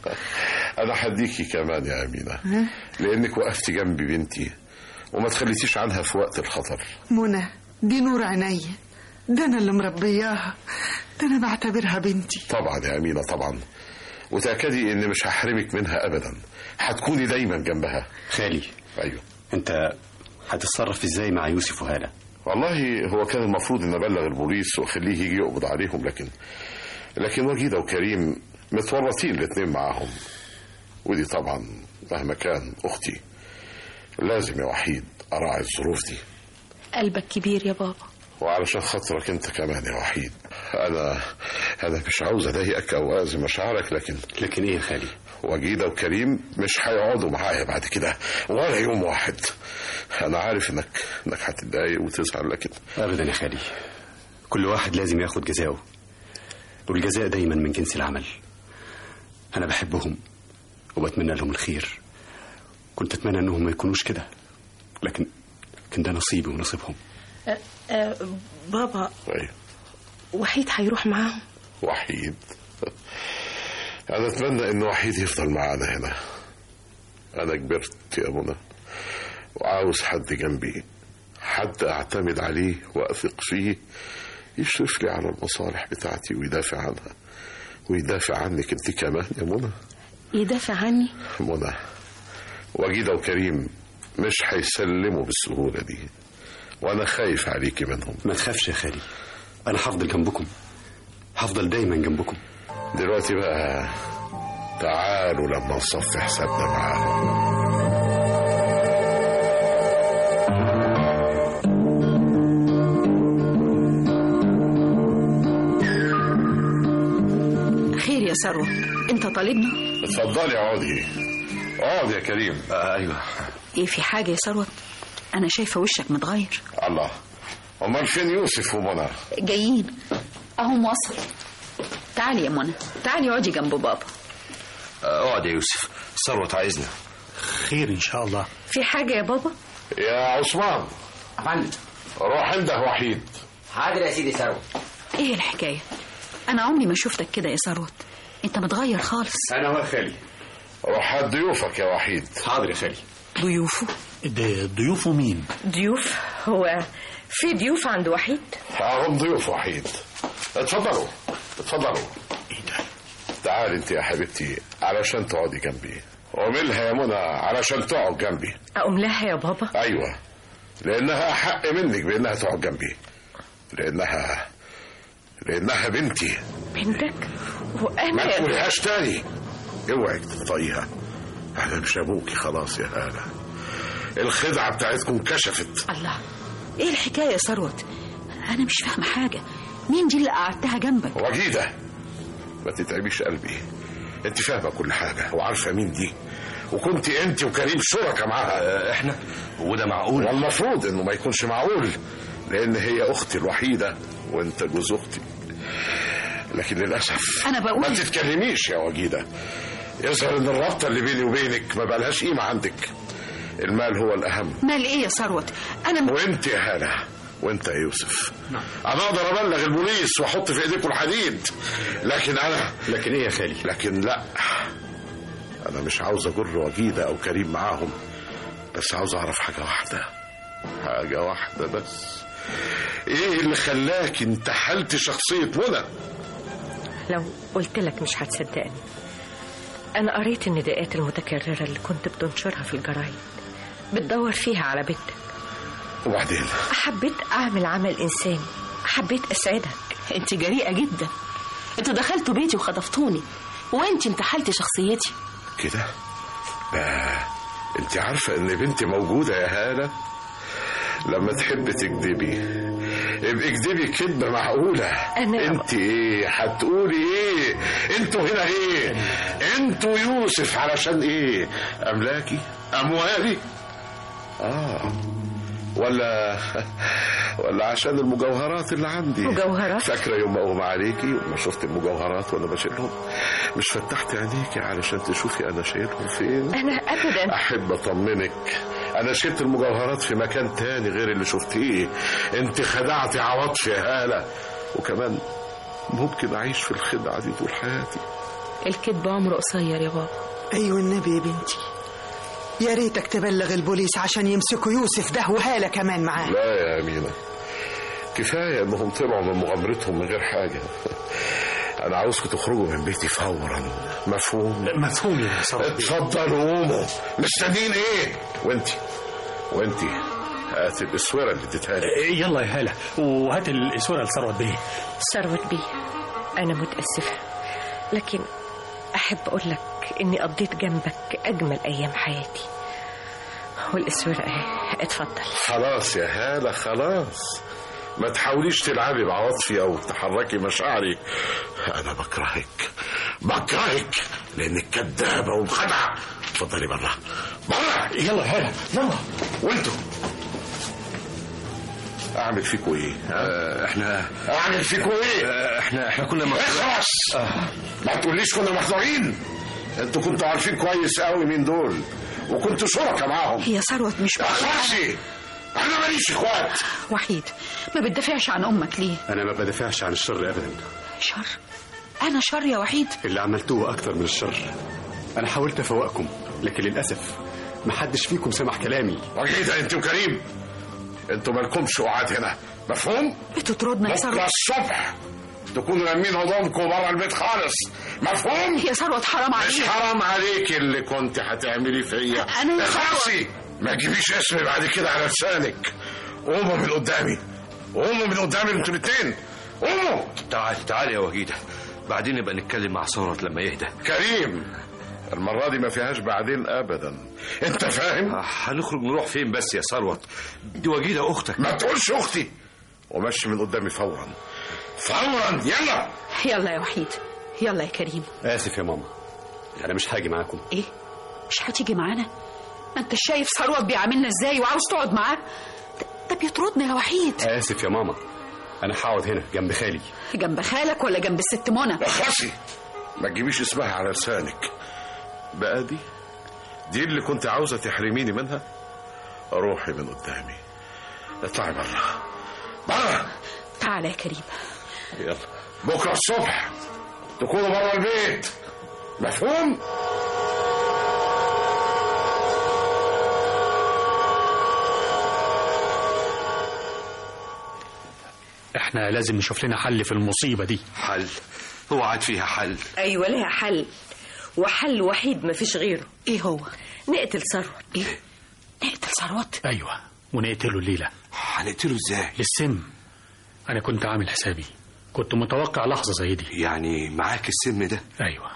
أنا حديكي كمان يا أمينة لأنك وقفتي جنبي بنتي وما تخليتيش عنها في وقت الخطر منى دي نور عينيا ده انا اللي مربياها ده انا بعتبرها بنتي طبعا يا أمينة طبعا وتأكدي إني مش هحرمك منها أبدا هتكوني دايما جنبها خالي أيوه أنت هتتصرف إزاي مع يوسف وهالة والله هو كان المفروض ان ابلغ البوليس واخليه يجي يقبض عليهم لكن لكن وجيده وكريم متورطين الاتنين معاهم ودي طبعا مهما كان اختي لازم يا وحيد اراعي الظروف دي قلبك كبير يا بابا وعلشان خاطرك انت كمان يا وحيد انا انا مش عاوز اضايقك او اذي مشاعرك لكن لكن ايه يا خالي وجيده وكريم مش هيقعدوا معايا بعد كده ولا يوم واحد انا عارف انك انك هتتضايق وتزعل لكن أبدا يا خالي كل واحد لازم ياخد جزاؤه والجزاء دايما من جنس العمل أنا بحبهم وبتمنى لهم الخير كنت أتمنى أنهم ما يكونوش كده لكن لكن ده نصيبي ونصيبهم أه أه بابا أيوه وحيد هيروح معاهم وحيد انا اتمنى ان وحيد يفضل معانا هنا انا كبرت يا منى وعاوز حد جنبي حد اعتمد عليه واثق فيه يشرف لي على المصالح بتاعتي ويدافع عنها ويدافع عنك انت كمان يا منى يدافع عني منى وجيده وكريم مش هيسلموا بالسهوله دي وانا خايف عليكي منهم ما تخافش يا خالي أنا هفضل جنبكم هفضل دايما جنبكم دلوقتي بقى تعالوا لما نصفي حسابنا معاهم خير يا ثروت انت طالبنا اتفضلي اقعدي اقعد يا كريم آه ايوه ايه في حاجه يا ثروت انا شايفه وشك متغير الله امال فين يوسف ومنى جايين اهم وصل تعالي يا منى تعالي اقعدي جنب بابا آه، اقعد يا يوسف ثروت عايزنا خير ان شاء الله في حاجة يا بابا يا عثمان أفندم روح عنده وحيد حاضر يا سيدي ثروت ايه الحكايه انا عمري ما شفتك كده يا ثروت انت متغير خالص انا هو خالي روح هات ضيوفك يا وحيد حاضر يا خالي ضيوفه ده ضيوفه مين ضيوف هو في ضيوف عند وحيد هم ضيوف وحيد اتفضلوا اتفضلوا تعالي انت يا حبيبتي علشان تقعدي جنبي وملها يا منى علشان تقعد جنبي أقوم لها يا بابا ايوه لانها احق منك بانها تقعد جنبي لانها لانها بنتي بنتك ما وأنا تقولهاش تاني اوعك تطيها انا مش ابوكي خلاص يا هاله الخدعه بتاعتكم كشفت الله ايه الحكايه يا ثروت انا مش فاهمه حاجه مين دي اللي قعدتها جنبك وجيده ما تتعبيش قلبي انت فاهمه كل حاجه وعارفه مين دي وكنت انت وكريم شركاء معاها احنا وده معقول والمفروض انه ما يكونش معقول لان هي اختي الوحيده وانت جوز اختي لكن للاسف أنا بقول- ما تتكلميش يا وجيده يظهر ان الرابطه اللي بيني وبينك ما بقالهاش قيمه عندك المال هو الاهم مال ايه يا ثروت انا م... وانت يا هاله وانت يا يوسف انا اقدر ابلغ البوليس واحط في ايديكم الحديد لكن انا لكن ايه يا خالي لكن لا انا مش عاوز اجر وجيده او كريم معاهم بس عاوز اعرف حاجه واحده حاجه واحده بس ايه اللي خلاك انتحلت شخصيه منى لو قلت لك مش هتصدقني أنا قريت النداءات المتكررة اللي كنت بتنشرها في الجرايد بتدور فيها على بنتك وبعدين حبيت أعمل عمل إنساني حبيت أسعدك انت جريئة جدا انتوا دخلتوا بيتي وخطفتوني وانت انتحلتي شخصيتي كده لا انت عارفه ان بنتي موجوده يا هاله لما تحب تكذبي ابقي اكذبي كذبه معقوله أنا- انت ايه هتقولي ايه انتوا هنا ايه انتوا يوسف علشان ايه املاكي اموالي اه ولا ولا عشان المجوهرات اللي عندي مجوهرات؟ فاكره يوم ما اغمى عليكي وما شفت المجوهرات وانا بشيلهم مش فتحت عينيكي علشان تشوفي انا شايلهم فين أنا أبدا احب اطمنك انا شلت المجوهرات في مكان تاني غير اللي شفتيه انت خدعتي عواطفي يا هاله وكمان ممكن اعيش في الخدعه دي طول حياتي الكذب عمره قصير يا بابا ايوه النبي يا بنتي يا ريتك تبلغ البوليس عشان يمسكوا يوسف ده وهالة كمان معاه لا يا أمينة كفاية إنهم طلعوا من مغامرتهم من غير حاجة أنا عاوزكم تخرجوا من بيتي فورا مفهوم؟ مفهوم يا ثروت اتفضلوا قوموا مستنيين إيه؟ وأنتي وأنتي هات الأسورة اللي اديتها لي إيه، يلا يا هاله وهات الاسوره لثروت بيه ثروت بيه أنا متأسفة لكن أحب أقول لك إني قضيت جنبك أجمل أيام حياتي والأسورة أهي اتفضل خلاص يا هالة خلاص ما تحاوليش تلعبي بعواطفي أو تحركي مشاعري أنا بكرهك بكرهك لأنك كدابة ومخدعة اتفضلي برا برا يلا يا هاله يلا وانتوا اعمل فيكوا ايه آه احنا اعمل فيكوا ايه آه احنا احنا كنا مخ... اخلص ما تقوليش كنا محضرين انتوا كنتوا عارفين كويس قوي مين دول وكنتوا شركاء معاهم هي ثروت مش اخلصي انا ماليش اخوات وحيد ما بتدافعش عن امك ليه انا ما بدافعش عن الشر ابدا شر انا شر يا وحيد اللي عملتوه اكتر من الشر انا حاولت افوقكم لكن للاسف ما حدش فيكم سمع كلامي وجيده انت وكريم انتوا مالكمش قعاد هنا مفهوم بتطردنا يا بكره ثروت الصبح تكونوا لامين هدومكم بره البيت خالص مفهوم يا ثروت حرام مش عليك حرام عليك اللي كنت هتعملي فيا أنا يا خلاصي ما تجيبيش اسمي بعد كده على لسانك قوموا من قدامي قوموا من قدامي انتوا الاثنين قوموا تعال تعال يا وجيده بعدين نبقى نتكلم مع ثروت لما يهدى كريم المرة دي ما فيهاش بعدين ابدا انت فاهم هنخرج نروح فين بس يا ثروت دي وجيده اختك ما تقولش اختي ومشي من قدامي فورا فورا يلا يلا يا وحيد يلا يا كريم اسف يا ماما انا مش هاجي معاكم ايه مش هتيجي معانا ما انت شايف ثروت بيعاملنا ازاي وعاوز تقعد معاه ده- ده بيطردنا يا وحيد اسف يا ماما انا هقعد هنا جنب خالي جنب خالك ولا جنب الست منى خسي ما تجيبيش اسمها على لسانك بقى دي دي اللي كنت عاوزة تحرميني منها روحي من قدامي اطلعي بره بره تعالى يا كريم يلا بكرة الصبح تكونوا بره البيت مفهوم؟ احنا لازم نشوف لنا حل في المصيبة دي حل هو عاد فيها حل ايوه لها حل وحل وحيد مفيش غيره ايه هو نقتل ثروت ايه نقتل ثروت ايوه ونقتله الليلة هنقتله ازاي السم انا كنت عامل حسابي كنت متوقع لحظة زي دي يعني معاك السم ده ايوه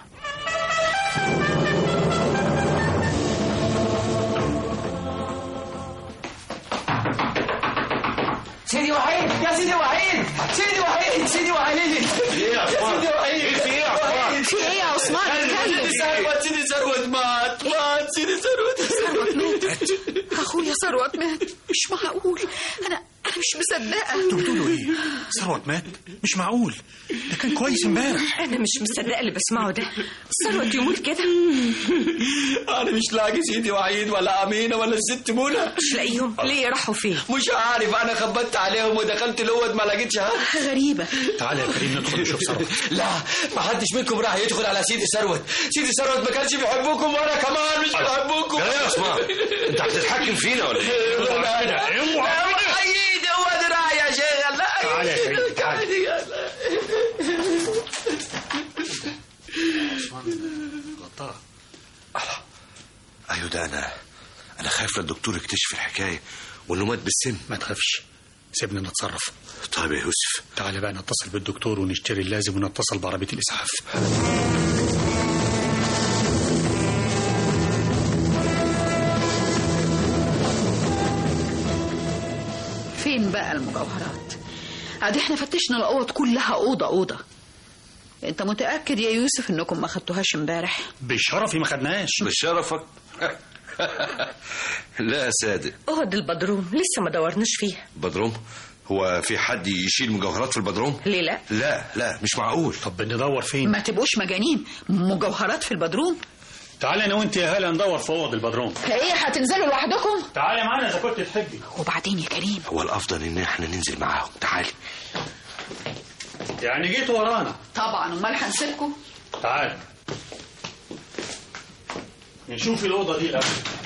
سيدي وحيد يا سيدي وحيد سيدي وحيد سيدي وحيد ايه يا يا عثمان؟ سيدي وحيد ايه في ايه يا عثمان؟ في ايه يا عثمان اتكلم سيدي ثروت سيدي ثروت مات مات سيدي ثروت ثروت مات اخويا ثروت مات مش معقول انا انا مش مصدقه انتوا بتقولوا ايه ثروت مات مش معقول ده كان كويس امبارح انا مش مصدقه اللي بسمعه ده ثروت يموت كده انا مش لاقي سيدي وحيد ولا امينه ولا الست منى مش لاقيهم ليه راحوا فين مش عارف انا خبطت عليهم ودخلت الاوض ما لقيتش ها غريبه تعالى يا كريم ندخل نشوف ثروت لا ما حدش منكم راح يدخل على سيدي ثروت سيدي ثروت ما كانش بيحبكم وانا كمان مش بحبكم لا يا عثمان انت هتتحكم فينا ولا ايه اوعى كده اوعى حيدي هو دراع يا شيخ لا تعالى يا كريم، تعالى. ايوه ده انا انا خايف الدكتور يكتشف الحكايه وانه مات بالسم ما تخافش سيبنا نتصرف طيب يا يوسف تعالى بقى نتصل بالدكتور ونشتري اللازم ونتصل بعربية الإسعاف فين بقى المجوهرات ادي احنا فتشنا الاوض كلها اوضه اوضه انت متاكد يا يوسف انكم ما خدتوهاش امبارح بشرفي ما خدناش بشرفك لا يا صادق اوض البدروم لسه ما دورناش فيها بدروم هو في حد يشيل مجوهرات في البدروم ليه لا لا لا مش معقول طب ندور فين ما تبقوش مجانين مجوهرات في البدروم تعالى انا وانت يا هلا ندور في اوض البدروم ايه هتنزلوا لوحدكم تعالى معانا اذا كنت تحبي وبعدين يا كريم هو الافضل ان احنا ننزل معاهم تعالي يعني جيت ورانا طبعا امال هنسيبكم تعال نشوف الأوضة دي الأول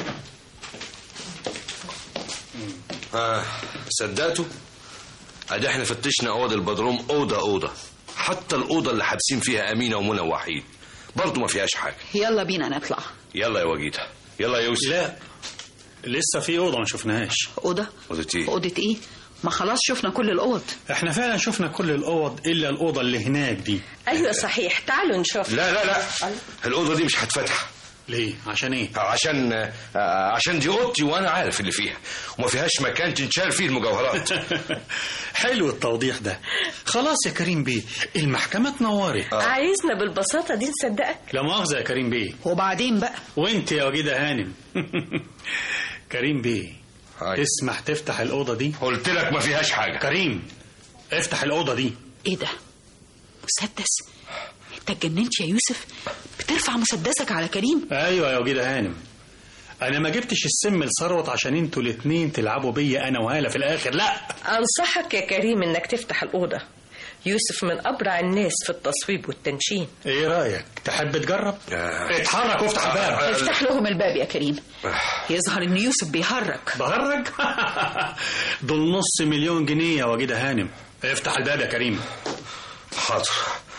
آه صدقتوا ادي احنا فتشنا اوض البدروم اوضه اوضه حتى الاوضه اللي حابسين فيها امينه ومنى ووحيد برضه ما فيهاش حاجه يلا بينا نطلع يلا يا وجيده يلا يا يوسف لا لسه في أوضة ما شفناهاش اوضه اوضه ايه اوضه ايه ما خلاص شفنا كل الاوض احنا فعلا شفنا كل الأوض إلا الأوضة اللي هناك دي ايوه صحيح تعالوا نشوف لا لا لا الاوضه دي مش هتفتح ليه عشان ايه عشان آه، عشان دي اوضتي وانا عارف اللي فيها وما فيهاش مكان تنشال فيه المجوهرات حلو التوضيح ده خلاص يا كريم بيه المحكمة اتنورت عايزنا بالبساطه دي نصدقك لا مؤاخذة يا كريم بيه وبعدين بقى وانت يا وجيدة هانم كريم بيه تسمح تفتح الأوضة دي قلت لك ما فيهاش حاجة كريم افتح الأوضة دي ايه ده مسدس انت اتجننت يا يوسف بترفع مسدسك على كريم ايوه يا وجيدة هانم انا ما جبتش السم لثروت عشان انتوا الاتنين تلعبوا بيا انا وهالة في الاخر لا انصحك يا كريم انك تفتح الاوضه يوسف من ابرع الناس في التصويب والتنشين ايه رايك تحب تجرب اتحرك وافتح الباب افتح لهم الباب يا كريم يظهر ان يوسف بيهرج بهرج دول نص مليون جنيه يا وجيدة هانم افتح الباب يا كريم حاضر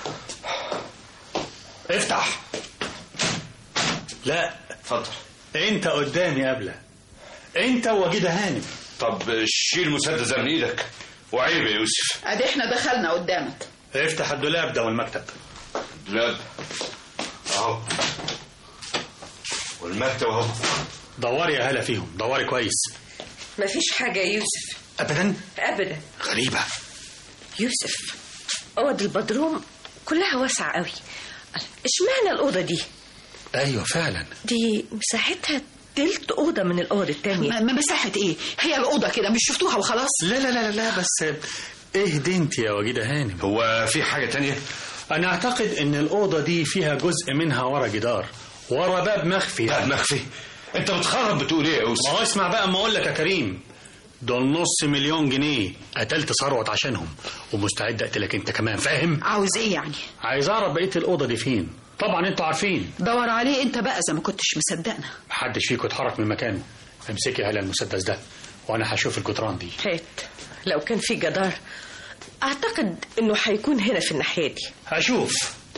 افتح لا اتفضل انت قدامي قبله انت وجيدة هانم طب شيل المسدس ده من ايدك وعيب يا يوسف ادي احنا دخلنا قدامك افتح الدولاب ده والمكتب دولاب اهو والمكتب اهو دوري يا هلا فيهم دوري كويس مفيش حاجه يا يوسف ابدا ابدا غريبة يوسف اوض البدروم كلها واسعه قوي اشمعنى الأوضة دي ايوه فعلا دي مساحتها تلت أوضة من الأوضة التانية ما مساحة ايه هي الأوضة كده مش شفتوها وخلاص لا لا لا لا بس اهدي انت يا وجيدة هانم هو في حاجة تانية انا اعتقد ان الأوضة دي فيها جزء منها ورا جدار ورا باب مخفي باب مخفي انت بتخرب بتقول ايه يا يوسف ما هو اسمع بقى اما اقول لك يا كريم دول نص مليون جنيه قتلت ثروت عشانهم ومستعد اقتلك انت كمان فاهم عاوز ايه يعني عايز اعرف بقيه الاوضه دي فين طبعا انتوا عارفين دور عليه انت بقى اذا ما كنتش مصدقنا محدش فيكم اتحرك من مكانه امسكي هلا المسدس ده وانا هشوف الجدران دي هات لو كان في جدار أعتقد إنه هيكون هنا في الناحية دي هشوف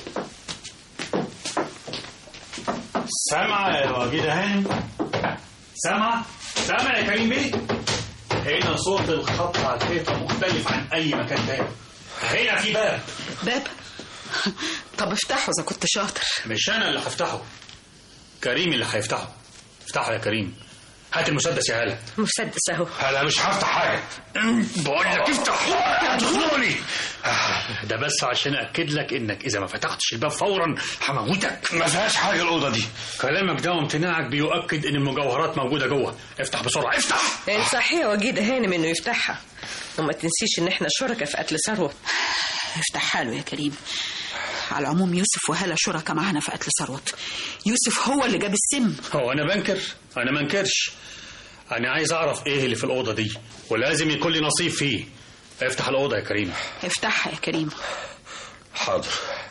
سامعة يا وجيدة هانم سامعة سامع يا كريم بيه هنا صوت الخط على الحيطة مختلف عن أي مكان تاني هنا في باب باب طب افتحه اذا كنت شاطر مش أنا اللي هفتحه كريم اللي هيفتحه افتحه يا كريم هات المسدس يا هلا مسدس اهو انا مش هفتح حاجه بقول لك افتح ادخلوني ده بس عشان اكد لك انك اذا ما فتحتش الباب فورا هموتك ما فيهاش حاجه الاوضه دي كلامك ده وامتناعك بيؤكد ان المجوهرات موجوده جوه افتح بسرعه افتح انصحيه يا وجيدة هانم إنه يفتحها وما تنسيش إن إحنا شركاء في قتل ثروت افتحها له يا كريم على العموم يوسف وهلا شركاء معانا في قتل ثروت يوسف هو اللي جاب السم هو انا بنكر انا ما انكرش انا عايز اعرف ايه اللي في الاوضه دي ولازم يكون لي نصيب فيه افتح الاوضه يا كريم افتحها يا كريم حاضر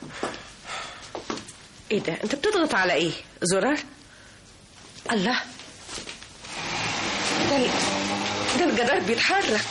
إيه ده أنت بتضغط على إيه زرار الله ده ال- ده الجدار بيتحرك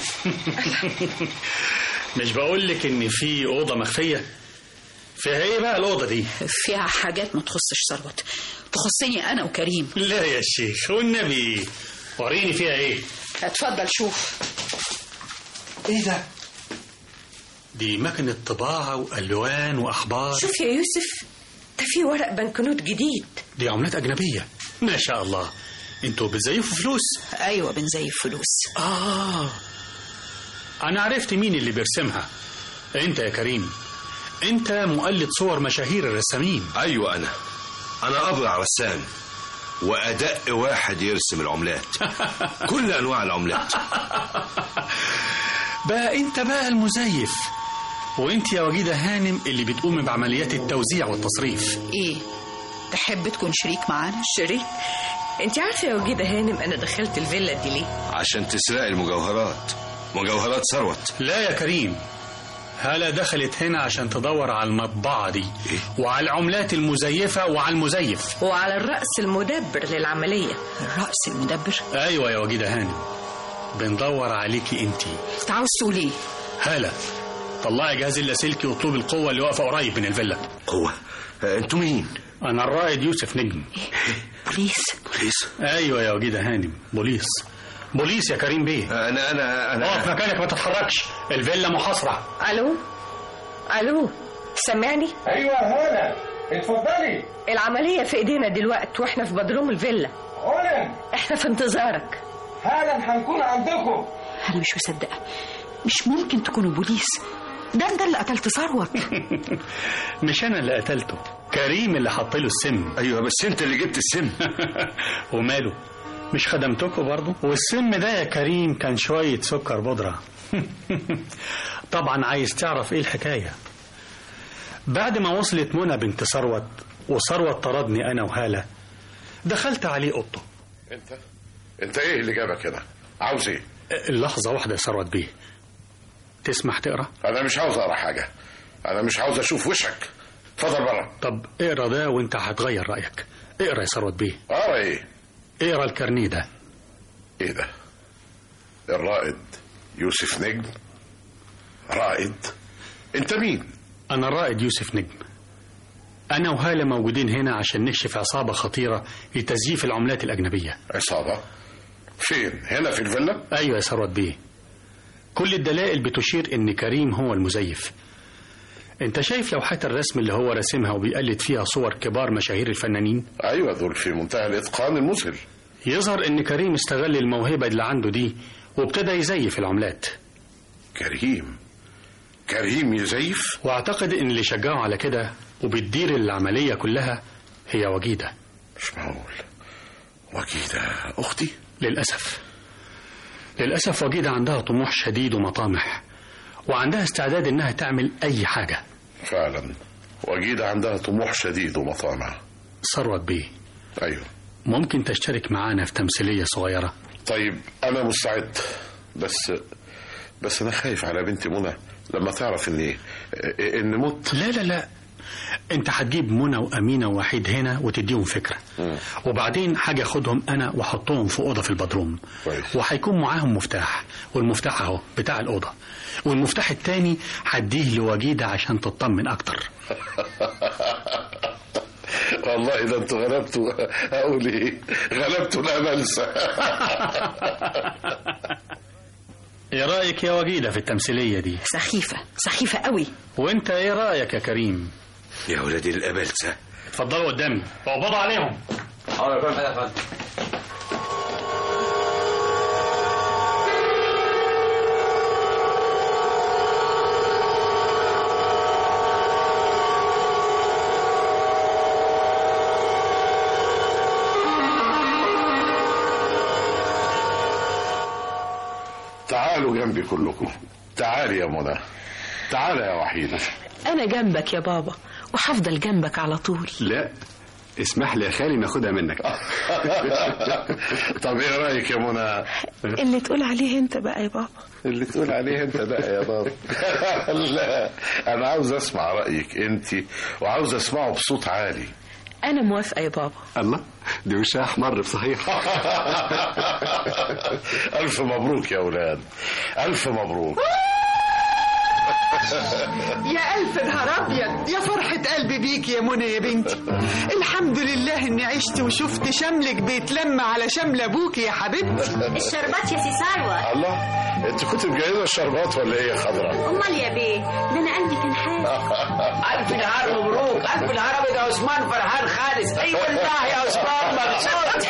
مش بقول لك ان في اوضه مخفيه فيها ايه بقى الاوضه دي فيها حاجات ما تخصش ثروت تخصني انا وكريم لا يا شيخ والنبي وريني فيها ايه اتفضل شوف ايه ده دي مكنه طباعه والوان واخبار شوف يا يوسف ده في ورق بنكنوت جديد دي عملات اجنبيه ما شاء الله انتوا بتزيفوا فلوس ايوه بنزيف فلوس اه انا عرفت مين اللي بيرسمها انت يا كريم انت مؤلد صور مشاهير الرسامين ايوه انا انا ابرع رسام وادق واحد يرسم العملات كل انواع العملات بقى انت بقى المزيف وانت يا وجيدة هانم اللي بتقوم بعمليات التوزيع والتصريف ايه تحب تكون شريك معانا شريك انت عارفه يا وجيدة هانم انا دخلت الفيلا دي ليه عشان تسرقي المجوهرات مجوهرات ثروت لا يا كريم هلا دخلت هنا عشان تدور على المطبعة دي وعلى العملات المزيفة وعلى المزيف وعلى الرأس المدبر للعملية الرأس المدبر ايوه يا وجيدة هانم بندور عليكي انتي انت عاوز تقول ايه هلا طلعي جهاز اللاسلكي واطلبي القوة اللي واقفة قريب من الفيلا قوة انتوا مين انا الرائد يوسف نجم بوليس بوليس ايوه يا وجيدة هانم بوليس بوليس يا كريم بيه انا انا انا اقف مكانك ما تتحركش الفيلا محاصرة الو الو سامعني ايوه هلا اتفضلي العملية في ايدينا دلوقتي واحنا في بدروم الفيلا هلا احنا في انتظارك حالا هنكون عندكم انا مش مصدقه مش ممكن تكونوا بوليس ده انت اللي قتلت ثروت مش انا اللي قتلته كريم اللي حط له السم ايوه بس انت اللي جبت السم وماله مش خدمتكم برضه والسم ده يا كريم كان شوية سكر بودرة طبعا عايز تعرف ايه الحكاية بعد ما وصلت منى بنت ثروت وثروت طردني انا وهالة دخلت عليه اوضته انت انت ايه اللي جابك هنا عاوز ايه لحظة واحدة يا ثروت بيه تسمح تقرا انا مش عاوز اقرا حاجه انا مش عاوز اشوف وشك اتفضل بره طب اقرا ده وانت هتغير رأيك اقرا يا ثروت بيه اقرا ايه اقرا الكارنيه ده ايه ده الرائد يوسف نجم رائد انت مين انا الرائد يوسف نجم انا وهالة موجودين هنا عشان نكشف عصابة خطيرة لتزييف العملات الأجنبية عصابة فين هنا في الفيلا ايوه يا ثروت بيه كل الدلائل بتشير ان كريم هو المزيف انت شايف لوحات الرسم اللي هو راسمها وبيقلد فيها صور كبار مشاهير الفنانين ايوه دول في منتهى الاتقان المذهل يظهر ان كريم استغل الموهبة اللي عنده دي وابتدى يزيف العملات كريم كريم يزيف واعتقد ان اللي شجعه على كده وبتدير العملية كلها هي وجيدة مش معقول وجيدة أختي للأسف للأسف وجيدة عندها طموح شديد ومطامح وعندها استعداد إنها تعمل أي حاجة فعلا وجيدة عندها طموح شديد ومطامع ثروت بيه أيوه ممكن تشترك معانا في تمثيلية صغيرة طيب أنا مستعد بس بس أنا خايف على بنتي منى لما تعرف إني إن مت لا لا لا انت هتجيب منى وامينه ووحيد هنا وتديهم فكره وبعدين حاجه اخدهم انا واحطهم في اوضه في البدروم وهيكون معاهم مفتاح والمفتاح اهو بتاع الاوضه والمفتاح التاني هديه لوجيده عشان تطمن اكتر والله ده انتوا غلبتوا اقول ايه غلبتوا الاملسه ايه رايك يا وجيده في التمثيليه دي سخيفه سخيفه قوي وانت ايه رايك يا كريم يا ولادي الأبلسة اتفضلوا قدامي اقبضوا عليهم حاضر يا فندم تعالوا جنبي كلكم تعالي يا منى تعالى يا وحيدة أنا جنبك يا بابا وهفضل جنبك على طول لا اسمح لي يا خالي ناخدها منك طب ايه رايك يا منى اللي تقول عليه أنت بقى يا بابا اللي تقول عليه انت بقى يا بابا لا انا عاوز اسمع رايك انت وعاوز اسمعه بصوت عالي أنا موافقة يا بابا الله دي وشها احمر بصحيح الف مبروك يا اولاد الف مبروك يا ألف نهار أبيض يا فرحة قلبي بيك يا منى يا بنتي الحمد لله إني عشت وشفت شملك بيتلم على شمل أبوك يا حبيبتي الشربات يا سي سلوى الله انت كنت مجهزه الشربات ولا ايه يا خضرا امال يا بيه ده انا قلبي كان حاسس ألف نهار مبروك ألف نهار أبيض يا عثمان فرحان خالص أي والله يا عثمان مبسوط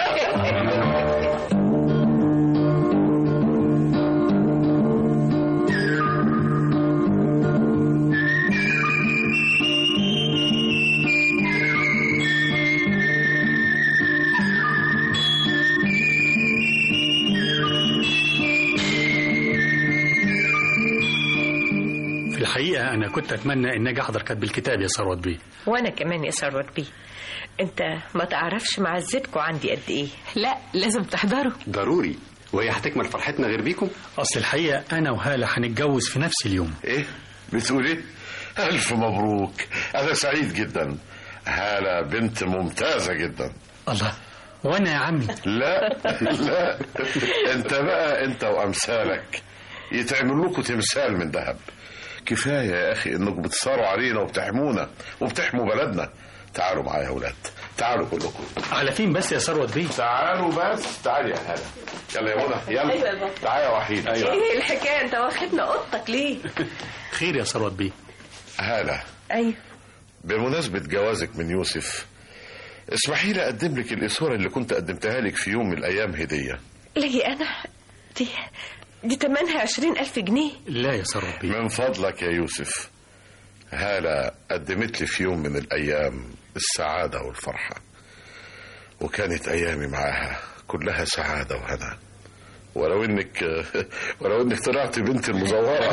في الحقيقه انا كنت اتمنى ان اجي احضر كتب الكتاب يا ثروت بيه وانا كمان يا ثروت بيه انت ما تعرفش معزتكم عندي قد ايه لا لازم تحضروا ضروري وهي هتكمل فرحتنا غير بيكم اصل الحقيقه انا وهاله هنتجوز في نفس اليوم ايه بتقول ايه الف مبروك انا سعيد جدا هالة بنت ممتازة جدا الله وانا يا عمي لا لا انت بقى انت وامثالك يتعمل لكم تمثال من ذهب كفايه يا اخي انكم بتصاروا علينا وبتحمونا وبتحموا بلدنا تعالوا معايا يا اولاد تعالوا كلكم على فين بس يا ثروت بيه تعالوا بس تعالي يا هلا يلا يا منى أيوة يلا يا بابا. تعالى يا وحيد ايه الحكايه انت واخدنا اوضتك ليه خير يا ثروت بيه هلا ايوه بمناسبة جوازك من يوسف اسمحي لي اقدم لك الاسوره اللي كنت قدمتها لك في يوم من الايام هديه ليه انا دي دي تمنها عشرين ألف جنيه لا يا ثروت بيه من فضلك يا يوسف هالة قدمت لي في يوم من الأيام السعادة والفرحة وكانت أيامي معاها كلها سعادة وهنا ولو انك ولو انك طلعت بنت المزورة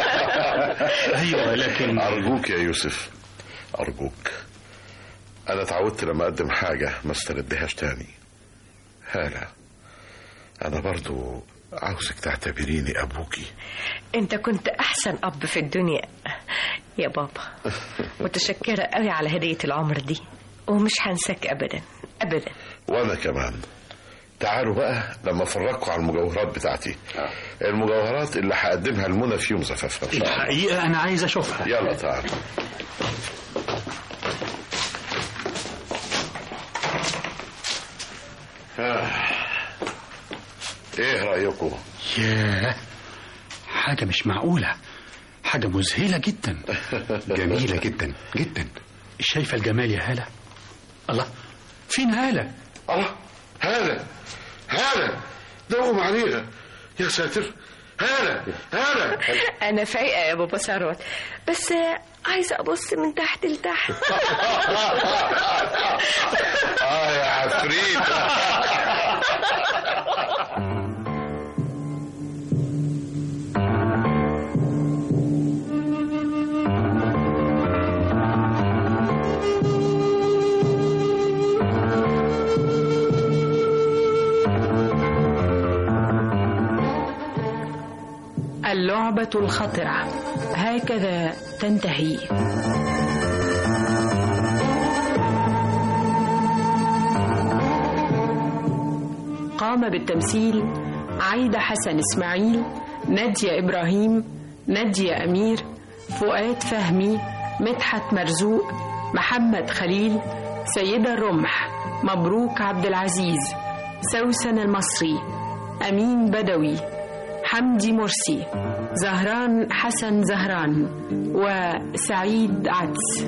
ايوه لكن ارجوك يا يوسف ارجوك انا اتعودت لما اقدم حاجة ما استردهاش تاني هالة انا برضو عاوزك تعتبريني ابوكي انت كنت احسن اب في الدنيا يا بابا متشكره قوي على هديه العمر دي ومش هنساك ابدا ابدا وانا كمان تعالوا بقى لما افرجكم على المجوهرات بتاعتي المجوهرات اللي هقدمها لمنى في يوم زفافها إن شاء الله. الحقيقه انا عايز اشوفها يلا تعال آه. ايه رايكم ياه حاجه مش معقوله حاجه مذهله جدا جميلة جدا جدا شايفه الجمال يا هاله الله فين هاله الله هذا هذا دوم عليها يا ساتر هنا هنا انا فايقه يا بابا ثروت بس عايزه ابص من تحت لتحت اه يا عفريت اللعبة الخطرة هكذا تنتهي قام بالتمثيل عايدة حسن إسماعيل نادية إبراهيم نادية أمير فؤاد فهمي مدحت مرزوق محمد خليل سيدة الرمح مبروك عبد العزيز سوسن المصري أمين بدوي حمدي مرسي زهران حسن زهران وسعيد عدس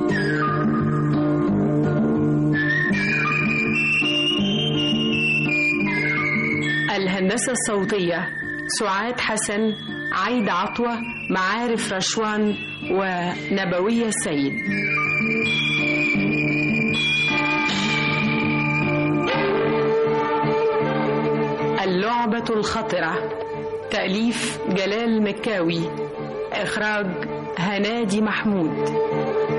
الهندسة الصوتية سعاد حسن عايدة عطوة معارف رشوان ونبوية سيد اللعبة الخطرة تأليف جلال مكاوي إخراج هنادي محمود